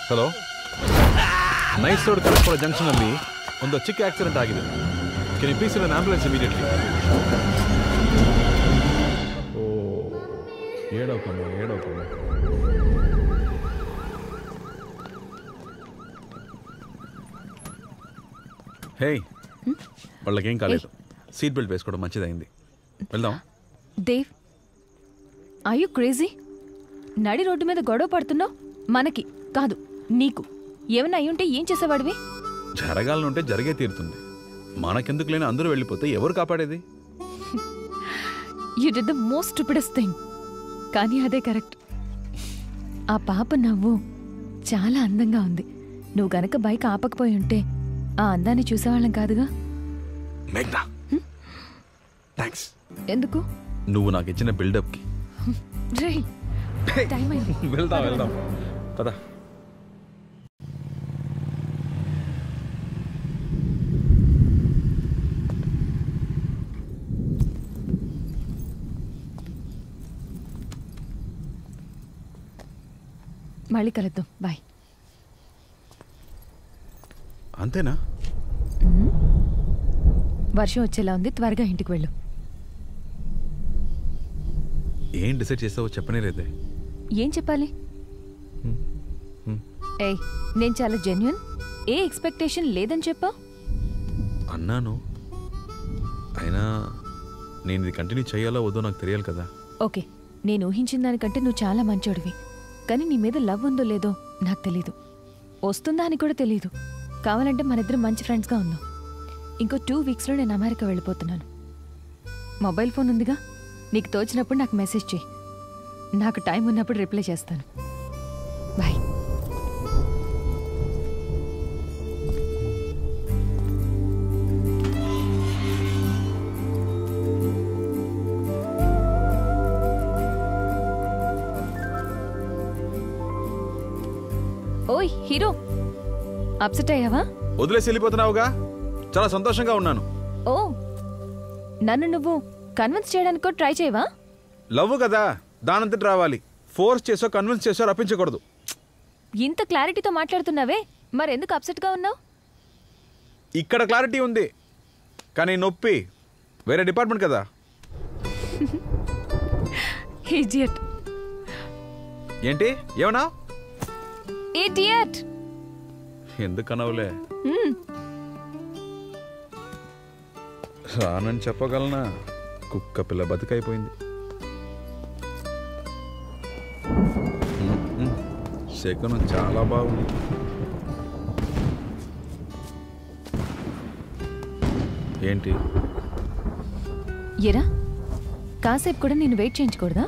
hello nice road Karaspura junction ಅಲ್ಲಿ ಒಂದು ಚಿಕ್ಕ ಆಕ್ಸಿಡೆಂಟ್ ಆಗಿದೆ can you please in ambulance immediately ಓ ఏడవకమ్మ ఏడవకమ్మ హే వాళ్ళకేం కాలేదు సీట్ బెల్ట్ వేసుకోవడం మంచిదైంది వెళ్దాం దేవ్ ఐ యు క్రేజీ నడి రోడ్డు మీద గొడవ పడుతున్నావు మనకి కాదు నీకు ఏమైనా అయ్యుంటే ఏం చేసేవాడివి జరగాలనుంటే జరిగే తీరుతుంది మనకెందుకు లేని అందరూ వెళ్ళిపోతే ఎవరు కాపాడేది you did the most stupidest thing కానీ అదే కరెక్ట్ ఆ పాప నవ్వు చాలా అందంగా ఉంది నువ్వు గనక బైక్ ఆపకపోయి ఉంటే ఆ అందాన్ని చూసేవాళ్ళం కాదుగా మేఘ్నా థ్యాంక్స్ ఎందుకు నువ్వు నాకు ఇచ్చిన బిల్డప్కి రే టైం అయింది వెళ్దాం వెళ్దాం పద మళ్ళీ కలుద్దాం బాయ్ అంతేనా వర్షం వచ్చేలా ఉంది త్వరగా ఇంటికి వెళ్ళు ఏం డిసైడ్ చేసావో చెప్పనే లేదే ఏం చెప్పాలి ఏయ్ నేను చాలా జెన్యున్ ఏ ఎక్స్పెక్టేషన్ లేదని చెప్పా అన్నాను అయినా నేను ఇది కంటిన్యూ చేయాలో వద్దో నాకు తెలియాలి కదా ఓకే నేను ఊహించిన దానికంటే నువ్వు చాలా మంచోడివి కానీ నీ మీద లవ్ ఉందో లేదో నాకు తెలీదు వస్తుందా అని కూడా తెలీదు కావాలంటే మనిద్దరం మంచి ఫ్రెండ్స్గా ఉందాం ఇంకో టూ వీక్స్లో నేను అమెరికా వెళ్ళిపోతున్నాను మొబైల్ ఫోన్ ఉందిగా నీకు తోచినప్పుడు నాకు మెసేజ్ చేయి నాకు టైం ఉన్నప్పుడు రిప్లై చేస్తాను బాయ్ ఓయ్ హీరో అప్సెట్ అయ్యావా వదిలేసి వెళ్ళిపోతున్నావుగా చాలా సంతోషంగా ఉన్నాను ఓ నన్ను నువ్వు కన్విన్స్ చేయడానికి కూడా ట్రై చేయవా లవ్ కదా దానంతటి రావాలి ఫోర్స్ చేసో కన్విన్స్ చేసో రప్పించకూడదు ఇంత క్లారిటీతో మాట్లాడుతున్నావే మరెందుకు అప్సెట్గా ఉన్నావు ఇక్కడ క్లారిటీ ఉంది కానీ నొప్పి వేరే డిపార్ట్మెంట్ కదా ఇడియట్ ఏంటి ఏమన్నా ఇడియట్ ఎందుకు అనవులే రానని చెప్పగలనా కుక్క పిల్ల బతుకైపోయింది ఉమ్, ఉమ్. శకునం చాలా బాగుంది ఏంటి ఎరా కాసేపు కూడా నేను వెయిట్ చేయించకూడదా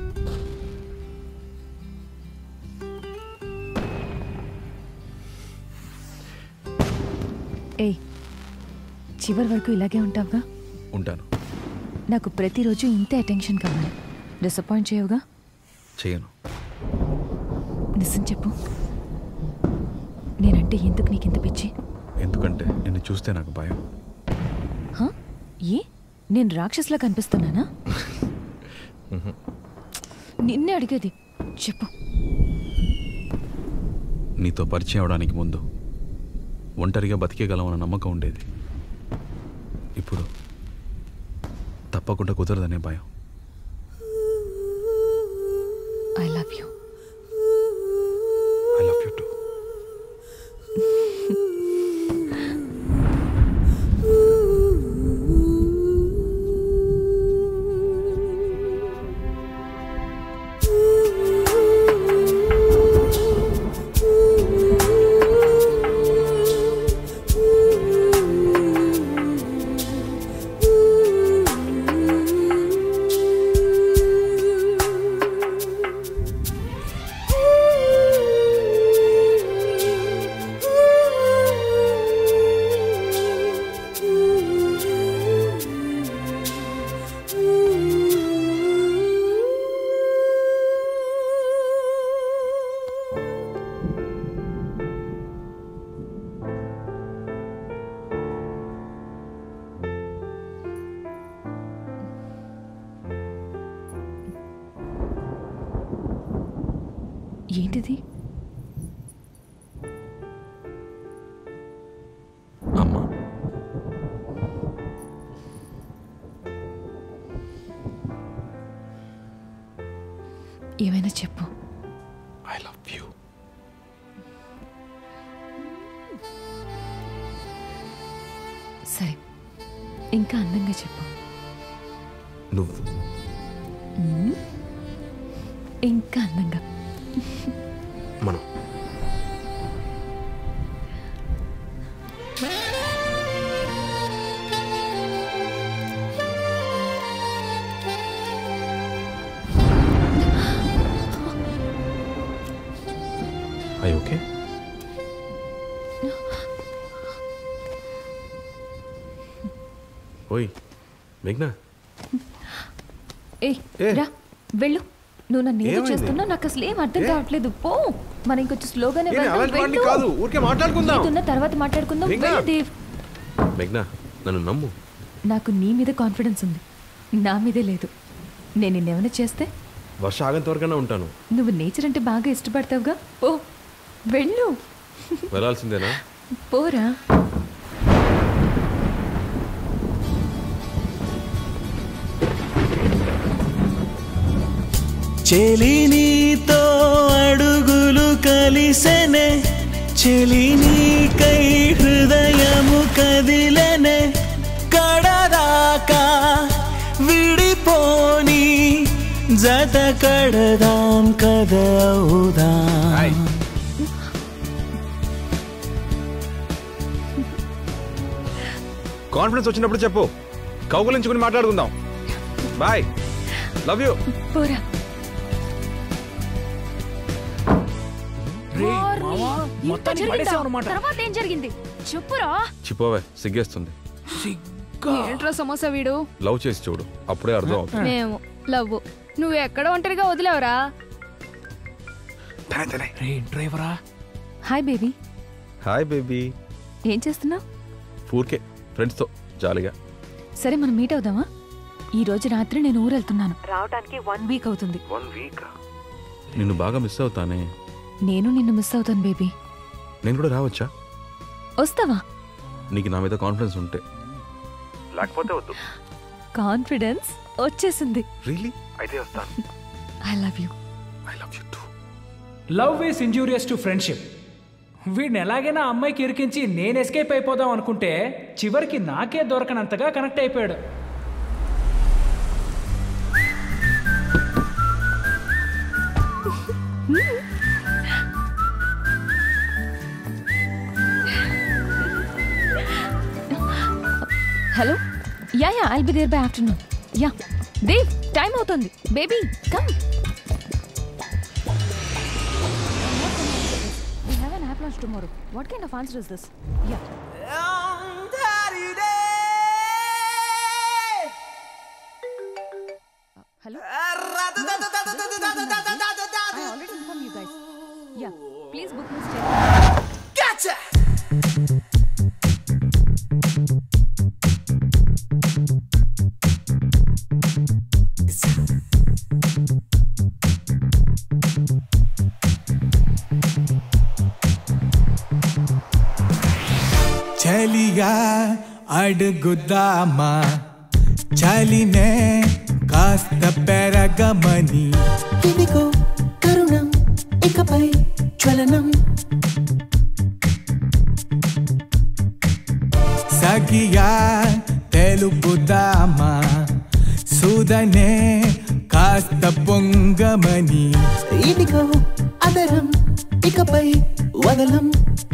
ఏయ్ చివరి వరకు ఇలాగే ఉంటావుగా ఉంటాను నాకు ప్రతిరోజు ఇంతే అటెన్షన్ కావాలి డిసప్పాయింట్ చేయవుగా చేయను నిజం చెప్పు నేనంటే ఎందుకు నీకు ఇంత పిచ్చి ఎందుకంటే నిన్ను చూస్తే నాకు భయం హా? ఏ నేను రాక్షసులా కనిపిస్తున్నానా నిన్నే అడిగేది చెప్పు నీతో పరిచయం అవడానికి ముందు ఒంటరిగా బతికేగలమన్న నమ్మకం ఉండేది ఇప్పుడు తప్పకుండా కుదరదనే భయం I love you I love you too ఏంటిది ఇంకేమైనా చెప్పు ఐ లవ్ యూ సరే ఇంకా అందంగా చెప్పు నువ్వు మ్మ్. ఇంకా అందంగా మనం ఐ ఓకే ఓయ్ మేఘ్నా ఏయ్ ఏ. రా వెళ్ళు నువ్వు నన్ను ఏదో ఏమైంది? చేస్తున్నావు నాకు అసలు ఏం అర్థం ఏ? కావట్లేదు పో మనం ఇంకొంచెం స్లోగానే ఏ, వెళ్దాం, అలాంటి వాడిని వెళ్ళు. కాదు, ఊరికే మాట్లాడుకుందాం. నీతున్న తర్వాత మాట్లాడుకుందాం మేఘ్నా. వెళ్ళు దేవ్ మేఘ్నా నన్ను నమ్ము నాకు నీ మీద కాన్ఫిడెన్స్ ఉంది నా మీదే లేదు నేను నిన్నేమైనా చేస్తే వర్ష ఆగంత వరకైనా ఉంటాను నువ్వు నేచర్ అంటే బాగా ఇష్టపడతావుగా ఓ వెళ్ళు వెళ్ళాల్సిందేనా పోరా చెలి నీతో అడుగులు కలిసెనే చెలి నీకై హృదయము కదిలెనే కడదాకా విడిపోని జత కడదాం కదవుదాం కాన్ఫిడెన్స్ వచ్చినప్పుడు చెప్పు కౌగులించుకుని మాట్లాడుకుందాం బాయ్ లవ్ యూ పోరా మొత్తానికి పడేసావు అనమాట తర్వాత ఏం జరిగింది చెప్పురా చిపోవే సిగ్గేస్తుంది ఏంట్రా సమోసా వీడు లవ్ చేసి చూడు అప్పుడే అర్థం అవుతుంది మేము లవ్ నువ్వు ఎక్కడ ఒంటరిగా వదిలేవరా డ్రైవరా హాయ్ బేబీ హాయ్ బేబీ ఏం చేస్తున్నావు ఊరికే ఫ్రెండ్స్తో జాలీగా సరే మనం మీట్ అవుదామా ఈ రోజు రాత్రి నేను ఊరు వెళ్తున్నాను రావడానికి వన్ వీక్ అవుతుంది వన్ వీక్ నిన్ను బాగా మిస్ అవుతానే నేను నిన్ను మిస్ అవుతాను బేబీ నేను కూడా రావచ్చా వస్తావా నీకు నా మీద కాన్ఫిడెన్స్ ఉంటే లేకపోతే వద్దు కాన్ఫిడెన్స్ వచ్చేసింది రియలీ అయితే వస్తాను I love you love is injurious to friendship వీడిని ఎలాగైనా ఆ అమ్మాయికి ఇరికించి నేను ఎస్కేప్ అయిపోదాం అనుకుంటే చివరికి నాకే దొరకనంతగా కనెక్ట్ అయిపోయాడు hello yeah yeah I'll be there by afternoon yeah Dev time అవుతుంది baby come We have an app launch tomorrow. What kind of answer is this? Yeah. Hello? I already informed you guys. Yeah. Please book me stay. Gotcha! చలిగా అడుగుదామా చలినే కాస్త పెరగమని ఇదిగో తరుణం ఇకపై జ్వలనం సగియా తెలుపుదామా సుదనే కాస్త పొంగమని ఇదిగో అదరం ఇకపై వదలం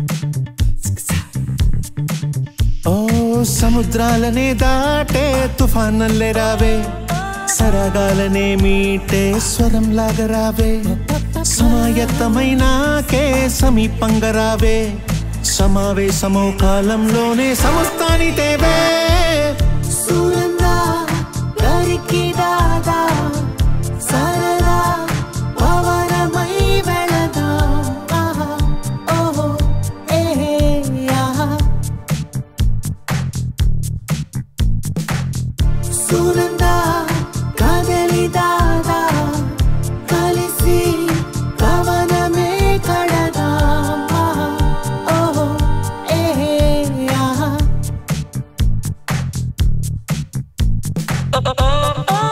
ఓ సముద్రాలనే దాటే తుఫానల్లే రావే సరగాలనే మీటే స్వరం లాగా రావే సమాయత్తమైనాకే సమీపంగా రావే సమావేశమో కాలంలోనే సమస్తాని తేవే సూరందా దరికి దాదా సరదా పవనమై వెళదా ఆహా ఓహో ఏ ఆహా సునందా కదలి దాదా కలిసి పవనమే కడదా ఆహా ఓహో ఏ ఆహా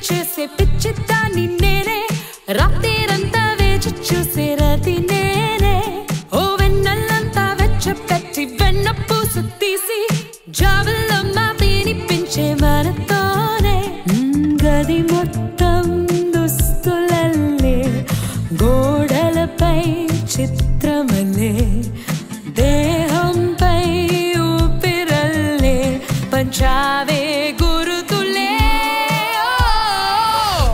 చేసే పిచ్చిదాన్ని నేనే రాత్రిరంతా వేచి చూసే రతి నేనే ఓ వెన్నెల్లంతా వెచ్చపెట్టి వెన్న పూస తీసి జాబుల్లో మా వినిపించే మనతోనే మ్, గది మొత్తం దుస్తులల్లే గోడలపై చిత్రమల్లే దేహంపై ఊపిరల్లే పంచావే గురుతులే ఓ!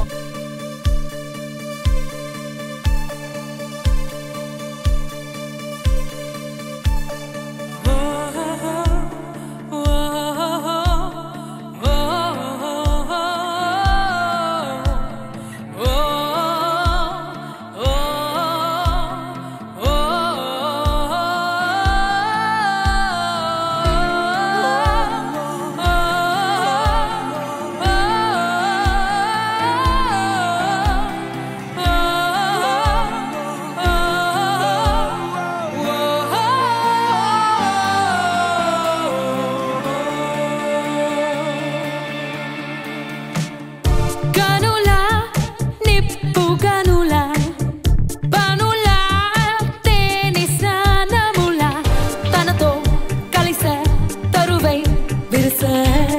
గనులా నిప్పు గనులా పనులా తేని స్నానములా తనతో కలిసే తరువై విరిసే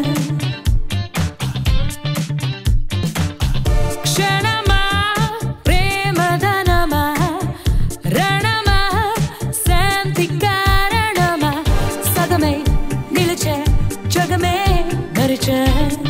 క్షణమా ప్రేమధనమా రణమా శాంతి కారణమా సగమై నిలిచే జగమే మరిచే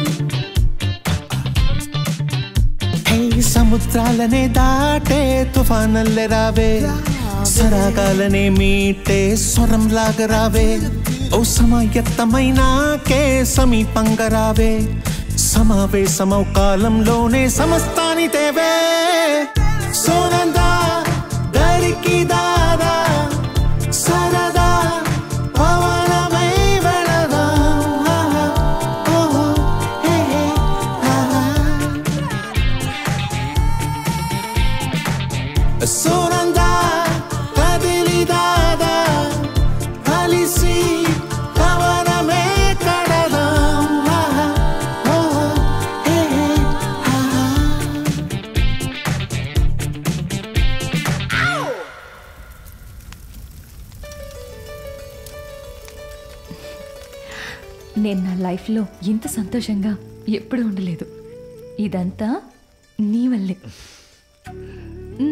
హే సముద్రాలనే దాటే తుఫానల్లే రావే సరాగాలనే మీటే స్వరం లాగా రావే ఓ సమాయత్తమైనాకే సమీపంగా రావే సమావేశమౌ కాలంలోనే సమస్తాని తేవే సోనందా దరికి దాదా సరదా పవనమై వెళదా ఆహా, ఓహో, హే, హే, ఆహా. సోనందా కదిలి దాదా కలిసి కవనమే కడదాం ఆహా, ఓహో, హే, హే, ఆహా. నేను నా లైఫ్లో ఇంత సంతోషంగా ఎప్పుడూ ఉండలేదు ఇదంతా నీ వల్లే మ్.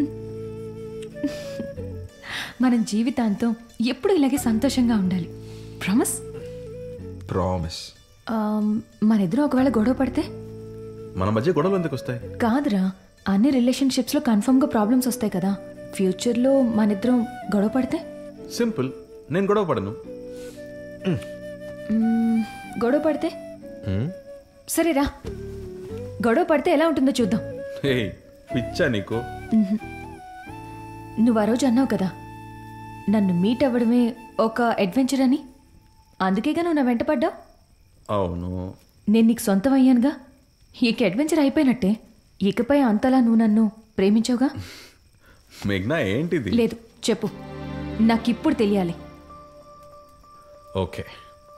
మనం జీవితాంతం ఎప్పుడు ఇలాగే సంతోషంగా ఉండాలి ప్రామిస్ ప్రామిస్ మన ఇద్దరు ఒకవేళ గొడవ పడితే మన మధ్య గొడవలు ఎందుకు వస్తాయి కాదురా అన్ని రిలేషన్షిప్స్లో కన్ఫర్మ్గా ప్రాబ్లమ్స్ వస్తాయి కదా ఫ్యూచర్లో మన ఇద్దరం గొడవ పడితే సింపుల్ నేను గొడవ పడను మ్, గొడవ పడితే హ్మ్? సరే రా గొడవ పడితే ఎలా ఉంటుందో చూద్దాం హే పిచ్చా నీకు మ్హూ. నువ్వు ఆ రోజు అన్నావు కదా నన్ను మీట్ అవ్వడమే ఒక అడ్వెంచర్ అని అందుకేగా నువ్వు నా వెంట పడ్డావు అవును నేను నీకు సొంతం అయ్యానుగా ఇక అడ్వెంచర్ అయిపోయినట్టే ఇకపై అంతలా నువ్వు నన్ను ప్రేమించావుగా మేఘ్నా ఏంటిది లేదు చెప్పు నాకిప్పుడు తెలియాలి ఓకే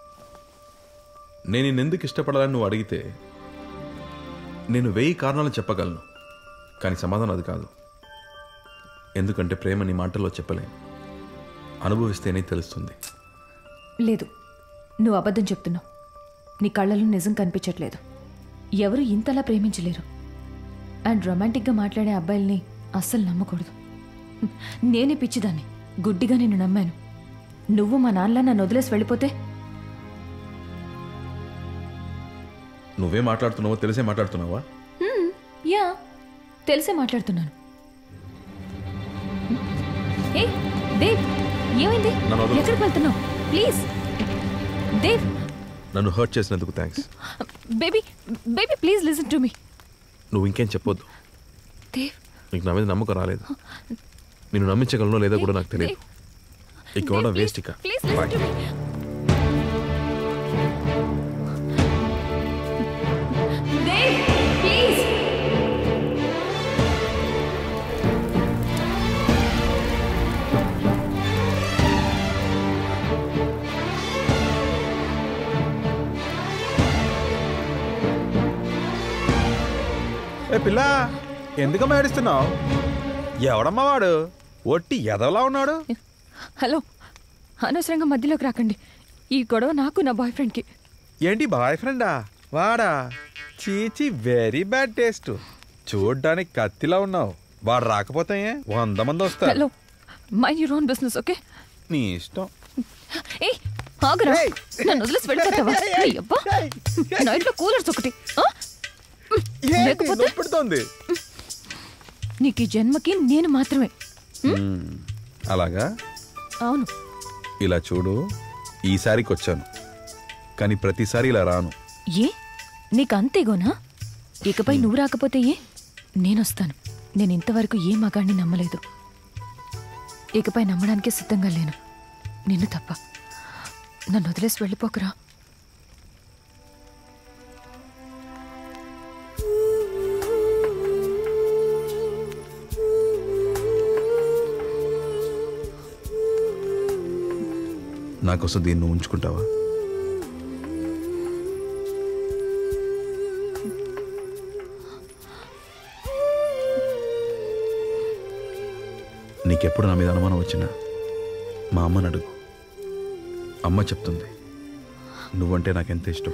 నేను నిన్నెందుకు ఇష్టపడాలని నువ్వు అడిగితే నేను వెయ్యి కారణాలు చెప్పగలను కానీ సమాధానం అది కాదు ఎందుకంటే ప్రేమ నీ మాటల్లో చెప్పలేను అనుభవిస్తేనే తెలుస్తుంది లేదు నువ్వు అబద్ధం చెప్తున్నావు నీ కళ్ళలో నిజం కనిపించట్లేదు ఎవరు ఇంతలా ప్రేమించలేరు అండ్ రొమాంటిక్గా మాట్లాడే అబ్బాయిల్ని అస్సలు నమ్మకూడదు నేనే పిచ్చిదాన్ని గుడ్డిగా నిన్ను నమ్మాను నువ్వు మా నాన్నలా నన్ను వదిలేసి వెళ్ళిపోతే నువ్వే మాట్లాడుతున్నావో తెలిసే మాట్లాడుతున్నావా హ్మ్, యా తెలిసే మాట్లాడుతున్నాను ఏ దేవ్ ఏమైంది నన్ను వదలు. ఎక్కడికి వెళ్తున్నావు ప్లీజ్ దేవ్ నన్ను హర్ట్ చేసినందుకు thanks baby baby please listen to me నువ్వు ఇంకేం చెప్పొద్దు దేవ్ నీకు నా మీద నమ్మకం రాలేదు నేను నమ్మించగలనో లేదో కూడా నాకు తెలియదు ఇక ఉండడం వేస్ట్ ఇక please Bye. Listen to me Dev please ఏ పిల్ల ఎందుకమ్మా ఏడుస్తున్నావు ఎవడమ్మా వాడు ఒట్టి ఎదవలా ఉన్నాడు హలో అనవసరంగా మధ్యలోకి రాకండి ఈ గొడవ నాకు నా బాయ్ ఫ్రెండ్కి ఏంటి బాయ్ ఫ్రెండా వాడా చీచి వెరీ బ్యాడ్ టేస్ట్ చూడ్డానికి కత్తిలా ఉన్నావు వాడు రాకపోతే ఏ? వంద మంది వస్తారు hello mind your own business okay నీ ఇష్టం ఏ ఆగురా నన్ను వదిలేసి వెళ్ళిపోతావా నీ అబ్బా నైట్లో కూలర్స్ ఒకటి ఆ? లేకపోతే పెడుతోంది నీకు ఈ జన్మకి నేను మాత్రమే అలాగా అవును ఇలా చూడు ఈసారికి వచ్చాను కానీ ప్రతిసారి ఇలా రాను ఏ నీకు అంతేగోనా ఇకపై నువ్వు రాకపోతే ఏ నేనొస్తాను నేను ఇంతవరకు ఏ మగాడిని నమ్మలేదు ఇకపై నమ్మడానికి సిద్ధంగా లేను నిన్ను తప్ప నన్ను వదిలేసి వెళ్ళిపోకరా నాకోసం దీన్ని నువ్వు ఉంచుకుంటావా నీకెప్పుడు నా మీద అనుమానం వచ్చినా మా అమ్మని అడుగు అమ్మ చెప్తుంది నువ్వంటే నాకెంత ఇష్టం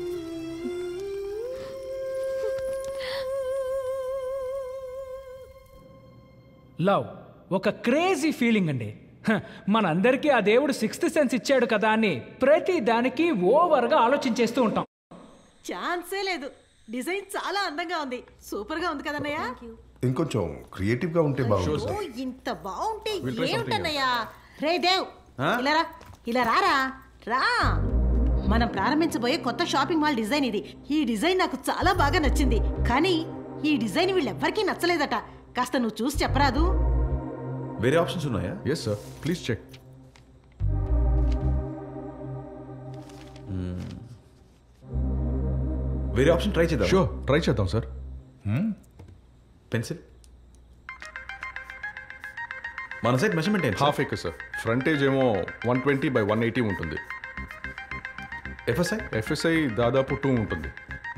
లవ్ ఒక క్రేజీ ఫీలింగ్ అండి హ, మనందరికీ ఆ దేవుడు సిక్స్త్ సెన్స్ ఇచ్చాడు కదా అని ప్రతి దానికి ఓవర్గా ఆలోచించేస్తూ ఉంటాం ఛాన్సే లేదు డిజైన్ చాలా అందంగా ఉంది సూపర్ గా ఉంది కదన్నయ్య ఇంకొంచెం క్రియేటివ్ గా ఉంటే ఓ, బాగుంటుంది ఇంత బాగుంటే We'll try something ఏమిటన్నయ్యా రే దేవ్ ఆ? ఇలా రా ఇలా రారా రా మనం ప్రారంభించబోయే కొత్త షాపింగ్ మాల్ డిజైన్ ఇది ఈ డిజైన్ నాకు చాలా బాగా నచ్చింది కానీ ఈ డిజైన్ వీళ్ళెవ్వరికీ నచ్చలేదట కాస్త నువ్వు చూసి చెప్పరాదు వేరే ఆప్షన్స్ ఉన్నాయా ఎస్ సార్ ప్లీజ్ చెక్ వేరే ఆప్షన్ ట్రై చేద్దాం షూర్ ట్రై చేద్దాం సార్ పెన్సిల్ మన సైడ్ మెజర్మెంట్ ఏంటి హాఫ్ ఎక్ సార్ ఫ్రంటేజ్ ఏమో one twenty by one eighty ఉంటుంది ఎఫ్ఎస్ఐ ఎఫ్ఎస్ఐ దాదాపు టూ ఉంటుంది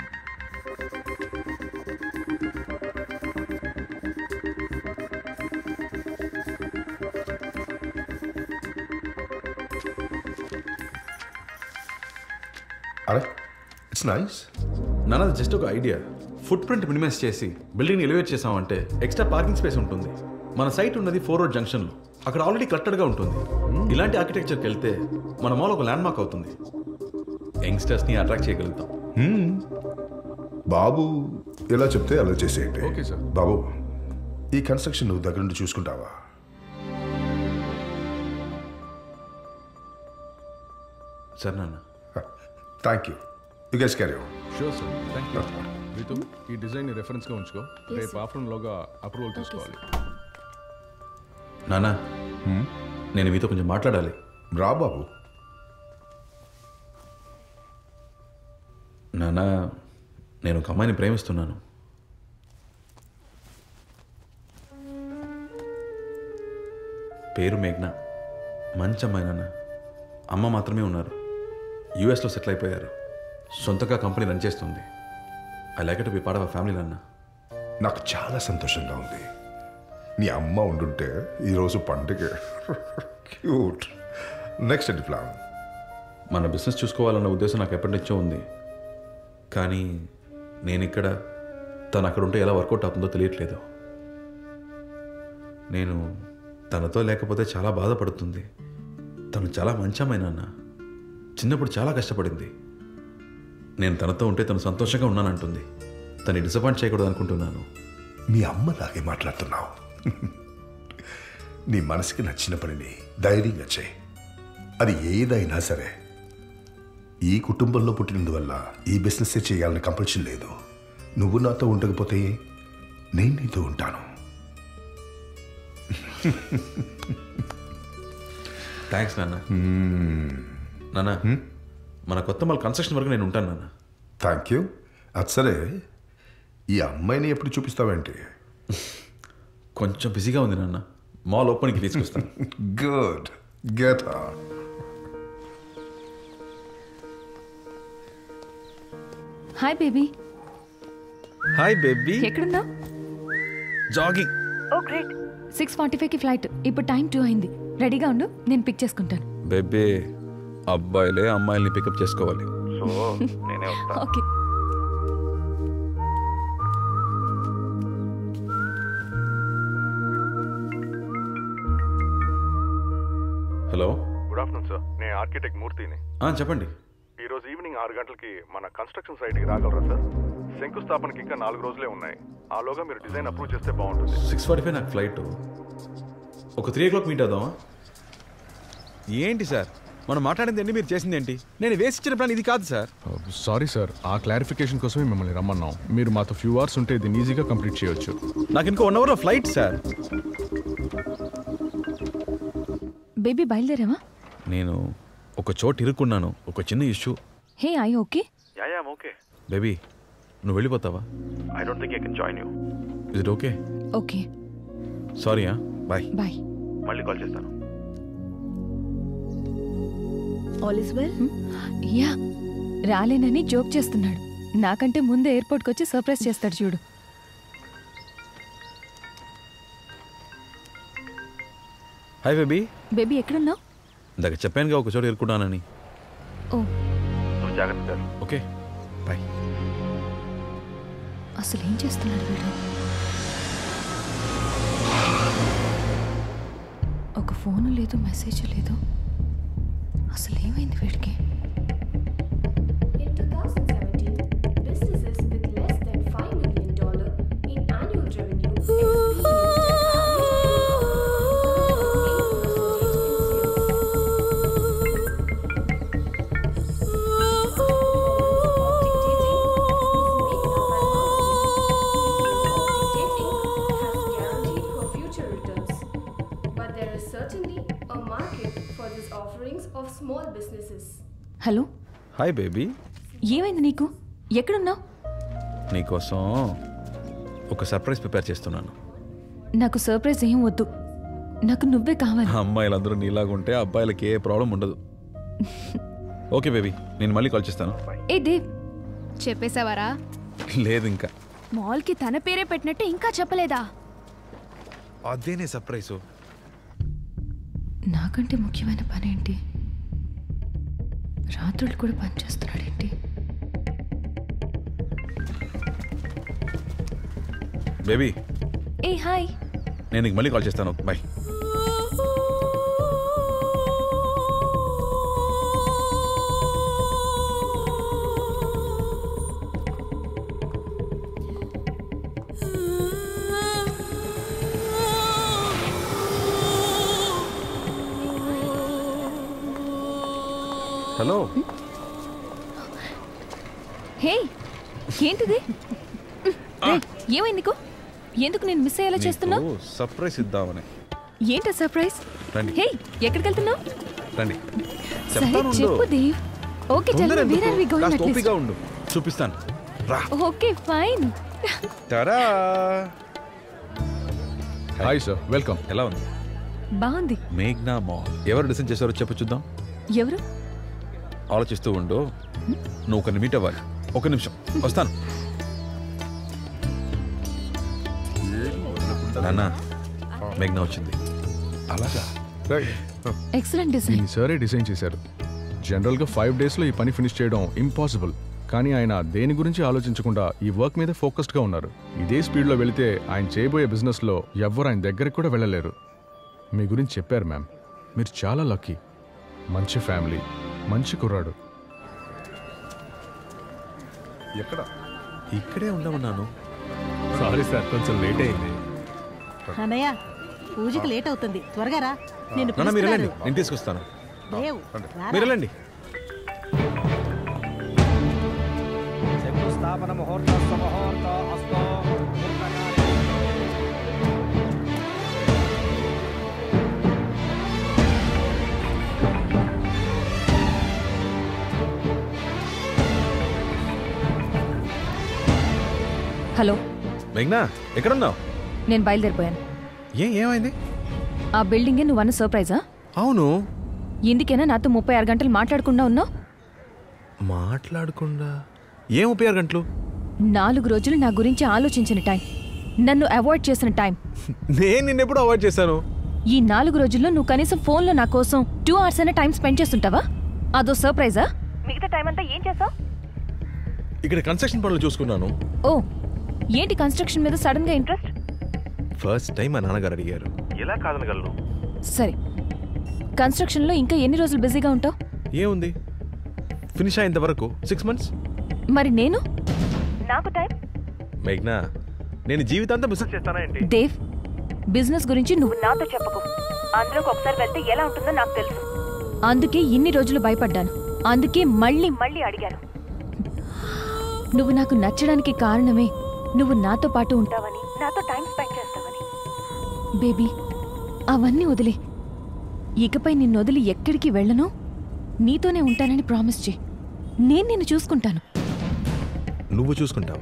అరే ఇట్స్ నైస్ నాన్నది జస్ట్ ఒక ఐడియా ఫుట్ ప్రింట్ మినిమైజ్ చేసి బిల్డింగ్ ఎలివేట్ చేసామంటే ఎక్స్ట్రా పార్కింగ్ స్పేస్ ఉంటుంది మన సైట్ ఉన్నది ఫోర్ రోడ్ జంక్షన్లో అక్కడ ఆల్రెడీ క్లట్టర్గా ఉంటుంది ఇలాంటి ఆర్కిటెక్చర్కి వెళ్తే మన మాల్ ఒక ల్యాండ్ మార్క్ అవుతుంది యంగ్స్టర్స్ని అట్రాక్ట్ చేయగలుగుతాం హ్మ్. బాబు ఎలా చెప్తే అలా చేసేయండి ఓకే సార్ బాబు ఈ కన్స్ట్రక్షన్ నువ్వు దగ్గర నుండి చూసుకుంటావా సరే నాన్న thank you you guess carry sure sir thank you Ritu ఈ డిజైన్ రెఫరెన్స్గా ఉంచుకో రేపు ఆఫ్టర్నూన్లోగా అప్రూవల్ తీసుకోవాలి నాన్న నేను మీతో కొంచెం మాట్లాడాలి రా బాబు నాన్న నేను ఒక అమ్మాయిని ప్రేమిస్తున్నాను పేరు మేఘ్న మంచి అమ్మాయి నాన్న అమ్మ మాత్రమే ఉన్నారు యూఎస్లో సెటిల్ అయిపోయారు సొంతగా కంపెనీ రన్ చేస్తుంది I like to be part of family నాన్న నాకు చాలా సంతోషంగా ఉంది నీ అమ్మ ఉండుంటే ఈరోజు పండుగ క్యూట్ నెక్స్ట్ ఏంటి ప్లాన్ మన బిజినెస్ చూసుకోవాలన్న ఉద్దేశం నాకు ఎప్పటి నుంచో ఉంది కానీ నేను ఇక్కడ తను అక్కడ ఉంటే ఎలా వర్కౌట్ అవుతుందో తెలియట్లేదు నేను తనతో లేకపోతే చాలా బాధపడుతుంది తను చాలా మంచి అమ్మాయి నాన్న చిన్నప్పుడు చాలా కష్టపడింది నేను తనతో ఉంటే తను సంతోషంగా ఉన్నానంటుంది తను డిసప్పాయింట్ చేయకూడదు అనుకుంటున్నాను మీ అమ్మలాగే మాట్లాడుతున్నావు నీ మనసుకి నచ్చిన పనిని ధైర్యంగా చేయి అది ఏదైనా సరే ఈ కుటుంబంలో పుట్టినందువల్ల ఈ బిజినెస్ చేయాలని కంపల్షన్ లేదు నువ్వు నాతో ఉండకపోతే నేను నీతో ఉంటాను థ్యాంక్స్ నాన్న నాన్న మన కొత్త మళ్ళీ కన్స్ట్రక్షన్ వరకు నేను ఉంటాను నాన్న థ్యాంక్ యూ అది సరే ఈ అమ్మాయిని ఎప్పుడు చూపిస్తావేంటి కొంచెం బిజీగా ఉంది నాన్న మాల్ ఓపెన్కి తీసుకొస్తాను good get hi baby hi baby ఎక్కడున్నావు jogging oh great six forty ఫైవ్కి ఫ్లైట్ ఇప్పుడు టైం టూ అయింది రెడీగా ఉండు నేను పిక్ చేసుకుంటాను బేబీ అబ్బాయిలే అమ్మాయిల్ని పికప్ చేసుకోవాలి సో నేనే వస్తా okay hello good afternoon sir నేను ఆర్కిటెక్ట్ మూర్తిని ఆ, చెప్పండి ఈ రోజు ఈవినింగ్ ఆరు గంటలకి మన కన్స్ట్రక్షన్ సైట్కి రాగలరా సార్ శంకుస్థాపనకి ఇంకా నాలుగు రోజులే ఉన్నాయి ఆలోగా మీరు డిజైన్ అప్రూవ్ చేస్తే బాగుంటుంది సిక్స్ ఫార్టీ ఫైవ్ నాకు ఫ్లైట్ ఒక త్రీ ఓ క్లాక్ మీట్ అవుదామా ఏంటి సార్ మనం మాట్లాడింది ఏంటి మీరు చేసింది ఏంటి నేను వేసి ఇచ్చిన ప్లాన్ ఇది కాదు సార్ సారీ సార్ ఆ క్లారిఫికేషన్ కోసమే మిమ్మల్ని రమ్మన్నాం మీరు మాతో ఫ్యూ అవర్స్ ఉంటే దీన్ని ఈజీగా కంప్లీట్ చేయొచ్చు నాకు ఇంకో వన్ అవర్లో ఫ్లైట్ సార్ బేబీ బయలుదేరావా నేను ఒక చోట ఇరుక్కున్నాను ఒక చిన్న issue hey I okay yeah yeah okay baby నువ్వు వెళ్ళిపోతావా I don't think I can join you is it okay okay sorry bye bye మళ్ళీ కాల్ చేస్తాను ఆల్ ఇస్ వెల్ యా రాలేనని జోక్ చేస్తున్నాడు నాకంటే ముందే ఎయిర్పోర్ట్కి వచ్చి సర్ప్రైజ్ చేస్తాడు చూడు హాయ్ బేబీ బేబీ ఎక్కడున్నావు ఇందాక చెప్పానుగా ఒక చోట ఇరుక్కున్నానని ఓ నువ్వు జాగ్రత్త ఓకే బాయ్ అసలు ఏం చేస్తున్నాడు వీడు ఒక ఫోను లేదు మెసేజ్ లేదు అసలు ఏమైంది వీడికి In 2017, businesses with less than $5 million in annual revenue future returns. But there is certainly a market for these offerings of small businesses. Hello hi baby ఏమైంది నీకు ఎక్కడున్నావు నీకోసం ఒక సర్ప్రైజ్ ప్రిపేర్ చేస్తున్నాను నాకు సర్ప్రైజ్ ఏం వద్దు నాకు నువ్వే కావాలి అమ్మాయిలందరూ నీలాగుంటే అబ్బాయిలకి ఏ ప్రాబ్లం ఉండదు ఓకే బేబీ నేను మళ్ళీ కాల్ చేస్తాను ఏ దేవ్ చెప్పేశావారా లేదు ఇంకా మాల్కి తన పేరే పెట్టినట్టు ఇంకా చెప్పలేదా అదేనే సర్ప్రైజ్ నాకంటే ముఖ్యమైన పని ఏంటి రాత్రులు కూడా పని చేస్తున్నాడేంటి బేబీ ఏ హాయ్ నేను నీకు మళ్ళీ కాల్ చేస్తాను బాయ్ హలో హే ఏంటిది రేయ్, ఏమైంది నీకు ఎందుకు నేను మిస్ అయ్యేలా చేస్తున్నావు సర్ప్రైజ్ ఇద్దామని ఏంటి సర్ప్రైజ్ రండి. హే ఎక్కడికి వెళ్తున్నావు రండి సరే చెప్తాను ఉండు. చెప్పు దేవ్ ఓకే తొందర చల్ ఎందుకు? వేర్ ఆర్ వి కాస్త గోయింగ్ ఓపికగా ఉండు చూపిస్తాను రా ఓకే ఫైన్ తరా హాయ్ సార్ వెల్కమ్ ఎలా ఉంది బాగుంది మేఘ్నా మాల్ ఎవరు డిసైన్ చేశారో చెప్పు చూద్దాం ఎవరు ఆలోచిస్తూ ఉండు నువ్వు ఒకరిని మీట్ అవ్వాలి ఒక నిమిషం వస్తాను నాన్న మేఘ్నా వచ్చింది అలాగా ఎక్సలెంట్ డిజైన్ దీన్ని సరే డిజైన్ చేశారు జనరల్గా ఫైవ్ డేస్లో ఈ పని ఫినిష్ చేయడం ఇంపాసిబుల్ కానీ ఆయన దేని గురించి ఆలోచించకుండా ఈ వర్క్ మీద ఫోకస్డ్గా ఉన్నారు ఇదే స్పీడ్లో వెళితే ఆయన చేయబోయే బిజినెస్లో ఎవ్వరు ఆయన దగ్గరికి కూడా వెళ్ళలేరు మీ గురించి చెప్పారు మ్యామ్ మీరు చాలా లక్కీ మంచి ఫ్యామిలీ మంచి కుర్రాడు ఎక్కడ ఇక్కడే ఉండమన్నాను సారీ సార్ కొంచెం లేట్ అయింది అన్నయ్య పూజకి లేట్ అవుతుంది త్వరగా రా నేను నాన్న మీరు వెళ్ళండి పిలుస్తున్నాను. నేను తీసుకొస్తాను దేవ్, రండి. రారా. మీరు వెళ్ళండి శంకుస్థాపన ముహూర్త ముహూర్త అస్తో హలో మేఘ్నా ఎక్కడున్నావు నేను బయలుదేరిపోయాను ఏ ఏమైంది ఆ బిల్డింగే నువ్వు అన్న సర్ప్రైజా అవును ఇందుకేనా నాతో ముప్పై ఆరు గంటలు మాట్లాడకుండా ఉన్నావు మాట్లాడకుండా ఏం ముప్పై ఆరు గంటలు నాలుగు రోజులు నా గురించి ఆలోచించిన టైం నన్ను అవాయిడ్ చేసిన టైం నేను నిన్నెప్పుడు అవాయిడ్ చేశాను ఈ నాలుగు రోజుల్లో నువ్వు కనీసం ఫోన్లో నా కోసం టూ అవర్స్ అయినా టైం స్పెండ్ చేస్తుంటావా అదో సర్ప్రైజా మిగతా టైం అంతా ఏం చేసావు ఇక్కడ కన్స్ట్రక్షన్ పనులు చూసుకున్నాను ఓ ఏంటి కన్స్ట్రక్షన్ మీద సడన్ గా ఇంట్రెస్ట్ ఫస్ట్ టైం మా నాన్నగారు అడిగారు ఎలా కాదనగలను సరే కన్స్ట్రక్షన్లో ఇంకా ఎన్ని రోజులు బిజీగా ఉంటావు ఏముంది ఫినిష్ అయ్యేంత వరకు సిక్స్ మంత్స్ మరి నేను నాకు టైం మేఘ్నా నేను జీవితాంతం బిజినెస్ చేస్తానా ఏంటి దేవ్ బిజినెస్ గురించి నువ్వు నాతో చెప్పకు అందులోకి ఒకసారి వెళ్తే ఎలా ఉంటుందో నాకు తెలుసు అందుకే ఇన్ని రోజులు భయపడ్డాను అందుకే మళ్ళీ మళ్ళీ అడిగాను నువ్వు నాకు నచ్చడానికి కారణమే నువ్వు నాతో పాటు ఉంటావని నాతో టైం స్పెండ్ చేస్తావని బేబీ అవన్నీ వదిలే ఇకపై నిన్ను వదిలి ఎక్కడికి వెళ్ళను నీతోనే ఉంటానని ప్రామిస్ చే నేను నిన్ను చూసుకుంటాను నువ్వు చూసుకుంటావా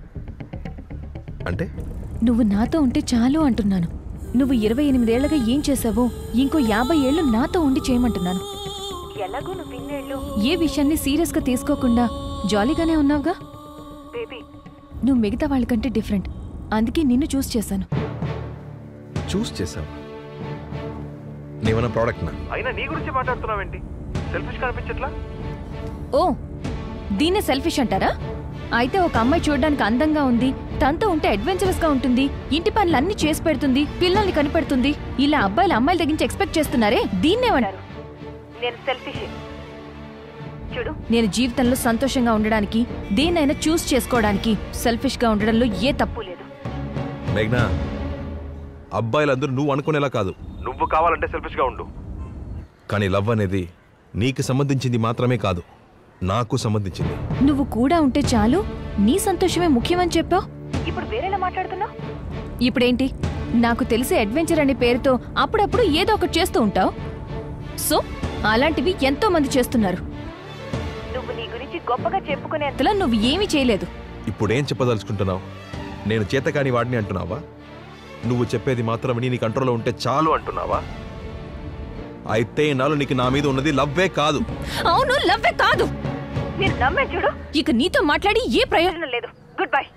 అంటే నువ్వు నాతో ఉంటే చాలు అంటున్నాను నువ్వు ఇరవై ఎనిమిదేళ్లుగా ఏం చేసావో ఇంకో యాభై ఏళ్ళు నాతో ఉండి చేయమంటున్నాను ఎలాగో నువ్వు ఇన్నేళ్ళు ఏ విషయాన్ని సీరియస్గా తీసుకోకుండా జాలీగానే ఉన్నావుగా బేబీ నువ్వు మిగతా వాళ్ళకంటే డిఫరెంట్ అందుకే నిన్ను చూస్ చేశాను చూస్ చేసావు నీవన్న ప్రోడక్ట్ నా అయినా నీ గురించి మాట్లాడుతున్నావేంటి సెల్ఫిష్ కనిపించట్లా ఓ దీన్నే సెల్ఫిష్ అంటారా అయితే ఒక అమ్మాయి చూడడానికి అందంగా ఉంది తనతో ఉంటే అడ్వెంచరస్ గా ఉంటుంది ఇంటి పనులన్నీ చేసి పెడుతుంది పిల్లల్ని కనిపెడుతుంది ఇలా అబ్బాయిలు అమ్మాయిల దగ్గర నుంచి ఎక్స్పెక్ట్ చేస్తున్నారే దీన్నేమన్నారు నేను సెల్ఫిష్ చూడు నేను జీవితంలో సంతోషంగా ఉండడానికి దేన్నైనా చూస్ చేసుకోవడానికి సెల్ఫిష్ గా ఉండడంలో ఏ తప్పు లేదు మేఘ్నా అబ్బాయిలందరూ నువ్వు అనుకునేలా కాదు నువ్వు కావాలంటే సెల్ఫిష్గా ఉండు కానీ లవ్ అనేది నీకు సంబంధించింది మాత్రమే కాదు నాకు సంబంధించింది నువ్వు కూడా ఉంటే చాలు నీ సంతోషమే ముఖ్యమని చెప్పావు ఇప్పుడు వేరేలా మాట్లాడుతున్నావు ఇప్పుడేంటి నాకు తెలిసే అడ్వెంచర్ అనే పేరుతో అప్పుడప్పుడు ఏదో ఒకటి చేస్తూ ఉంటావు సో అలాంటివి ఎంతో మంది చేస్తున్నారు నువ్వు నీ గురించి గొప్పగా చెప్పుకునేంతలా నువ్వు ఏమీ చేయలేదు ఇప్పుడేం చెప్పదలుచుకుంటున్నావు నేను చేతకాని వాడిని అంటున్నావా నువ్వు చెప్పేది మాత్రం నీ కంట్రోల్లో ఉంటే చాలు అంటున్నావా అయితే నాలో నీకు నా మీద ఉన్నది లవ్వే కాదు అవును లవ్వే కాదు మీరు నమ్మే చూడు ఇక నీతో మాట్లాడి ఏ ప్రయోజనం లేదు గుడ్ బై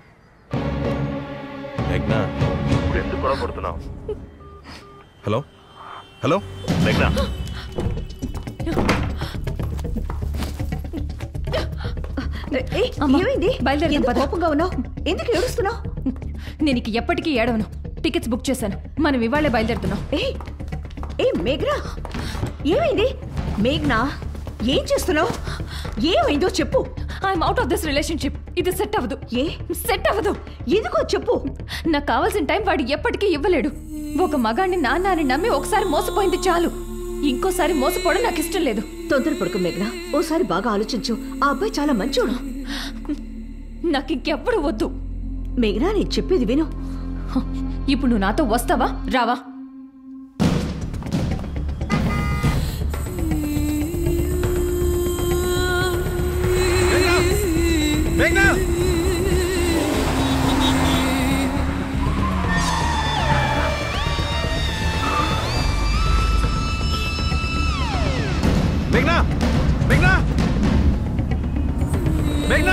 మేఘ్నా ఇప్పుడు ఎందుకు గొడవ పడుతున్నావు హలో హలో మేఘ్నా ఏమైంది బయలుదేరి కోపంగా ఉన్నావు ఎందుకు ఏడుస్తున్నావు నేను ఇక ఎప్పటికీ ఏడవను టికెట్స్ బుక్ చేశాను మనం ఇవాళే బయలుదేరుతున్నాం ఏ మేఘ్నా ఏమైంది మేఘ్నా ఏం చేస్తున్నావు ఏమైందో చెప్పు I'm out of this relationship ఇది సెట్ అవ్వదు ఏ సెట్ అవ్వదు ఎందుకో చెప్పు నాకు కావాల్సిన టైం వాడు ఎప్పటికీ ఇవ్వలేడు ఒక మగాడిని నాన్న అని నమ్మి ఒకసారి మోసపోయింది చాలు ఇంకోసారి మోసపోవడం నాకు ఇష్టం లేదు తొందరపడుకు మేఘ్నా ఓసారి బాగా ఆలోచించు ఆ అబ్బాయి చాలా మంచోడు నాకు ఇంకెప్పుడు వద్దు మేఘ్నా నేను చెప్పేది విను ఇప్పుడు నువ్వు నాతో వస్తావా రావా మేఘ్నా మేఘ్నా మేఘ్నా మేఘ్నా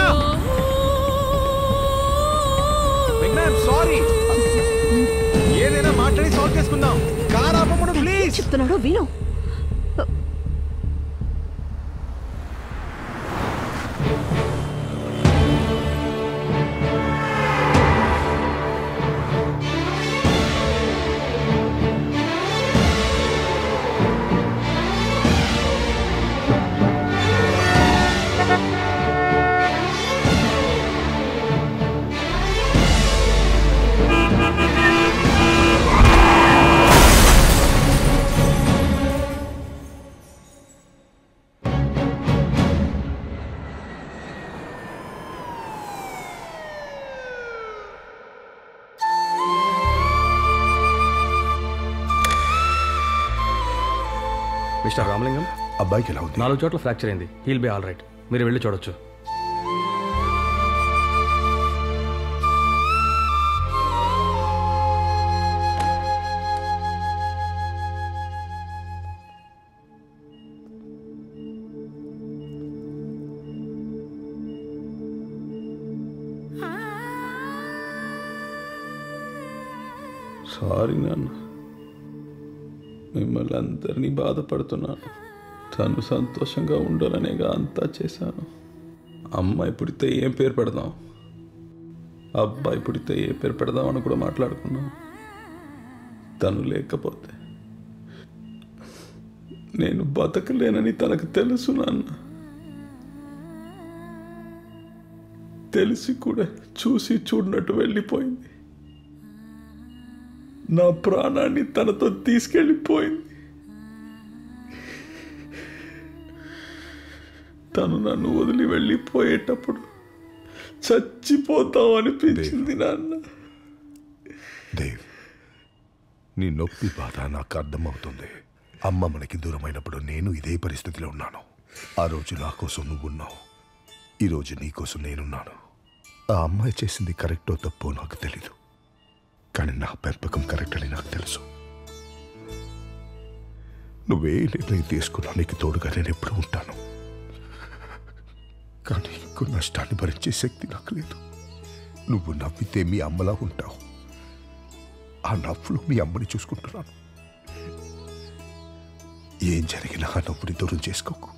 మేఘ్నా సారీ ఏదైనా మాట్లాడి సాల్వ్ చేసుకుందాం కార్ ఆపకుండా ప్లీజ్ చెప్తున్నాడు విను మిస్టర్ రామలింగం అబ్బాయికి ఎలా ఉంది నాలుగు చోట్ల ఫ్రాక్చర్ అయింది హీల్ బి ఆల్ రైట్ మీరు వెళ్ళి చూడొచ్చు Ah సారీ నాన్న మిమ్మల్ని అందరినీ బాధపడుతున్నాను తను సంతోషంగా ఉండాలనేగా అంతా చేశాను అమ్మాయి పుడితే ఏం పేరు పెడదాం అబ్బాయి పుడితే ఏ పేరు పెడదాం అని కూడా మాట్లాడుకున్నాం తను లేకపోతే నేను బతకలేనని తనకు తెలుసు నాన్న తెలిసి కూడా చూసి చూడనట్టు వెళ్ళిపోయింది నా ప్రాణాన్ని తనతో తీసుకెళ్ళిపోయింది తను నన్ను వదిలి వెళ్ళిపోయేటప్పుడు చచ్చిపోతాం అనిపించింది నాన్న దేవ్ నీ నొప్పి బాధ నాకు అర్థమవుతుంది అమ్మ మనకి దూరమైనప్పుడు నేను ఇదే పరిస్థితిలో ఉన్నాను ఆ రోజు నా కోసం నువ్వున్నావు ఈరోజు నీ కోసం నేనున్నాను ఆ అమ్మాయి చేసింది కరెక్టో తప్పో నాకు తెలీదు కానీ నా పెంపకం కరెక్ట్ అని నాకు తెలుసు నువ్వే నిర్ణయం తీసుకున్నా నీకు తోడుగా నేను ఎప్పుడు ఉంటాను కానీ ఇంకో నష్టాన్ని భరించే శక్తి నాకు లేదు నువ్వు నవ్వితే మీ అమ్మలా ఉంటావు ఆ నవ్వులు మీ అమ్మని చూసుకుంటున్నాను ఏం జరిగినా ఆ నవ్వుని దూరం చేసుకోకు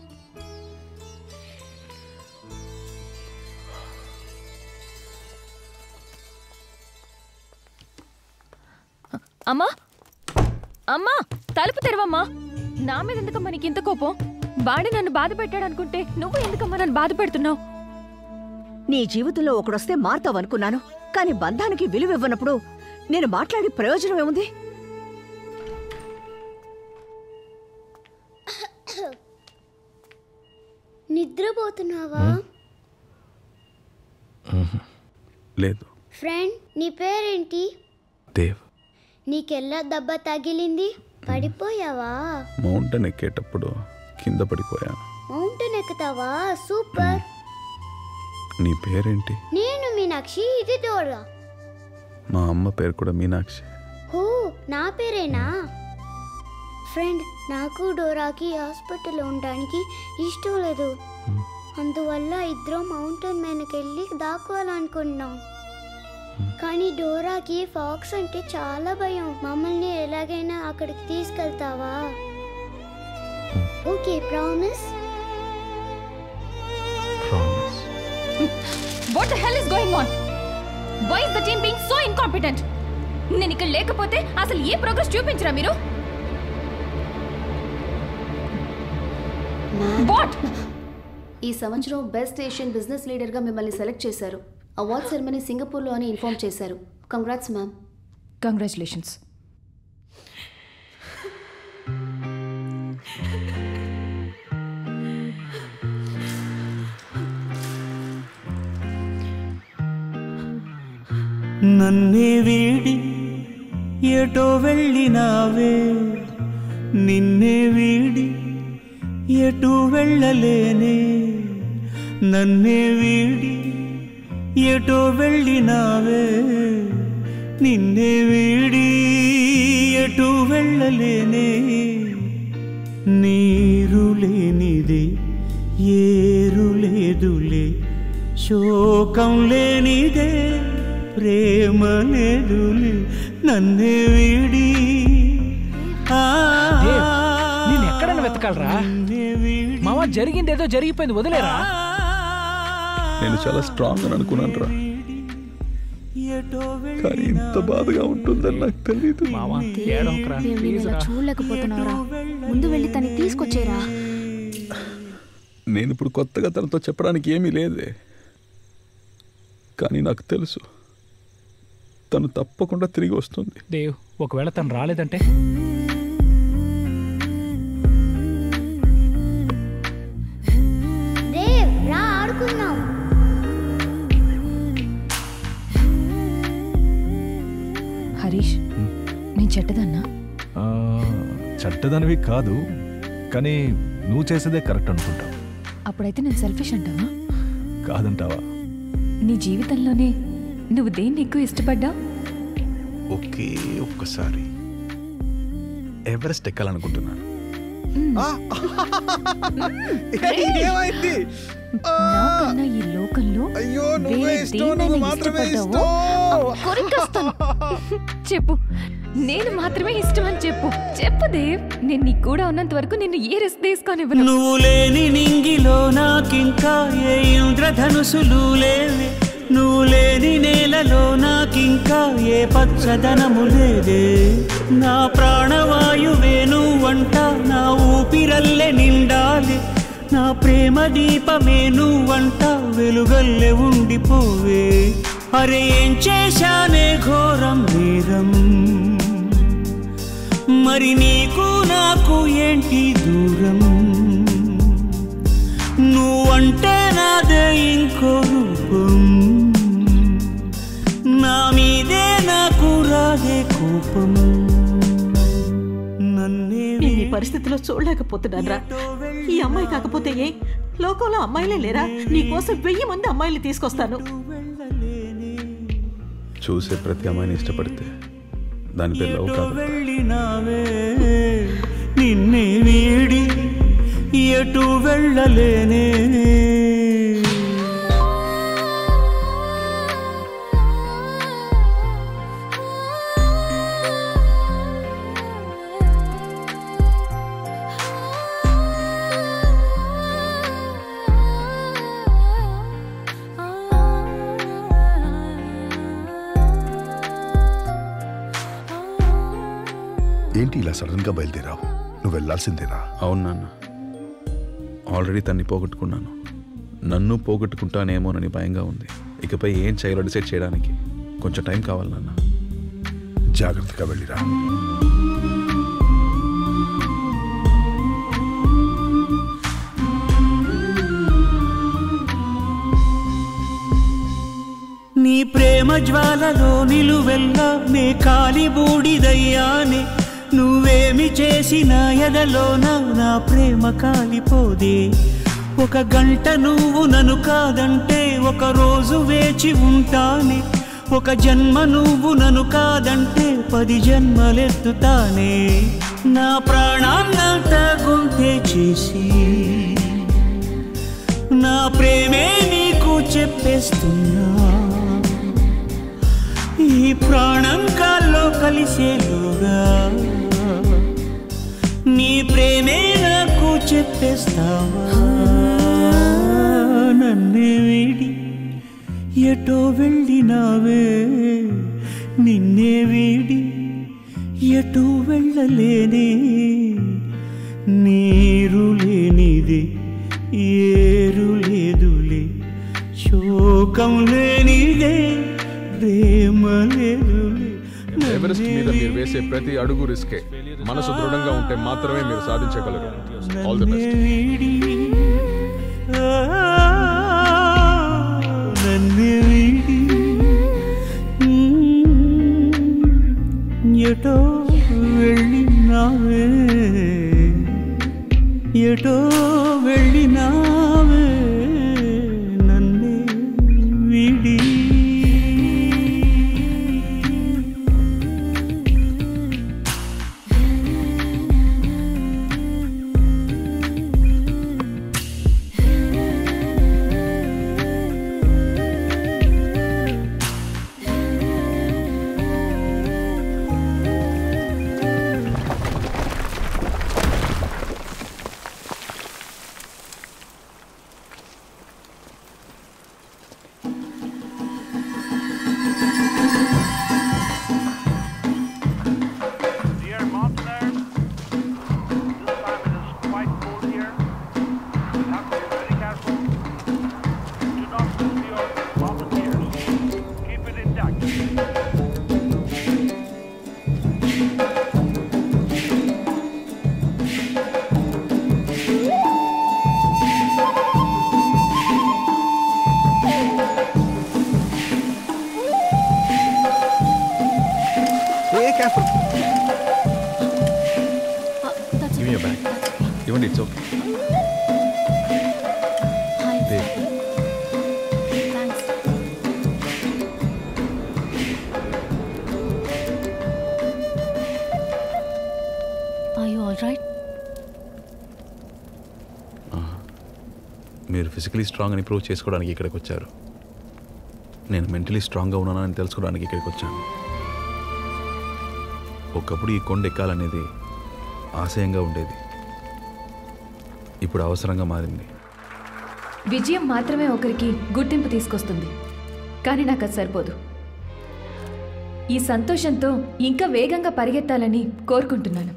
అమ్మా అమ్మా తలుపు తెరవమ్మా నా మీద ఎందుకమ్మా నీకు ఇంత కోపం బాడి నన్ను బాధ పెట్టాడు అనుకుంటే నువ్వు ఎందుకమ్మా నన్ను బాధ పెడుతున్నావు నీ జీవితంలో ఒకడొస్తే మారుతావనుకున్నాను కానీ బంధానికి విలువ ఇవ్వనప్పుడు నేను మాట్లాడే ప్రయోజనం ఏముంది నిద్రపోతున్నావా లేదు ఫ్రెండ్ నీ పేరేంటి దేవ్ నీకెల్లా దెబ్బ తగిలింది పడిపోయావా మౌంటైన్ ఎక్కేటప్పుడు కింద పడిపోయాను మౌంటైన్ ఎక్కుతావా సూపర్ నీ పేరేంటి నేను మీనాక్షి ఇది డోరా మా అమ్మ పేరు కూడా మీనాక్షి హో నా పేరేనా ఫ్రెండ్ నాకు డోరాకి హాస్పిటల్లో ఉండడానికి ఇష్టం లేదు అందువల్ల ఇద్దరం మౌంటైన్ మీదకి వెళ్ళి దాక్కోవాలనుకున్నాం కానీ డోరాకి ఫాక్స్ అంటే చాలా భయం మమ్మల్ని ఎలాగైనా అక్కడికి తీసుకెళ్తావా okay promise what the hell is going on why is the team being so incompetent నేను ఇక్కడ లేకపోతే అసలు ఏ ప్రోగ్రెస్ చూపించరా మీరు వాట్ ఈ సంవత్సరం బెస్ట్ ఏషియన్ బిజినెస్ లీడర్గా మిమ్మల్ని సెలెక్ట్ చేశారు అవార్డ్ సెరమనీ సింగపూర్లో అని ఇన్ఫార్మ్ చేశారు కంగ్రాట్స్ మ్యామ్ కంగ్రాచులేషన్స్ నన్నే వీడి ఎటో వెళ్ళినావే నిన్నే వీడి ఎటు వెళ్ళలేనే నన్నే వీడి ఎటో వెళ్ళినావే నిన్నే వీడి ఎటు వెళ్ళలేనే నీరు లేనిదే ఏరు లేదులే శోకం లేనిదే ప్రేమ లేదులే నన్నే వీడి ఆ నేను ఎక్కడన్నా వెతకాలరా మామ జరిగింది ఏదో జరిగిపోయింది వదిలేరా నేను చాలా స్ట్రాంగ్ అని అనుకున్నాను రా కానీ ఇంత బాధగా ఉంటుందని నాకు తెలియదు మేము నిన్ను ఇలా చూడలేకపోతున్నావురా ముందు వెళ్ళి తనని తీసుకొచ్చేరా నేను ఇప్పుడు కొత్తగా తనతో చెప్పడానికి ఏమీ లేదే కానీ నాకు తెలుసు తను తప్పకుండా తిరిగి వస్తుంది దేవ్ ఒకవేళ తను రాలేదంటే దేవ్ రా ఆడుకుందాం హరీష్ నేను చెడ్డదన్నా ఆ, చెడ్డదనివి కాదు కానీ నువ్వు చేసేదే కరెక్ట్ అనుకుంటావు అప్పుడైతే నేను సెల్ఫిష్ అంటావా కాదంటావా నీ జీవితంలోనే నువ్వు దేన్ని ఎక్కువ ఇష్టపడ్డా ఒకే ఒక్కసారి ఎవరెస్ట్ ఎక్కాలనుకుంటున్నాను ఏమైంది నాకన్నా ఈ లోకంలో నువ్వే వేరే ఇష్టం, దేన్నైనా నువ్వు మాత్రమే ఇష్టపడ్డావో, ఇష్టం. కొరికేస్తాను. చెప్పు నేను మాత్రమే ఇష్టం అని చెప్పు చెప్పు దేవ్ నేను నీకు కూడా ఉన్నంత వరకు నిన్ను ఏ రిస్క్ తీసుకోనివ్వను నువ్వు లేని నింగిలో నాకింకా ఏ ఇంద్రధనుసులు లేవే నువ్వు లేని నేలలో నాకింకా ఏ పచ్చదనము లేదే నా ప్రాణవాయువే నువ్వంట నా ఊపిరల్లె నిండాలి నా ప్రేమ దీపమే నువ్వంట వెలుగల్లె ఉండిపోవే అరే ఏం చేశానే ఘోరం నేరం మరి నీకు నాకు ఏంటి దూరం నువ్వంటే నాదే ఇంకో రూపం నా మీదే నాకు రాదే కోపం నన్నే నేను ఈ పరిస్థితిలో చూడలేకపోతున్నారా ఈ అమ్మాయి కాకపోతే ఏ లోకంలో అమ్మాయిలే లేరా నీకోసం వెయ్యి మంది అమ్మాయిలు తీసుకొస్తాను చూసే ప్రతి అమ్మాయిని ఇష్టపడితే దాని పేరు లవ్ కాదు వెళ్ళినావే నిన్నే వీడి ఎటు వెళ్ళలేనే ఏంటి ఇలా సడన్ గా బయలుదేరావు నువ్వు వెళ్ళాల్సిందేనా అవును నాన్న ఆల్రెడీ తన్ని పోగొట్టుకున్నాను నన్ను పోగొట్టుకుంటానేమోనని భయంగా ఉంది ఇకపై ఏం చేయాలో డిసైడ్ చేయడానికి కొంచెం టైం కావాలి నాన్న జాగ్రత్తగా వెళ్ళిరా నీ ప్రేమ జ్వాలలో నిలువెల్లా నే కాలి బూడిదయ్యానే నువ్వేమి చేసినా ఎదలోన నా ప్రేమ కాలిపోదే ఒక గంట నువ్వు నన్ను కాదంటే ఒక రోజు వేచి ఉంటానే ఒక జన్మ నువ్వు నన్ను కాదంటే పది జన్మలెత్తుతానే నా ప్రాణాన్నంతా గుంటే చేసి నా ప్రేమే నీకు చెప్పేస్తున్నా ఈ ప్రాణం కాల్లో కలిసేలుగా నీ ప్రేమే నాకు చెప్పేస్తావా నన్నే వీడి ఎటో వెళ్ళినావే నిన్నే వీడి ఎటో వెళ్ళలేనే నీరు లేనిది ఏరు లేదులే శోకం లేనిదే ప్రేమ లేదులే ఎవరెస్ట్ మీద మీరు వేసే ప్రతి అడుగు రిస్కే మనసు దృఢంగా ఉంటే మాత్రమే మీరు సాధించగలరు ఆల్ ది బెస్ట్ వీడి ఆ, నన్ను వీడి మ్, ఎటో వెళ్ళినావే ఎటో వెళ్ళినావే నన్నే వీడి Dear Mountainers, this time it is quite cold here. You have to be very careful. Do not lose your volunteers. Keep it intact. ఏ careful. Give me your bag. ఇవ్వండి it's okay Are you all right? మీరు physically strong అని prove చేసుకోవడానికి ఇక్కడికి వచ్చారు నేను mentally స్ట్రాంగ్గా ఉన్నానని తెలుసుకోవడానికి ఇక్కడికి వచ్చాను ఒకప్పుడు ఈ కొండ ఎక్కాలనేది ఆశయంగా ఉండేది ఇప్పుడు అవసరంగా మారింది విజయం మాత్రమే ఒకరికి గుర్తింపు తీసుకొస్తుంది కానీ నాకు అది సరిపోదు ఈ సంతోషంతో ఇంకా వేగంగా పరిగెత్తాలని కోరుకుంటున్నాను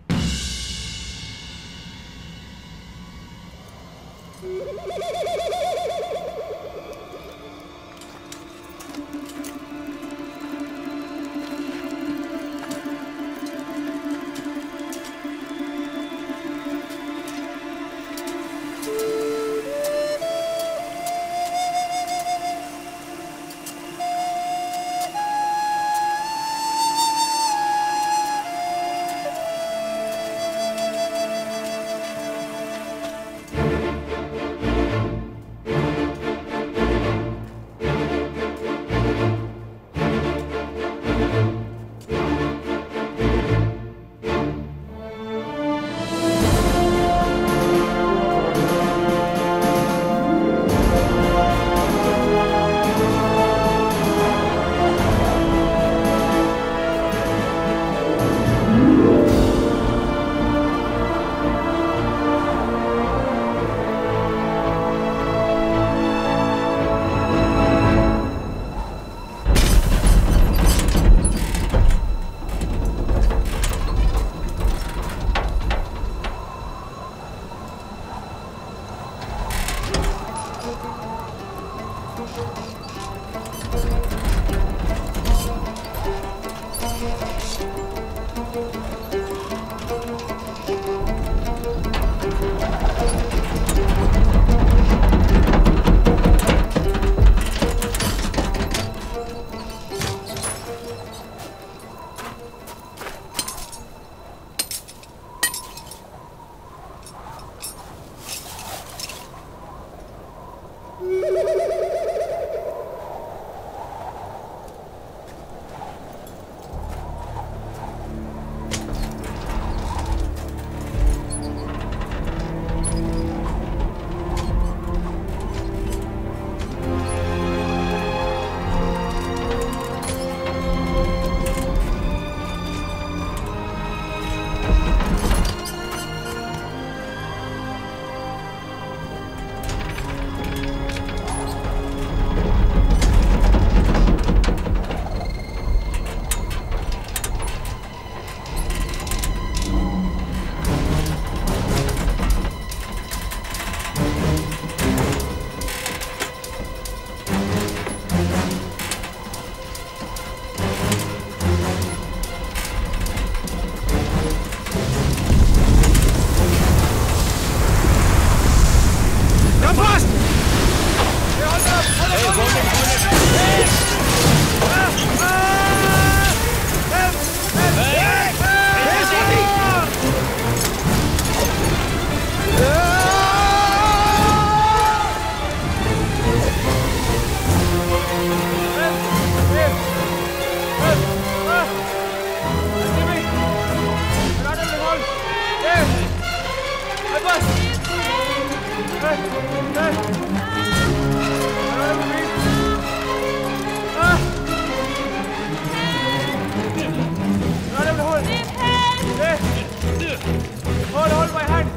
Hold, hold my hand.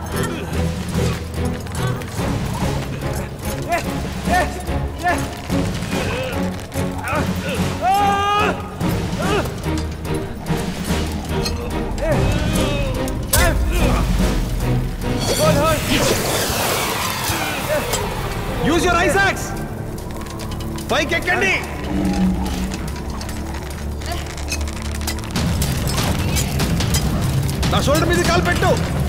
Yes, yes, yes. Hold, hold. Use your ఐసాక్స్ పైకి ఎక్కండి నా షోల్డర్ మీద కాలు పెట్టు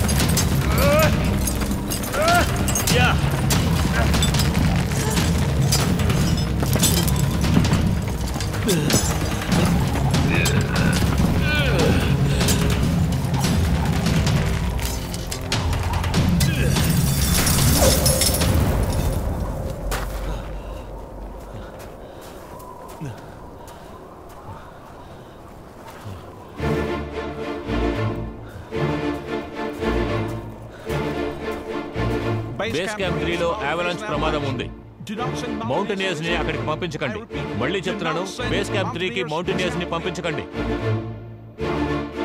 బేస్ క్యాంప్ త్రీలో అవలాంచ్ ప్రమాదం ఉంది మౌంటైనియర్స్ ని అక్కడికి పంపించకండి మళ్ళీ చెప్తున్నాను బేస్ క్యాంప్ త్రీకి మౌంటైనియర్స్ ని పంపించకండి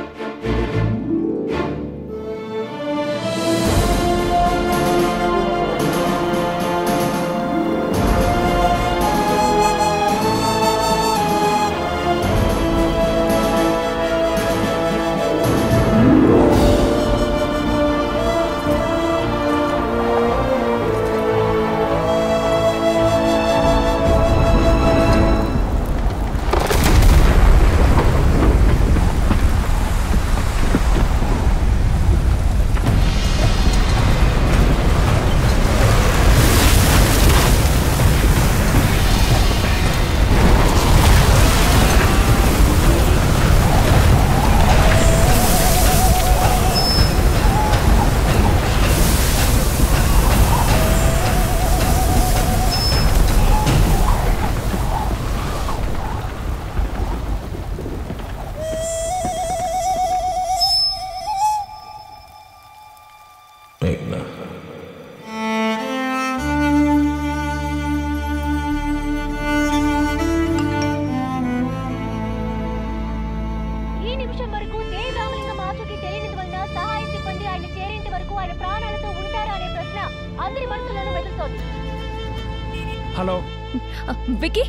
వికీ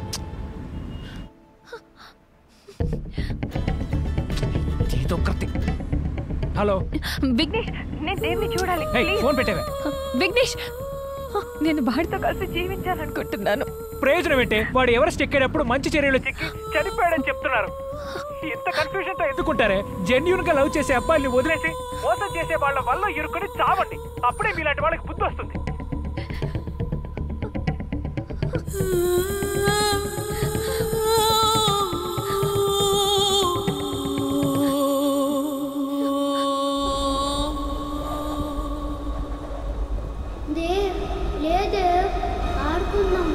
హలో విఘ్నేష్ నేను దేన్ని చూడాలి ఏయ్, ఫోన్ పెట్టేవే విఘ్నేష్ నేను వాడితో కలిసి జీవించాలనుకుంటున్నాను ప్రయోజనం ఏంటి వాడు ఎవరెస్ట్ ఎక్కేటప్పుడు మంచి చర్యలు చిక్కి చనిపోయాడని చెప్తున్నారు ఇంత కన్ఫ్యూజన్ తో ఎందుకుంటారే జెన్యున్ గా లవ్ చేసే అబ్బాయిల్ని వదిలేసి మోసం చేసే వాళ్ళ వల్ల ఇరుక్కుని చావండి అప్పుడే మీలాంటి వాళ్ళకి బుద్ధి వస్తుంది దేవ్ లేదేవ్ ఆడుకుందాం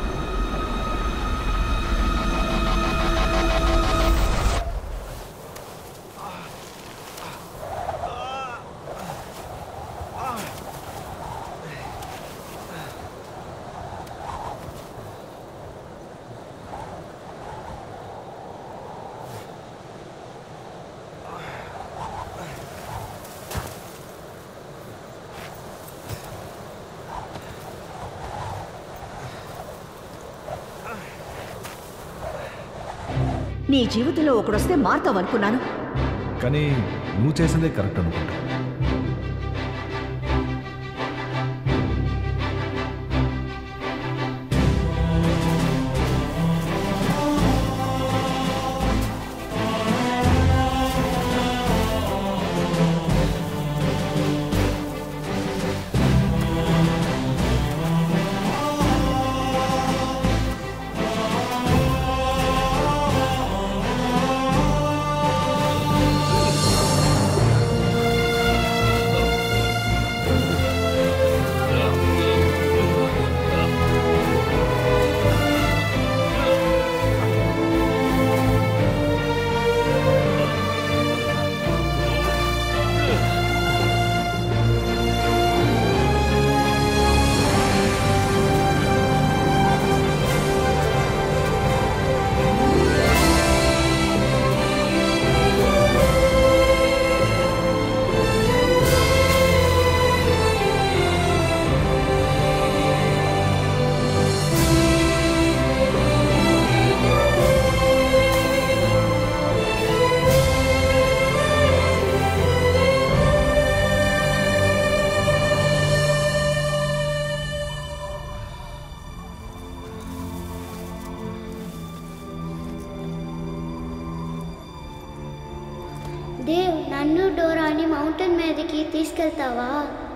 నీ జీవితంలో ఒకడొస్తే మారుతావు అనుకున్నాను కానీ నువ్వు చేసిందే కరెక్ట్ అనుకుంటా దేవ్ నన్ను డోరాని మౌంటైన్ మీదకి తీసుకెళ్తావా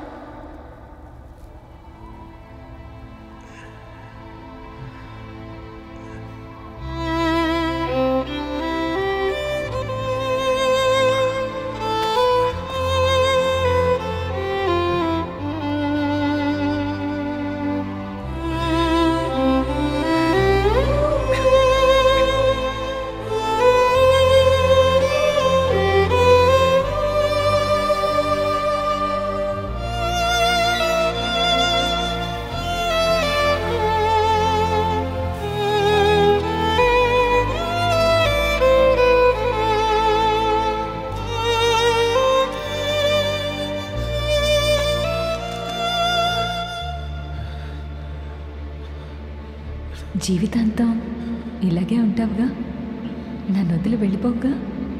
జీవితాంతం ఇలాగే ఉంటావుగా నన్ను వదిలి వెళ్ళిపోగా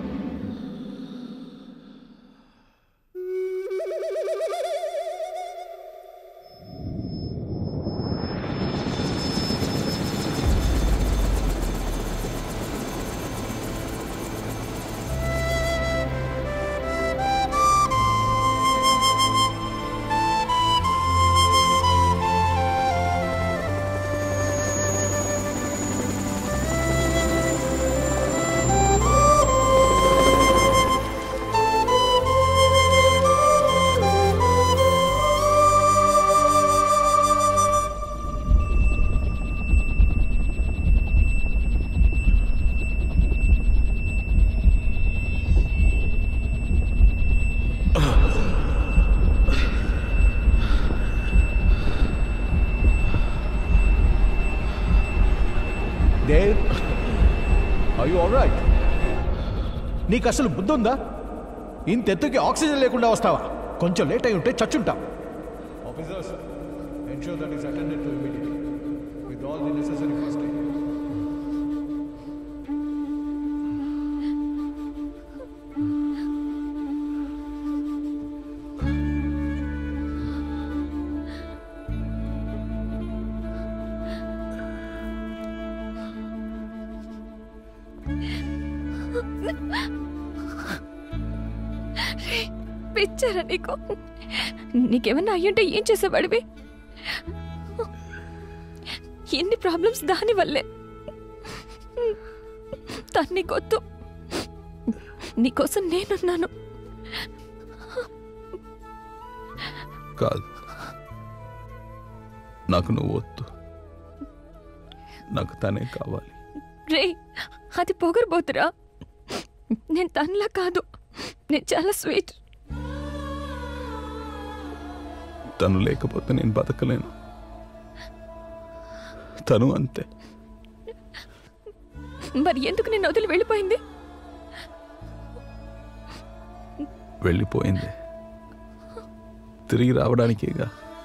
Dev I you all right నీకు అసలు బుద్ధి ఉందా ఇంత ఎత్తుకి ఆక్సిజన్ లేకుండా వస్తావా కొంచెం లేట్ అయి ఉంటే చచ్చుంటాం officers ensure that is attended to immediately With all the necessary first aid. రే, పిచ్చారా నీకు నీకేమన్నా అయ్యుంటే ఏం చేసేవాడివి ఎన్ని ప్రాబ్లమ్స్ దాని వల్లే తను నీకొద్దు నీకోసం నేనున్నాను కాదు నాకు నువ్వు వద్దు నాకు తనే కావాలి రే అది పొగరబోతురా నేను తనలా కాదు నేను చాలా స్వీట్ తను లేకపోతే నేను బతకలేను తను అంతే మరి ఎందుకు నేను వదిలి వెళ్ళిపోయింది వెళ్ళిపోయింది తిరిగి రావడానికేగా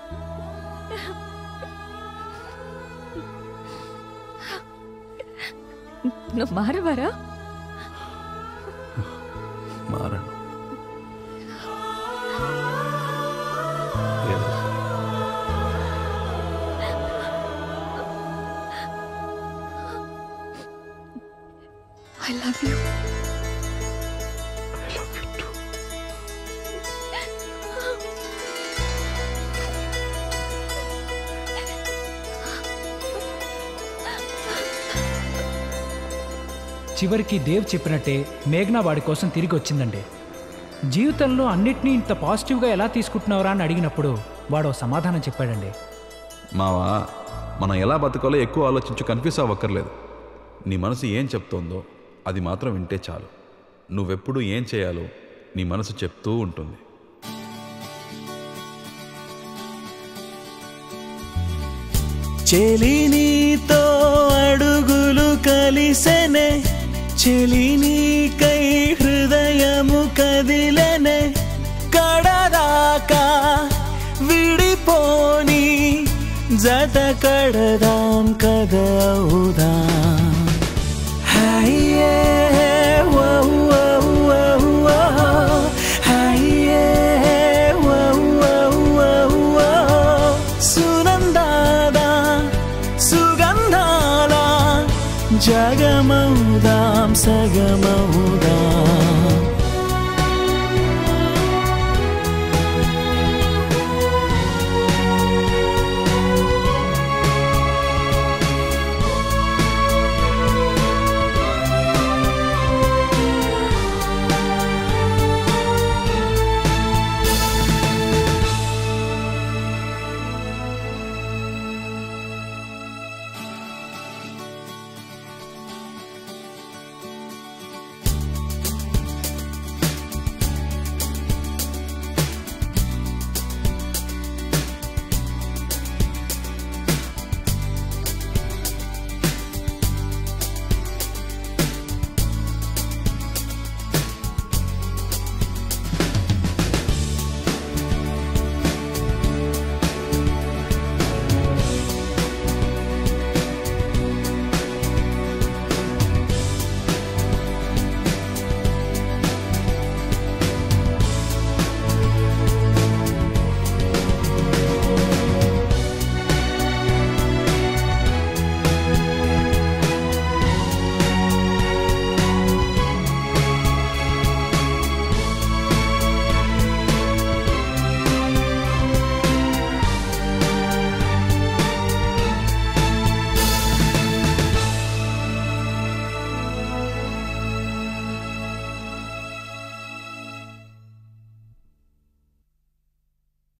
నువ్వు మారవారా మారను ఐ లవ్ యూ చివరికి దేవ్ చెప్పినట్టే మేఘ్నా వాడి కోసం తిరిగి వచ్చిందండి జీవితంలో అన్నిటినీ ఇంత పాజిటివ్గా ఎలా తీసుకుంటున్నావురా అని అడిగినప్పుడు వాడు ఓ సమాధానం చెప్పాడండి మావా మనం ఎలా బతకాలో ఎక్కువ ఆలోచించి కన్ఫ్యూజ్ అవ్వక్కర్లేదు నీ మనసు ఏం చెప్తోందో అది మాత్రం వింటే చాలు నువ్వెప్పుడు ఏం చేయాలో నీ మనసు చెప్తూ ఉంటుంది చెలి నీతో అడుగులు కలిసెనే చెలి నీకై హృదయము కదిలెనే కడదాకా విడిపోని జత కడదాం కదవుదాం హయ్యే ఓ ఓ ఓ ఓ హయ్యే ఓ ఓ ఓ ఓ సునందాద సుగంధాల జగమౌదాం సగమౌదాం